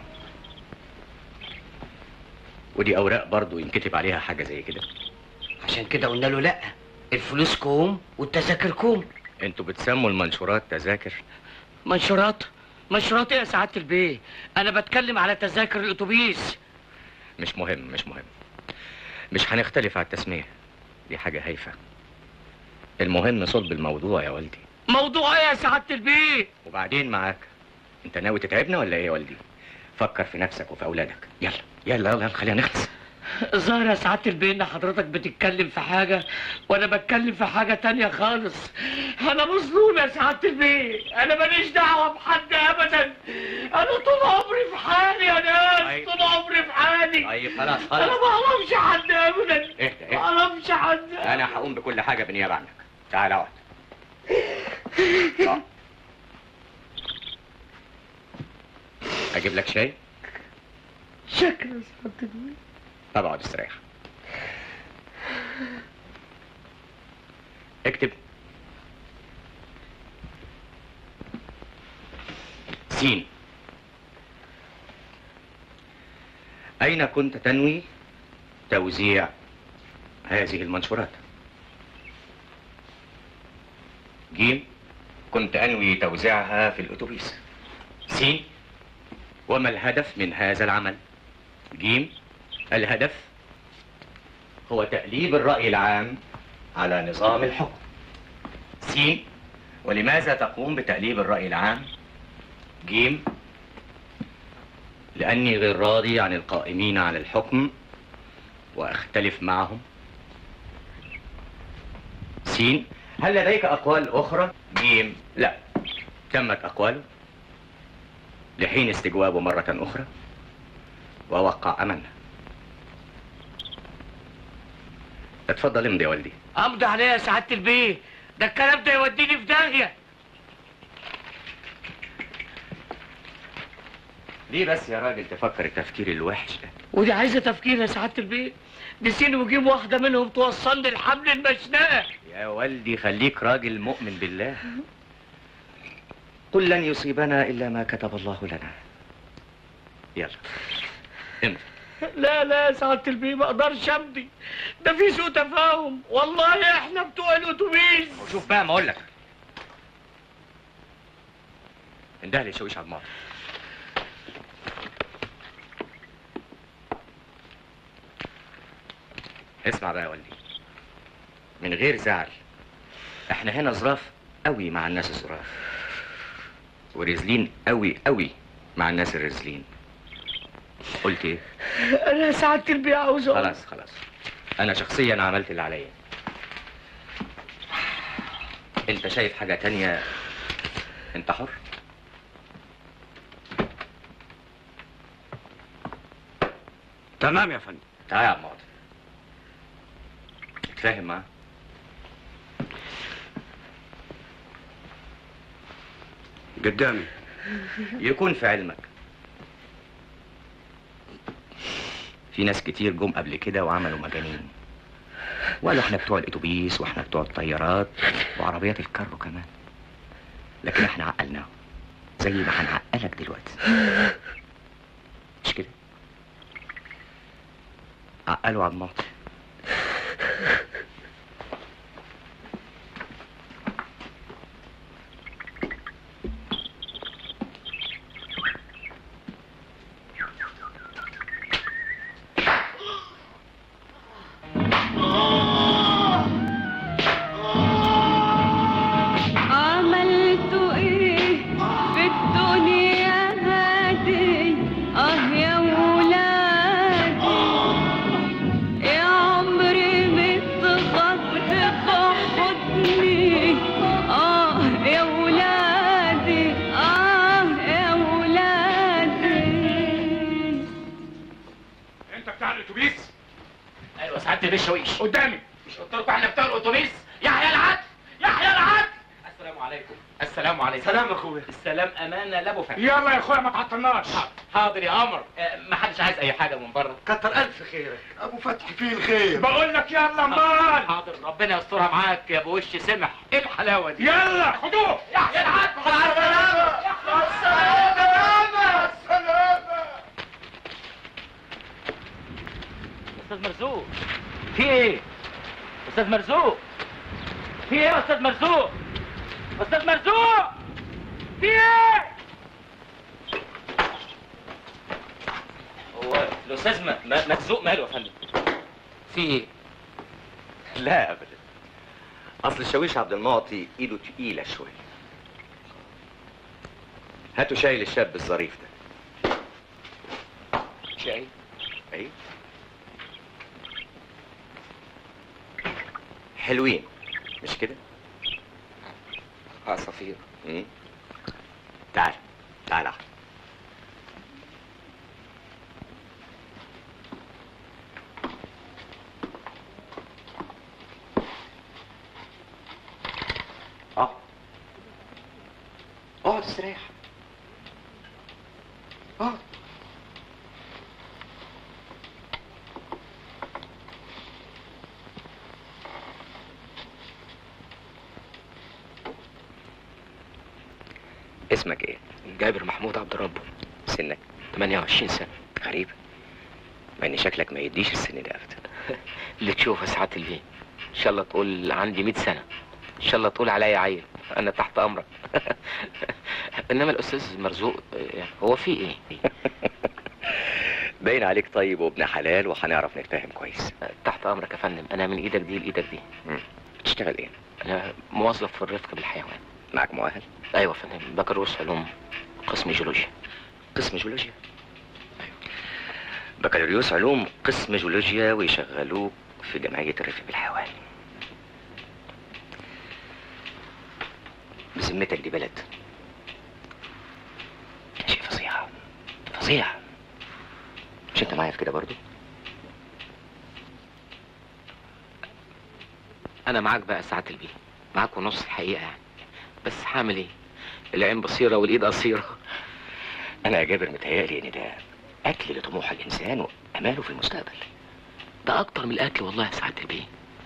Speaker 23: ودي أوراق برضو ينكتب عليها حاجة زي كده
Speaker 14: عشان كده قلنا له لا الفلوس كوم والتذاكر كوم
Speaker 23: انتوا بتسموا المنشورات تذاكر
Speaker 14: منشورات منشورات ايه يا سعاده البيه انا بتكلم على تذاكر الاتوبيس
Speaker 23: مش مهم مش مهم مش هنختلف على التسمية دي حاجة هايفة المهم صلب الموضوع يا والدي
Speaker 14: موضوع ايه يا سعاده البيه
Speaker 23: وبعدين معاك انت ناوي تتعبنا ولا ايه يا والدي فكر في نفسك وفي اولادك يلا يلا يلا خلينا نخلص
Speaker 14: الظاهر يا سعاده البيه ان حضرتك بتتكلم في حاجه وانا بتكلم في حاجه تانية خالص انا مظلوم يا سعاده البيه انا ماليش دعوه بحد ابدا انا طول عمري في حالي يا ناس طول عمري في حالي
Speaker 23: طيب خلاص
Speaker 14: انا
Speaker 23: خلاص
Speaker 14: ما اعرفش حد ابدا
Speaker 23: اهدى
Speaker 14: ما اعرفش حد
Speaker 23: انا هقوم بكل حاجة بالنيابة عنك تعال اقعد اقعد. اجيب لك شاي
Speaker 14: شكرا يا سعاده البيه
Speaker 23: طب اقعد استريح اكتب سين أين كنت تنوي توزيع هذه المنشورات؟ جيم كنت أنوي توزيعها في الأتوبيس سين وما الهدف من هذا العمل؟ جيم الهدف هو تأليب الرأي العام على نظام الحكم سين ولماذا تقوم بتأليب الرأي العام جيم لأني غير راضي عن القائمين على الحكم وأختلف معهم سين هل لديك أقوال أخرى جيم لا تمت أقواله لحين استجوابه مرة أخرى ووقع أمانة اتفضل امضي يا والدي
Speaker 14: امضي عليها يا سعاده البيه ده الكلام ده يوديني في داهيه
Speaker 23: ليه بس يا راجل تفكر التفكير الوحش ده
Speaker 14: ودي عايزه تفكير يا سعاده البيه دي سين وجيم واحده منهم توصلني لحمل المشنقه
Speaker 23: يا والدي خليك راجل مؤمن بالله قل لن يصيبنا إلا ما كتب الله لنا يلا امضي
Speaker 14: لا لا يا سعاده البيه ما اقدرش امضي ده في سوء تفاهم والله احنا بتوع الاتوبيس
Speaker 23: شوف بقى ما اقول لك انده لي شويش على الماضي اسمع بقى يا والدي من غير زعل احنا هنا ظراف قوي مع الناس الظراف ورزلين قوي قوي مع الناس الرزلين قلت ايه
Speaker 14: انا يا سعاده البيه عاوز أقول.
Speaker 23: خلاص خلاص انا شخصيا عملت اللي عليا انت شايف حاجة تانية انت حر تمام يا فندم تعال يا عم عاطف اتفاهم معاه
Speaker 21: قدامي
Speaker 23: يكون في علمك في ناس كتير جم قبل كده وعملوا مجانين وقالوا احنا بتوع الاتوبيس واحنا بتوع الطيارات وعربيات الكارو كمان لكن احنا عقلناهم زي ما هنعقلك دلوقتي مش كده عقلوا عم عاطف
Speaker 1: عملت ايه في الدنيا هادي اه يا ولادي يا عمري متغطى بحضني اه يا ولادي اه يا ولادي
Speaker 15: انت بتاع الاتوبيس
Speaker 2: ايوه سعاده البشويش
Speaker 15: قدامي
Speaker 2: مش قلت لكم احنا بتوع الاتوبيس يحيى العدل يحيى العدل السلام عليكم السلام عليكم
Speaker 15: سلام يا اخويا
Speaker 2: السلام امانه لابو فتحي
Speaker 15: يلا يا اخويا ما تعطلناش
Speaker 2: حاضر يا قمر آه، ما حدش عايز اي حاجه من بره
Speaker 15: كتر الف خيرك ابو فتحي فيه الخير بقول لك يلا امال
Speaker 2: حاضر ربنا يسترها معاك يا ابو وش سمح ايه الحلاوه دي
Speaker 15: يلا خدوه
Speaker 2: يحيى العدل
Speaker 15: سلامة سلامة
Speaker 2: استاذ مرزوق في ايه استاذ مرزوق في ايه يا استاذ مرزوق استاذ مرزوق في ايه هو الاستاذ م- م- مرزوق ماله يا فندم
Speaker 23: في ايه؟ لا ابدا اصل الشاويش عبد المعطي ايده تقيله شويه هاتوا شاي للشاب الظريف ده
Speaker 2: شاي
Speaker 23: ايوه حلوين مش كده؟
Speaker 2: عصافير
Speaker 23: مم. تعال تعال أحمد. اه اقعد استريح اقعد اسمك ايه؟
Speaker 2: جابر محمود عبد ربه
Speaker 23: سنك
Speaker 2: 28 سنه
Speaker 23: غريب مع ان شكلك ما يديش السن ده ابدا
Speaker 2: اللي تشوفه ساعات البيه ان شاء الله تقول عندي 100 سنه ان شاء الله تقول عليا عيل انا تحت امرك انما الاستاذ مرزوق آه، هو في ايه
Speaker 23: باين عليك طيب وابن حلال وهنعرف نتفاهم كويس
Speaker 2: تحت امرك يا فندم انا من ايدك دي لايدك دي
Speaker 23: بتشتغل ايه
Speaker 2: انا موظف في الرفق بالحيوان
Speaker 23: معاك مؤهل
Speaker 2: ايوه يا فندم بكالوريوس علوم قسم جيولوجيا
Speaker 23: قسم جيولوجيا بكالوريوس علوم قسم جيولوجيا ويشغلوك في جمعية الرفق بالحيوان بذمتك دي بلد شيء فظيع فظيع مش انت معايا في كده برضو
Speaker 2: انا معاك بقى ساعات البيه معاك ونص الحقيقه يعني بس هعمل ايه العين بصيره والايد قصيره
Speaker 23: انا يا جابر متهيألي ان ده اكل لطموح الانسان واماله في المستقبل
Speaker 2: ده اكتر من الاكل والله يا سعاده البيه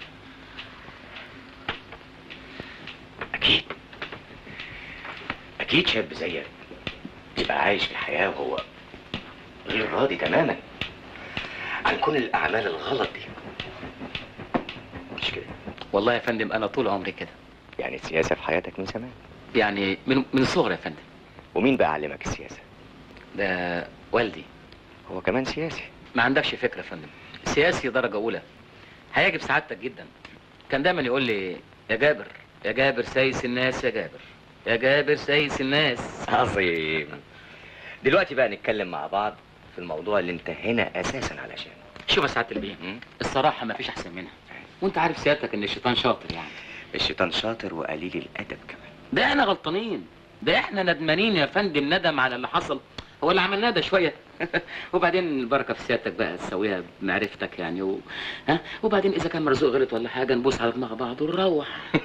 Speaker 23: اكيد اكيد شاب زيك يبقى عايش في الحياه وهو غير راضي تماما عن كل الاعمال الغلط دي مش كده
Speaker 2: والله يا فندم انا طول عمري كده
Speaker 23: يعني السياسه في حياتك من زمان
Speaker 2: يعني من من صغري يا فندم
Speaker 23: ومين بقى علمك السياسه
Speaker 2: ده والدي
Speaker 23: هو كمان سياسي
Speaker 2: ما عندكش فكره يا فندم سياسي درجه اولى هيعجب سعادتك جدا كان دايما يقول لي يا جابر يا جابر سايس الناس يا جابر يا جابر سايس الناس
Speaker 23: عظيم دلوقتي بقى نتكلم مع بعض في الموضوع اللي انت هنا اساسا علشان
Speaker 2: شوف يا سعاده البيه الصراحه ما فيش احسن منها وانت عارف سيادتك ان الشيطان شاطر يعني
Speaker 23: الشيطان شاطر وقليل الادب كمان
Speaker 2: ده احنا غلطانين ده احنا ندمانين يا فندم ندم على اللي حصل
Speaker 7: هو اللي عملناه ده شويه وبعدين البركه في سيادتك بقى تسويها بمعرفتك يعني و... ها وبعدين اذا كان مرزوق غلط ولا حاجه نبوس على دماغ بعض ونروح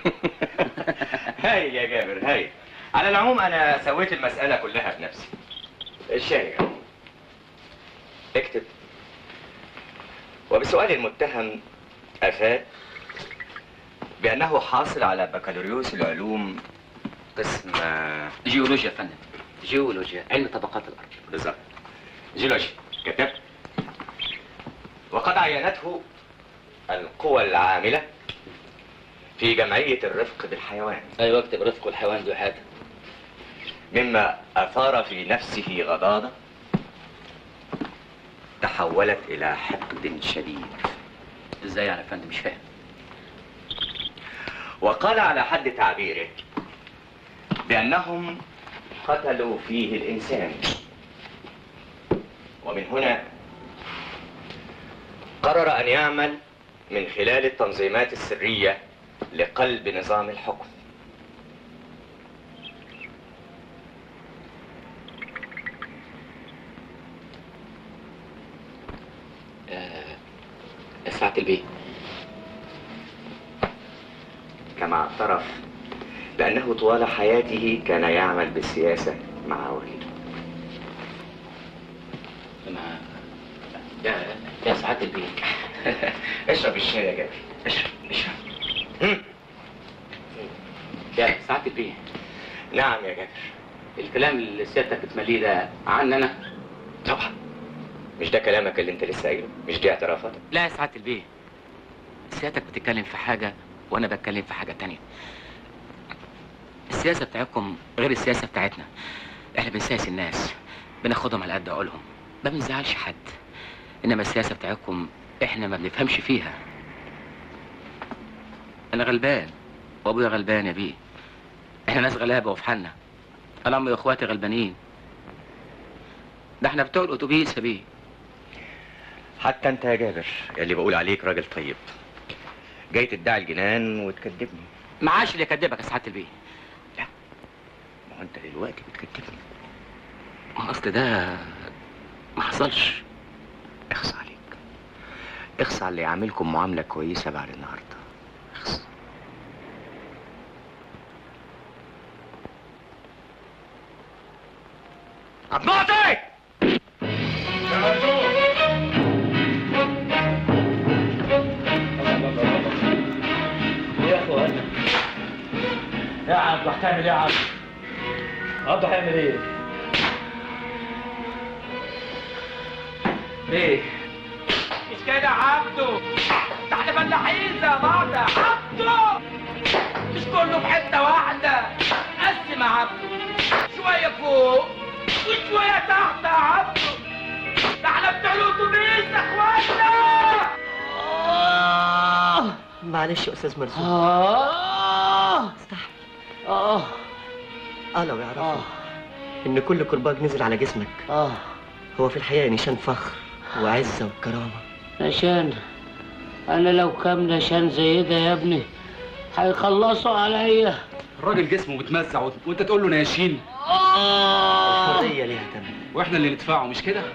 Speaker 23: هايل يا جابر هايل على العموم انا سويت المسألة كلها بنفسي الشاي يا عم. اكتب وبسؤال المتهم افاد بانه حاصل على بكالوريوس العلوم قسم
Speaker 7: جيولوجيا يا فندم جيولوجيا علم طبقات الارض
Speaker 23: بالظبط جيولوجيا كتبت وقد عينته القوى العاملة في جمعية الرفق بالحيوان
Speaker 7: ايوه اكتب رفق الحيوان ذو حاجه
Speaker 23: مما أثار في نفسه غضاضة تحولت إلى حقد شديد
Speaker 7: ازاي يعني يا فندم مش فاهم
Speaker 23: وقال على حد تعبيره بأنهم قتلوا فيه الإنسان ومن هنا قرر أن يعمل من خلال التنظيمات السرية لقلب نظام الحكم
Speaker 7: آه، ساعة البيت
Speaker 23: كما اعترف بأنه طوال حياته كان يعمل بالسياسة مع والده
Speaker 7: مع يا يا ساعات البيت
Speaker 23: اشرب الشاي يا جابر اشرب اشرب
Speaker 7: يا ساعات البيت
Speaker 23: نعم يا جابر
Speaker 7: الكلام اللي سيادتك بتمليه ده عني انا
Speaker 23: طبعا مش ده كلامك اللي انت لسه قايله مش دي اعترافاتك
Speaker 7: لا يا سعادة البيه سيادتك بتتكلم في حاجة وأنا بتكلم في حاجة تانية السياسة بتاعتكم غير السياسة بتاعتنا احنا بنسيس الناس بناخدهم على قد عقولهم ما بنزعلش حد إنما السياسة بتاعتكم احنا ما بنفهمش فيها أنا غلبان وأبويا غلبان يا بيه احنا ناس غلابة وفي حالنا أنا أمي وإخواتي غلبانين ده احنا بتوع الأتوبيس يا بيه
Speaker 23: حتى انت يا جابر اللي بقول عليك راجل طيب جاي تدعي الجنان وتكذبني
Speaker 7: معاش اللي يكدبك يا سعادة البيه
Speaker 23: ما هو انت دلوقتي بتكذبني
Speaker 7: ما أصل ده ما حصلش
Speaker 23: اخص عليك اخص على اللي يعاملكم معاملة كويسة بعد النهاردة اخص
Speaker 12: عباطي
Speaker 4: يا اخوانا يا عبد هتعمل ايه يا عبد؟ عبد هيعمل ايه؟
Speaker 12: ايه مش كده عبده ده احنا فلاحين زي بعض يا عبده مش كله في حته واحده قسم يا عبده شويه فوق وشويه تحت يا عبده ده احنا بتوع الاتوبيس يا اخوانا
Speaker 21: معلش يا استاذ مرزوق
Speaker 12: اه
Speaker 21: استحمل اه اه لو يعرفوا ان كل كرباج نزل على جسمك
Speaker 14: اه
Speaker 21: هو في الحقيقه نشان فخر وعزه وكرامه
Speaker 14: نشان انا لو كام نشان زي ده يا ابني هيخلصوا عليا
Speaker 8: الراجل جسمه متمزع وت- وانت تقول له ناشين
Speaker 21: الحريه ليها ثمن
Speaker 8: واحنا اللي ندفعه مش كده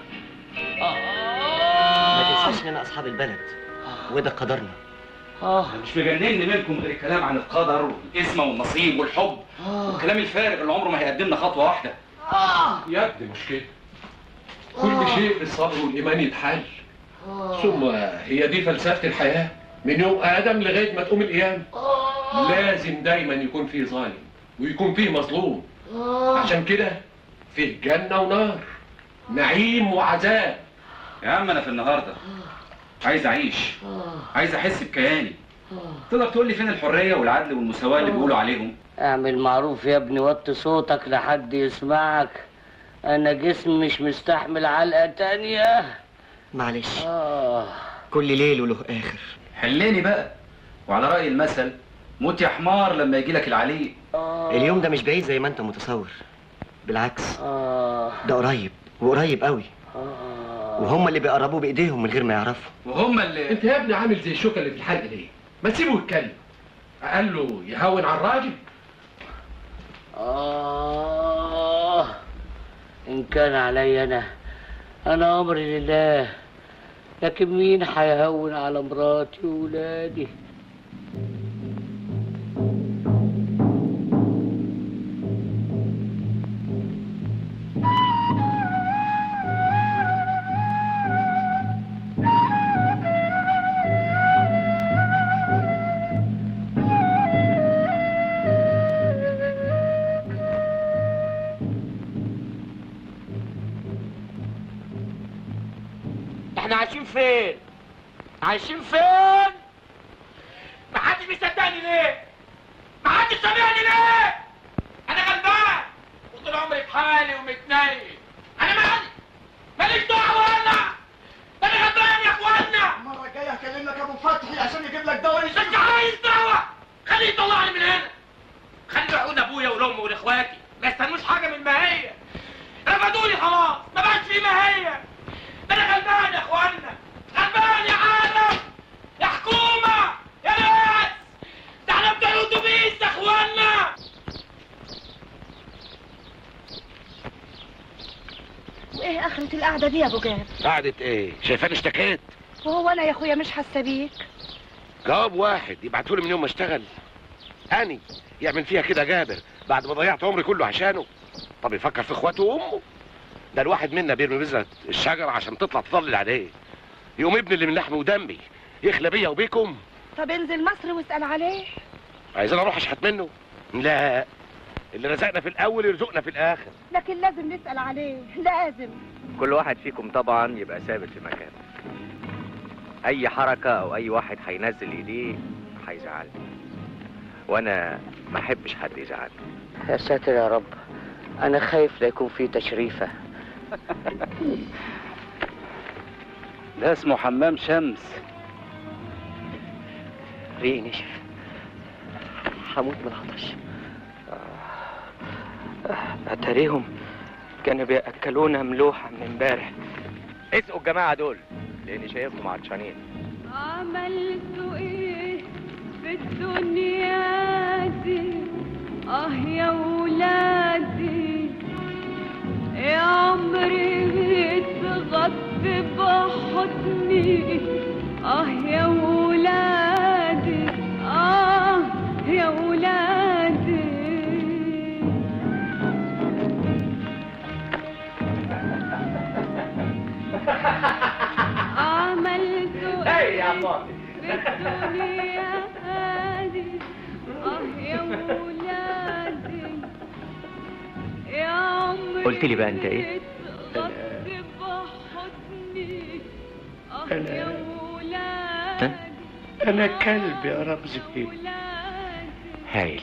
Speaker 21: ما تنساش اننا اصحاب البلد وده قدرنا
Speaker 8: اه مش مجنني منكم غير الكلام عن القدر والاسم والنصيب والحب والكلام الفارغ اللي عمره ما هيقدمنا خطوه واحده
Speaker 22: يا ابني مش كده كل شيء بالصبر والإيمان يتحل ثم هي دي فلسفة الحياة من يوم آدم لغاية ما تقوم القيامة لازم دايما يكون فيه ظالم ويكون فيه مظلوم عشان كده فيه جنة ونار نعيم وعذاب
Speaker 8: يا عم انا في النهارده عايز اعيش عايز احس بكياني تقدر تقول لي فين الحريه والعدل والمساواه اللي بيقولوا عليهم
Speaker 14: اعمل معروف يا ابني وطي صوتك لحد يسمعك انا جسمي مش مستحمل علقه تانية
Speaker 21: معلش
Speaker 14: اه
Speaker 21: كل ليل وله اخر
Speaker 8: حليني بقى وعلى راي المثل موت يا حمار لما يجي لك العليق
Speaker 21: اليوم ده مش بعيد زي ما انت متصور بالعكس
Speaker 14: آه.
Speaker 21: ده قريب وقريب قوي وهم اللي بيقربوه بايديهم من غير ما يعرفوا
Speaker 8: وهم اللي
Speaker 22: انت يا ابني عامل زي الشوكة اللي في الحلق ليه ما تسيبه يتكلم قال له يهون على الراجل
Speaker 14: آه
Speaker 11: إن كان علي أنا أنا أمري لله لكن مين هيهون على مراتي وولادي
Speaker 12: احنا عايشين فين؟ عايشين فين؟ محدش بيصدقني ليه؟ محدش سامعني ليه؟ انا غلبان وطول عمري في حالي ومتنيل انا مالي ماليش دعوه انا ده انا غلبان يا اخوانا
Speaker 9: المره الجايه هكلمك ابو فتحي عشان يجيب لك دواء
Speaker 12: مش عايز دعوه خليه يطلعني من هنا خليه يعود ابويا ولامي ولاخواتي ما يستنوش حاجه من ما هي رفضوني خلاص ما بقاش في ما هي ده انا غلبان يا اخوانا غلبان يا عالم يا حكومه يا ناس ده احنا بتوع الاتوبيس يا اخوانا
Speaker 13: وايه اخرة القعدة دي يا ابو جاب
Speaker 15: قعدة ايه شايفاني اشتكيت
Speaker 13: وهو انا يا اخويا مش حاسة بيك
Speaker 15: جواب واحد يبعتولي من يوم ما اشتغل اني يعمل فيها كده جابر بعد ما ضيعت عمري كله عشانه طب يفكر في اخواته وامه ده الواحد منا بيرمي بذرة الشجر عشان تطلع تضلل عليه يقوم ابن اللي من لحمي ودمي يخلى بيا وبيكم
Speaker 13: طب انزل مصر واسأل عليه
Speaker 15: عايزين اروح اشحت منه لا اللي رزقنا في الاول يرزقنا في الاخر
Speaker 13: لكن لازم نسأل عليه لازم
Speaker 23: كل واحد فيكم طبعا يبقى ثابت في مكانه اي حركة او اي واحد هينزل ايديه هيزعلني وانا ما احبش حد يزعلني
Speaker 11: يا ساتر يا رب أنا خايف لا يكون في تشريفة
Speaker 17: ده اسمه حمام شمس
Speaker 21: ريقي نشف هموت من العطش اتاريهم كانوا بياكلونا ملوحه من امبارح
Speaker 23: اسقوا الجماعة دول لاني شايفهم عطشانين
Speaker 1: عملت ايه في الدنيا دي اه يا ولادي يا عمري اتغط بحضني اه يا ولادي اه يا ولادي عملت
Speaker 12: ايه يا فاضل
Speaker 1: في الدنيا دي اه يا ولادي يا عمري
Speaker 23: قلت لي بقى انت ايه
Speaker 1: اتغط بحضني اه
Speaker 21: أنا-
Speaker 1: يا ولادي
Speaker 21: انا كلب يا رمزي
Speaker 23: هايل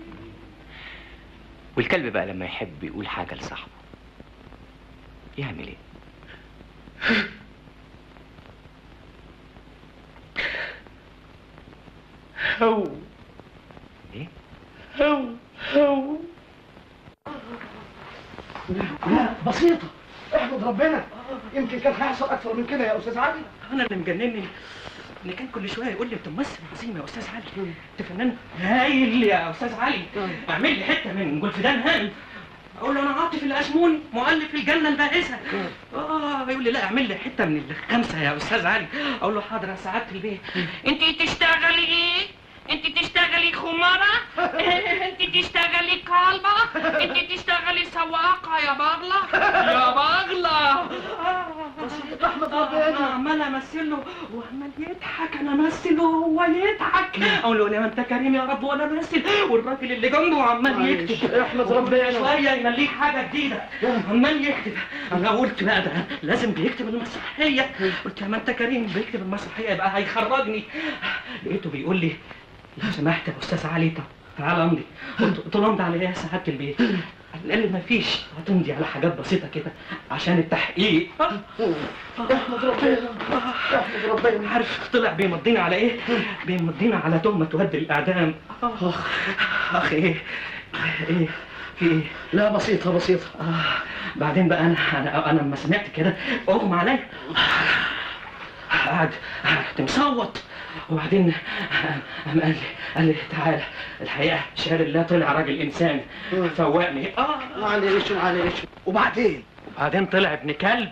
Speaker 23: والكلب بقى لما يحب يقول حاجة لصاحبه يعمل ايه
Speaker 9: هو
Speaker 23: ايه
Speaker 9: هو هو
Speaker 4: لا بسيطة احمد ربنا يمكن كان هيحصل أكثر من كده يا أستاذ علي
Speaker 5: انا اللي مجنني ان كان كل شويه يقول لي انت ممثل عظيم يا استاذ علي انت فنان هايل يا استاذ علي اعمل لي حته من جولفدان هانم اقول له انا عاطف الاسموني مؤلف الجنه البائسه اه يقول لي لا اعمل لي حته من الخمسه يا استاذ علي اقول له حاضر يا سعاده البيت
Speaker 12: انت تشتغلي ايه؟ انت تشتغلي خمارة؟ انت تشتغلي كلبة؟ انت تشتغلي سواقة يا بغلة؟ يا بغلة
Speaker 5: بسيط احمد ربنا عمال امثل له وعمال يضحك انا امثل وهو يضحك اقول له يا انت كريم يا رب وانا امثل والراجل اللي جنبه عمال يكتب
Speaker 4: احمد ربنا.
Speaker 5: شويه يمليك حاجه جديده عمال يكتب انا قلت بقى ده لازم بيكتب المسرحيه قلت يا ما انت كريم بيكتب المسرحيه يبقى هيخرجني لقيته بيقول لي لو سمحت يا استاذ علي طب تعالى امضي قلت قلت له امضي على ايه يا سعاده البيت قال لي مفيش هتمضي على حاجات بسيطه كده عشان التحقيق
Speaker 4: احمد ربنا احمد ربنا
Speaker 5: عارف طلع بيمضينا على ايه؟ بيمضينا على تهمة تؤدي الإعدام أخ أخ إيه؟ إيه؟ في إيه؟
Speaker 4: لا بسيطة بسيطة
Speaker 5: آه بعدين بقى أنا أنا أنا لما سمعت كده أغمى عليا قعد قعدت مصوت وبعدين قام قال لي قال لي تعالى الحقيقه شهر الله طلع راجل انسان فوقني اه
Speaker 4: معلش معلش وبعدين
Speaker 5: وبعدين طلع ابن كلب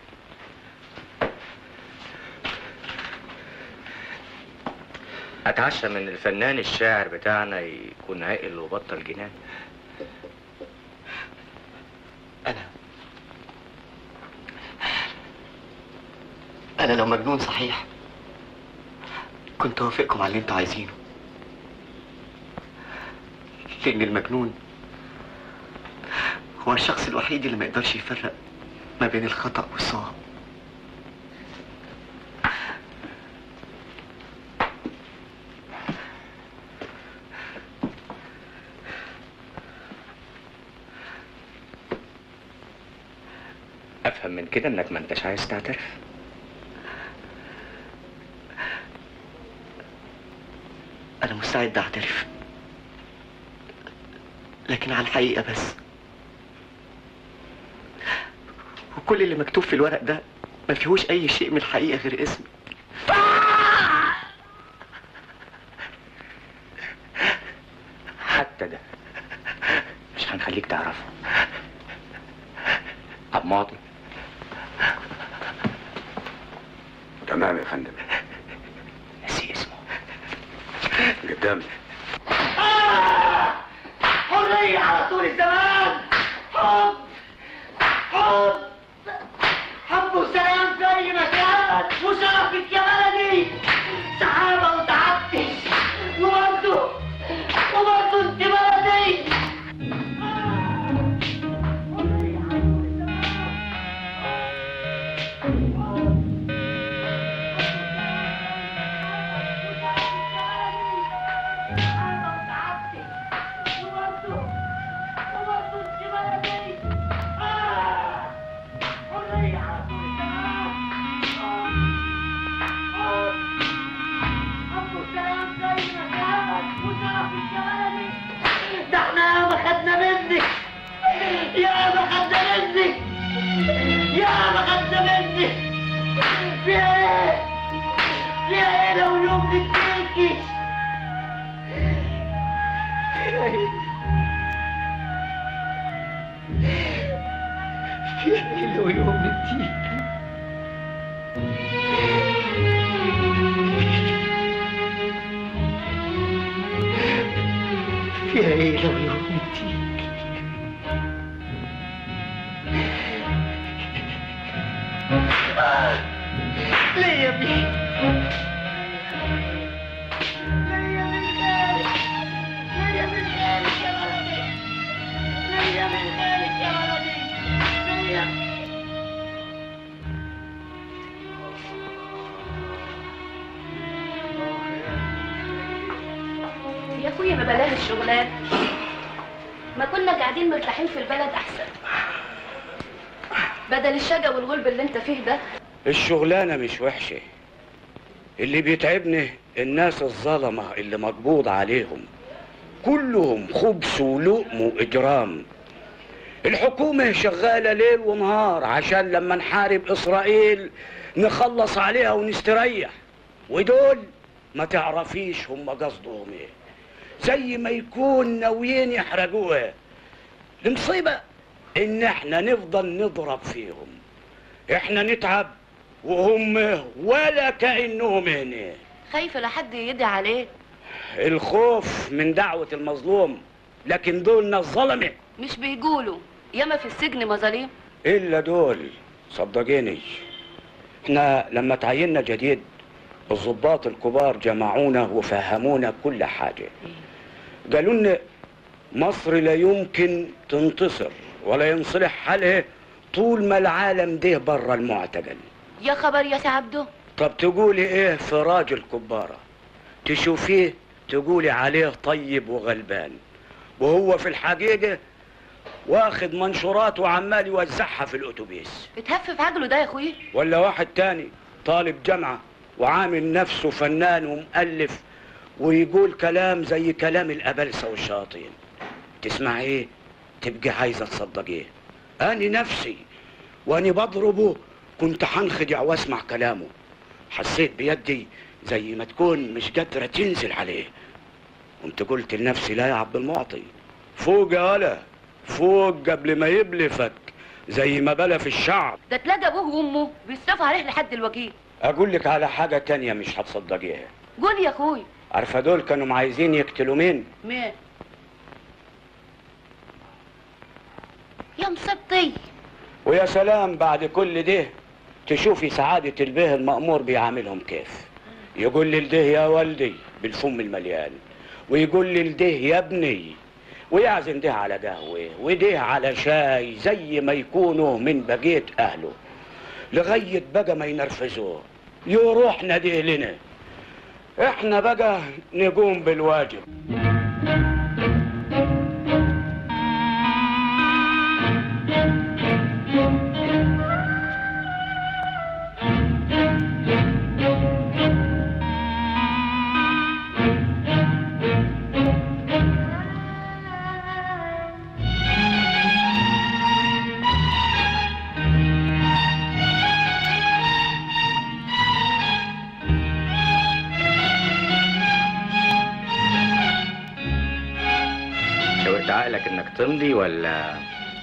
Speaker 23: اتعشى من الفنان الشاعر بتاعنا يكون عقل وبطل جنان
Speaker 21: انا لو مجنون صحيح كنت اوافقكم على اللي انتوا عايزينه لان المجنون هو الشخص الوحيد اللي ما يقدرش يفرق ما بين الخطأ والصواب
Speaker 23: افهم من كده انك ما انتش عايز تعترف
Speaker 21: انا مستعد اعترف لكن على الحقيقة بس وكل اللي مكتوب في الورق ده ما فيهوش اي شيء من الحقيقة غير اسمي
Speaker 23: حتى ده مش هنخليك تعرفه عبد ماضي
Speaker 3: تمام يا فندم
Speaker 23: نسي اسمه
Speaker 3: قدامي
Speaker 16: حرية على طول الزمان حب حب حب وسلام في أي مكان وشرفك يا بلدي سحابة وتعطش وبرضه وبرضه انت بلدي ده احنا ياما خدنا منك ياما خدنا منك ياما خدنا منك فيها ايه فيها ايه لو يوم نتركي فيها ايه فيها ايه لو يوم نتركي فيها ايه لو يوم نتركي ليه يا بيه ليه من غيرك ليه من غيرك يا ولدي ليه من غيرك يا ولدي ليه
Speaker 18: يا اخويا ما بلاش الشغلات ما كنا قاعدين مرتاحين في البلد احسن بدل الشقا والغلب اللي انت فيه ده
Speaker 20: الشغلانة مش وحشة اللي بيتعبني الناس الظلمة اللي مقبوض عليهم كلهم خبث ولؤم وإجرام الحكومة شغالة ليل ونهار عشان لما نحارب إسرائيل نخلص عليها ونستريح ودول ما تعرفيش هم قصدهم ايه زي ما يكون ناويين يحرقوها المصيبة ان احنا نفضل نضرب فيهم احنا نتعب وهم ولا كأنهم هنا
Speaker 18: خايفه لحد يدعي عليك
Speaker 20: الخوف من دعوة المظلوم لكن دول ناس ظلمة
Speaker 18: مش بيقولوا ياما في السجن مظاليم
Speaker 20: إلا دول صدقيني احنا لما تعيننا جديد الضباط الكبار جمعونا وفهمونا كل حاجة قالوا لنا مصر لا يمكن تنتصر ولا ينصلح حالها طول ما العالم ده بره المعتقل
Speaker 18: يا خبر يا سي عبده
Speaker 20: طب تقولي ايه في راجل كبارة تشوفيه تقولي عليه طيب وغلبان وهو في الحقيقة واخد منشورات وعمال يوزعها في الاتوبيس
Speaker 18: بتهفف عقله ده يا اخويا
Speaker 20: ولا واحد تاني طالب جامعة وعامل نفسه فنان ومؤلف ويقول كلام زي كلام الأبلسة والشياطين تسمع ايه تبقى عايزة تصدقيه أنا نفسي وأنا بضربه كنت هنخدع واسمع كلامه حسيت بيدي زي ما تكون مش قادرة تنزل عليه قمت قلت لنفسي لا يا عبد المعطي فوق يا ولا فوق قبل ما يبلفك زي ما بلف الشعب
Speaker 6: ده تلاقي ابوه وامه بيصرفوا عليه لحد الوكيل
Speaker 20: اقول لك على حاجة تانية مش هتصدقيها
Speaker 6: قول يا اخوي
Speaker 20: عارفة دول كانوا عايزين يقتلوا مين
Speaker 6: مين يا مصبتي
Speaker 20: ويا سلام بعد كل ده تشوفي سعادة البيه المأمور بيعاملهم كيف يقول لي لده يا والدي بالفم المليان ويقول لي لده يا ابني ويعزم ده على قهوة وده على شاي زي ما يكونوا من بقية أهله لغاية بقى ما ينرفزوه يروح ناديه لنا احنا بقى نقوم بالواجب
Speaker 23: شاورت عقلك انك تمضي ولا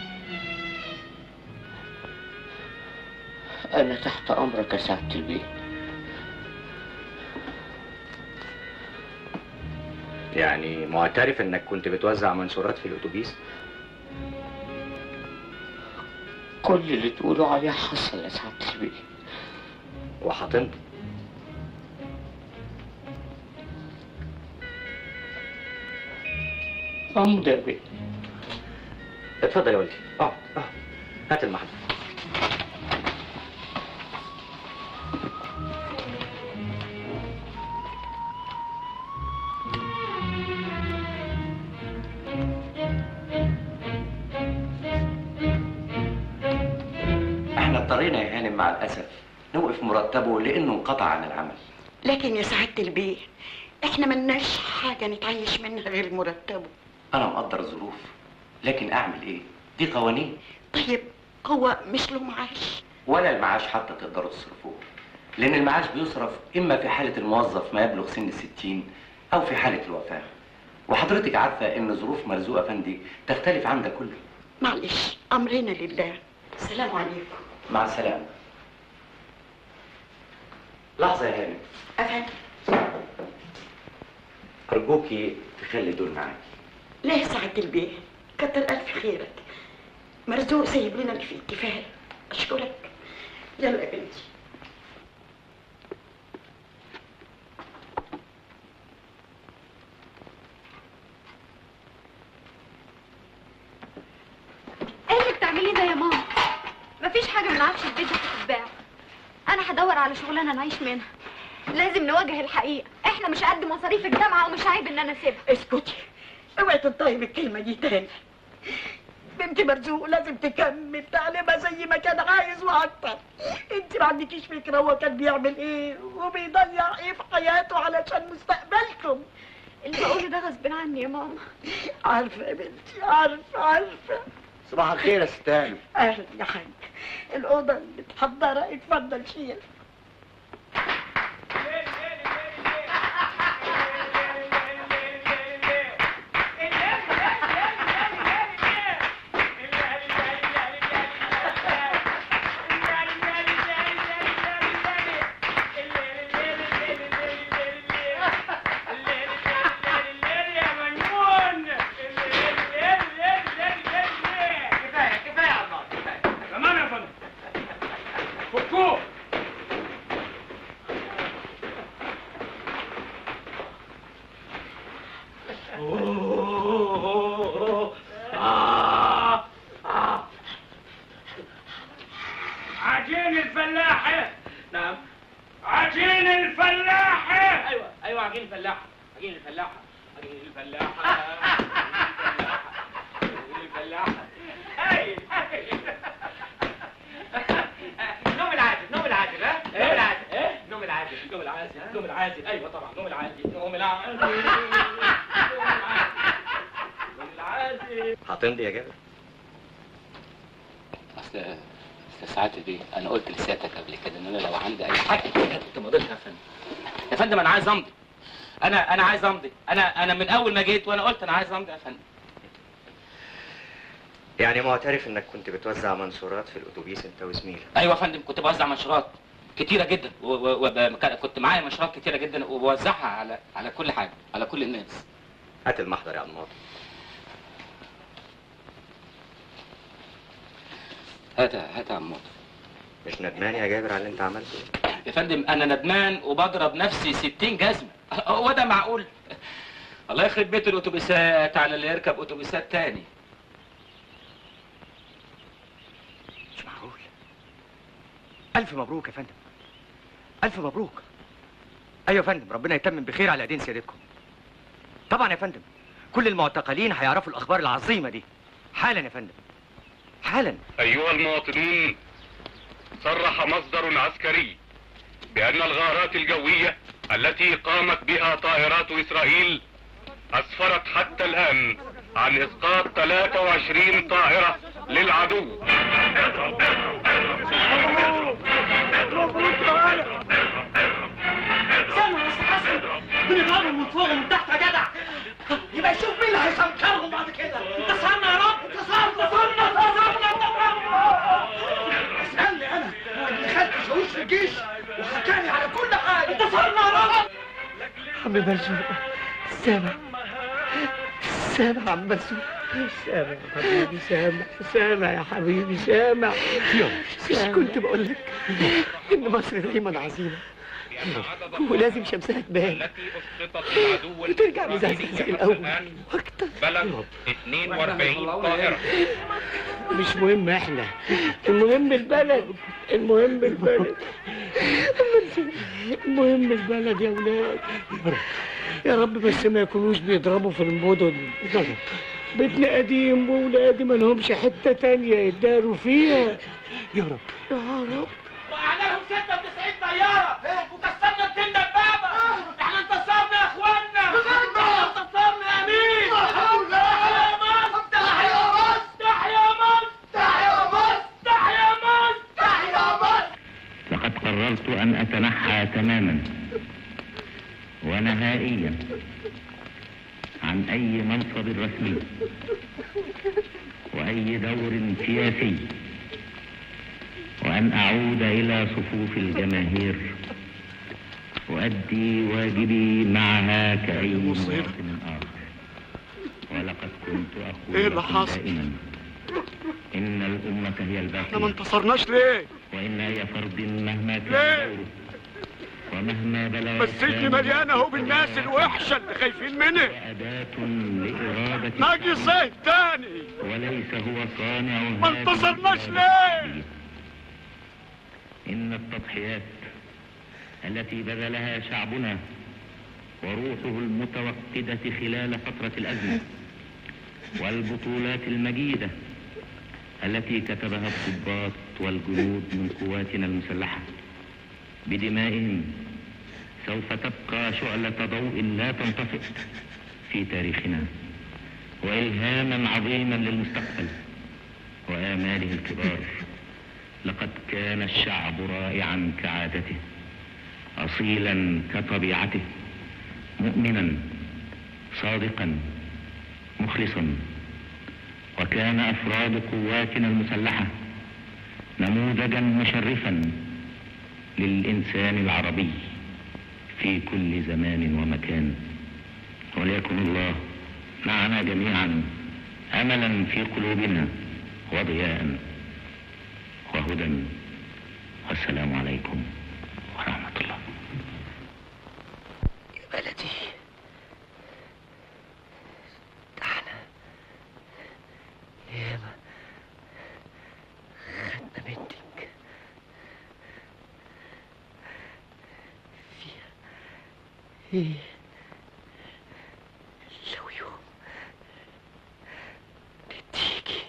Speaker 11: أنا تحت أمرك يا سعادة البيه
Speaker 23: يعني معترف انك كنت بتوزع منشورات في الاتوبيس
Speaker 11: كل اللي تقولوا عليه حصل يا سعادة البيه
Speaker 23: وهتمضي
Speaker 11: أمضي يا بيه
Speaker 23: اتفضل يا ولدي اقعد اقعد هات المحضر احنا اضطرينا يا هانم مع الاسف نوقف مرتبه لانه انقطع عن العمل
Speaker 16: لكن يا سعادة البيه احنا ملناش حاجة نتعيش منها غير مرتبه
Speaker 23: انا مقدر الظروف لكن اعمل ايه دي قوانين
Speaker 16: طيب هو مش له معاش
Speaker 23: ولا المعاش حتى تقدروا تصرفوه لان المعاش بيصرف اما في حاله الموظف ما يبلغ سن الستين او في حاله الوفاه وحضرتك عارفه ان ظروف مرزوق افندي تختلف عن ده كله
Speaker 16: معلش امرنا لله السلام عليكم
Speaker 23: مع السلامه لحظه يا هانم
Speaker 16: افندم
Speaker 23: ارجوكي تخلي دول معاكي
Speaker 16: ليه يا سعادة البيه كتر الف خيرك مرزوق سايب لنا اللي فيه كفايه اشكرك يلا يا بنتي
Speaker 1: ايه اللي بتعمليه ده يا ماما مفيش حاجه من عفش البيت هتتباع انا هدور على شغلانه نعيش منها لازم نواجه الحقيقه احنا مش قد مصاريف الجامعه ومش عيب ان انا اسيبها
Speaker 16: اسكتي اوعي تنطقي بالكلمه دي تاني بنت مرزوق لازم تكمل تعليمها زي ما كان عايز واكتر انت ما عندكيش فكره هو كان بيعمل ايه وبيضيع ايه في حياته علشان مستقبلكم
Speaker 1: اللي بقوله ده غصب عني يا ماما
Speaker 16: عارفه يا بنتي عارفه عارفه
Speaker 12: صباح الخير يا ست هانم
Speaker 16: اهلا يا حاج الاوضه متحضره اتفضل شيل
Speaker 12: كفايه كفايه يا الله كفايه تمام يا فندم فكوه عجين الفلاحة نعم عجين الفلاحة
Speaker 5: ايوه ايوه عجين الفلاحه عجين الفلاحه عجين الفلاحه عجين الفلاحه
Speaker 12: هايل نوم العادل نوم العادل ها نوم العادل
Speaker 5: ايه
Speaker 12: نوم العادل
Speaker 5: نوم العازل نوم العازل ايوه طبعا نوم العازل نوم العازل نوم العازل
Speaker 23: هتمضي يا جابر
Speaker 7: اصل اصل ساعات دي انا قلت لسيادتك قبل كده ان انا لو عندي اي حاجه كنت مضيتها يا فندم
Speaker 5: يا فندم انا عايز امضي انا انا عايز امضي انا انا من اول ما جيت وانا قلت انا عايز امضي يا فندم
Speaker 23: يعني معترف انك كنت بتوزع منشورات في الاتوبيس انت وزميلك
Speaker 5: ايوه يا فندم كنت بوزع منشورات كتيره جدا وكنت معايا منشورات كتيره جدا وبوزعها على على كل حاجه على كل الناس
Speaker 23: هات المحضر يا عمار
Speaker 5: هات هات يا عمار
Speaker 23: مش ندمان يا جابر على اللي انت عملته
Speaker 5: يا فندم انا ندمان وبضرب نفسي 60 جزمه هو ده معقول الله يخرب بيت الاتوبيسات على اللي يركب اتوبيسات تاني
Speaker 23: مش معقول الف مبروك يا فندم الف مبروك ايوه يا فندم ربنا يتمم بخير على ايدين سيادتكم طبعا يا فندم كل المعتقلين هيعرفوا الاخبار العظيمه دي حالا يا فندم حالا
Speaker 2: أيها المواطنون صرح مصدر عسكري بأن الغارات الجوية التي قامت بها طائرات إسرائيل أسفرت حتى الآن عن إسقاط 23 طائرة للعدو
Speaker 16: سامع يا استاذ حسن بنضربهم من فوق ومن تحت يا جدع يبقى شوف مين اللي هيسمكرهم بعد كده انتصرنا يا رب انتصرنا انتصرنا انتصرنا اسالني انا هو اللي خدت شهور في الجيش وحكاني على كل حاجه انتصرنا يا رب
Speaker 9: عم مرزوق سامع سامع عم مرزوق سامع يا حبيبي سامع سامع يا حبيبي سامع مش كنت بقول لك ان مصر دايما عظيمه ولازم شمسها تبان وترجع مزهزه زي الاول واكتر
Speaker 2: بلغ 42 طائرة
Speaker 9: مش مهم احنا المهم البلد المهم البلد المهم البلد يا ولاد يا رب بس ما يكونوش بيضربوا في المدن بيتنا قديم وولادي ما لهمش حته تانية يداروا فيها يا رب يا رب
Speaker 16: وقعنا لهم 96 طياره وكسرنا الدنيا بابا احنا انتصرنا يا اخوانا احنا انتصرنا يا امين تحيا مصر تحيا مصر تحيا مصر تحيا مصر تحيا مصر تحيا مصر
Speaker 10: لقد قررت أن أتنحى تماما ونهائيا عن أي منصب رسمي وأي دور سياسي وأن أعود إلى صفوف الجماهير أؤدي واجبي معها كأي مواطن آخر ولقد كنت أقول
Speaker 9: إيه اللي
Speaker 10: لكم
Speaker 9: حصل؟
Speaker 10: دائما إن الأمة هي
Speaker 9: احنا ما
Speaker 10: الباقية
Speaker 9: انتصرناش ليه
Speaker 10: وإن أي فرد مهما
Speaker 9: ليه؟
Speaker 10: كان دوره ومهما بلغ
Speaker 9: بس السجن مليان اهو بالناس الوحشه اللي خايفين منه
Speaker 10: أداة لإرادة
Speaker 9: ناجي صيد تاني
Speaker 10: وليس هو صانع
Speaker 9: ما
Speaker 10: هذه
Speaker 9: انتصرناش
Speaker 10: الإرادة
Speaker 9: ليه
Speaker 10: إن التضحيات التي بذلها شعبنا وروحه المتوقدة خلال فترة الأزمة والبطولات المجيدة التي كتبها الضباط والجنود من قواتنا المسلحة بدمائهم سوف تبقى شعلة ضوء لا تنطفئ في تاريخنا وإلهاما عظيما للمستقبل وآماله الكبار لقد كان الشعب رائعا كعادته أصيلا كطبيعته مؤمنا صادقا مخلصا وكان أفراد قواتنا المسلحة نموذجا مشرفا للإنسان العربي في كل زمان ومكان وليكن الله معنا جميعا أملا في قلوبنا وضياء وهدى والسلام عليكم ورحمة الله
Speaker 9: بلدي ده احنا ياما خدنا بنتك فيها ايه لو يوم تيجي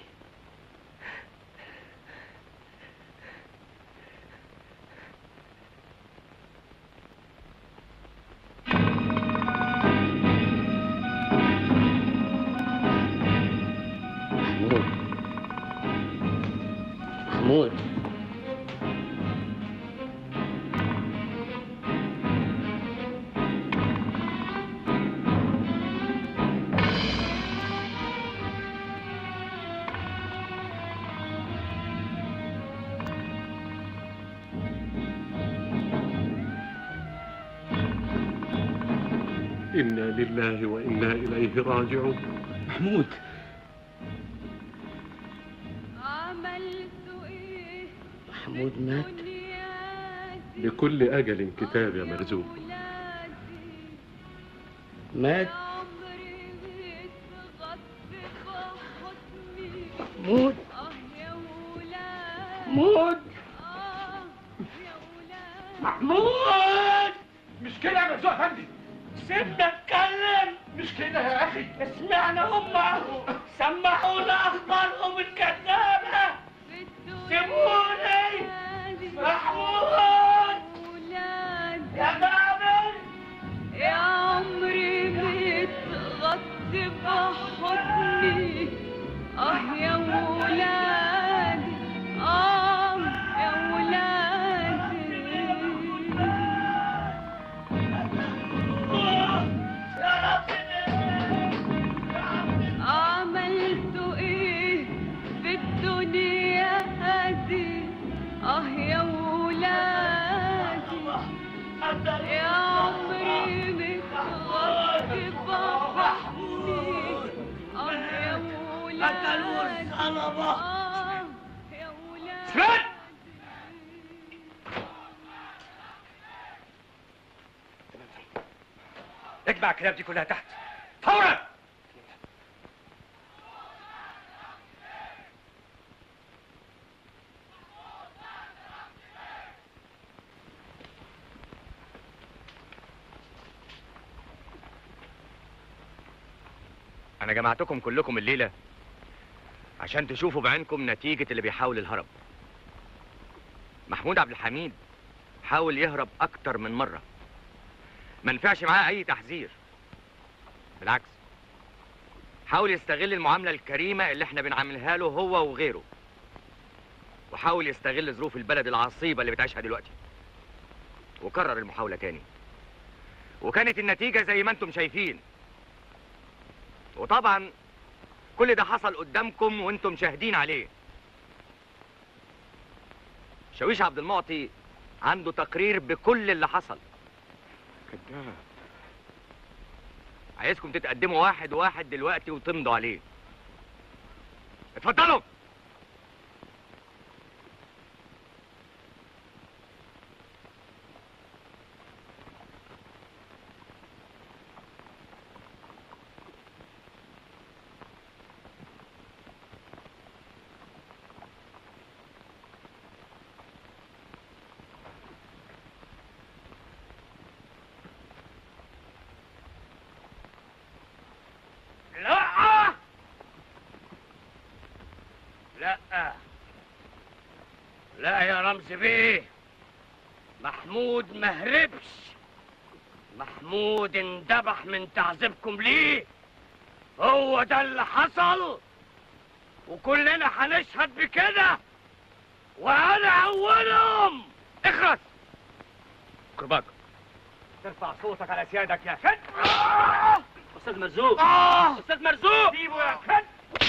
Speaker 11: محمود محمود
Speaker 8: إنا لله وإنا إليه راجعون
Speaker 4: محمود
Speaker 12: محمود مات
Speaker 8: لكل أجل كتاب يا مرزوق
Speaker 12: مات محمود محمود محمود
Speaker 4: مش كده يا مرزوق افندي
Speaker 12: سيبنا اتكلم
Speaker 4: مش كده يا اخي
Speaker 12: سمعنا هم سمعونا اخبارهم الكذابه سيبوني محمود يا بابل
Speaker 16: يا عمري متغطي بحضني اه يا ولادي اه يا ولادي عملت ايه في الدنيا هذه اه يا ولادي يا عمري متغطي بحضني اه يا ولادي اه يا ولادي
Speaker 23: اجمع الكلاب دي كلها تحت فورا انا جمعتكم كلكم الليله عشان تشوفوا بعينكم نتيجه اللي بيحاول الهرب محمود عبد الحميد حاول يهرب اكتر من مره ما نفعش معاه اي تحذير بالعكس حاول يستغل المعامله الكريمه اللي احنا بنعاملها له هو وغيره وحاول يستغل ظروف البلد العصيبه اللي بتعيشها دلوقتي وكرر المحاوله تاني وكانت النتيجه زي ما انتم شايفين وطبعا كل ده حصل قدامكم وانتم شاهدين عليه شاويش عبد المعطي عنده تقرير بكل اللي حصل
Speaker 15: كذاب
Speaker 23: عايزكم تتقدموا واحد واحد دلوقتي وتمضوا عليه اتفضلوا
Speaker 12: لا لا لا يا رمز بيه محمود ما هربش محمود اندبح من تعذيبكم ليه هو ده اللي حصل وكلنا هنشهد بكده وانا اولهم اخرس
Speaker 23: كرباج
Speaker 12: ترفع صوتك على سيادك يا كد
Speaker 5: استاذ مرزوق
Speaker 12: آه.
Speaker 5: استاذ مرزوق
Speaker 12: سيبه يا كد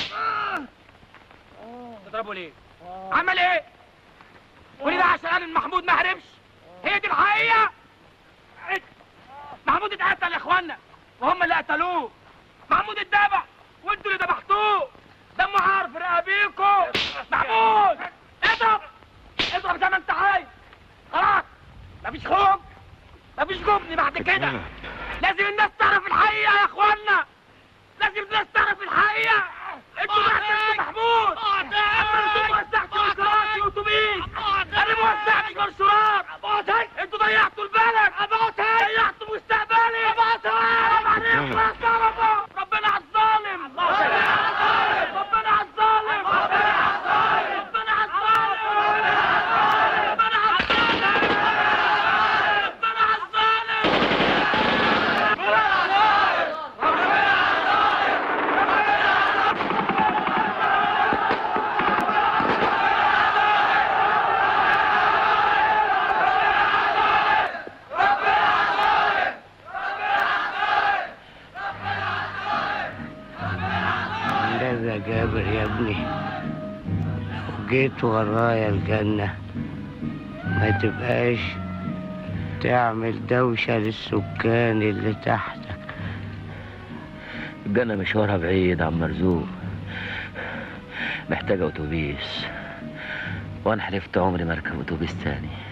Speaker 5: تضربه ليه
Speaker 12: عمل ايه؟ كل ده عشان قال ان محمود ما هربش هي دي الحقيقة ات- محمود اتقتل يا اخوانا وهم اللي قتلوه محمود اتذبح وانتوا اللي ذبحتوه دمه عار في رقابيكوا محمود اضرب اضرب زي ما انت عايز خلاص مفيش خوف مفيش جبن بعد كده لازم الناس تعرف الحقيقة يا اخوانا لازم الناس تعرف الحقيقة انتوا قتلتوا محمود اما انتوا ما وزعتوا كراسي واتوبيس انا ما وزعتش منشورات انتوا ضيعتوا البلد ضيعتوا مستقبلي حرام عليكم يا طلبة ربنا على الظالم ربنا على الظالم ربنا على الظالم ربنا على الظالم ربنا على الظالم ربنا على الظالم
Speaker 11: ده جابر يا ابني جيت ورايا الجنة ما تبقاش تعمل دوشة للسكان اللي تحتك
Speaker 14: الجنة مشوارها بعيد عم مرزوق محتاجة أتوبيس وأنا حلفت عمري ما أركب أتوبيس تاني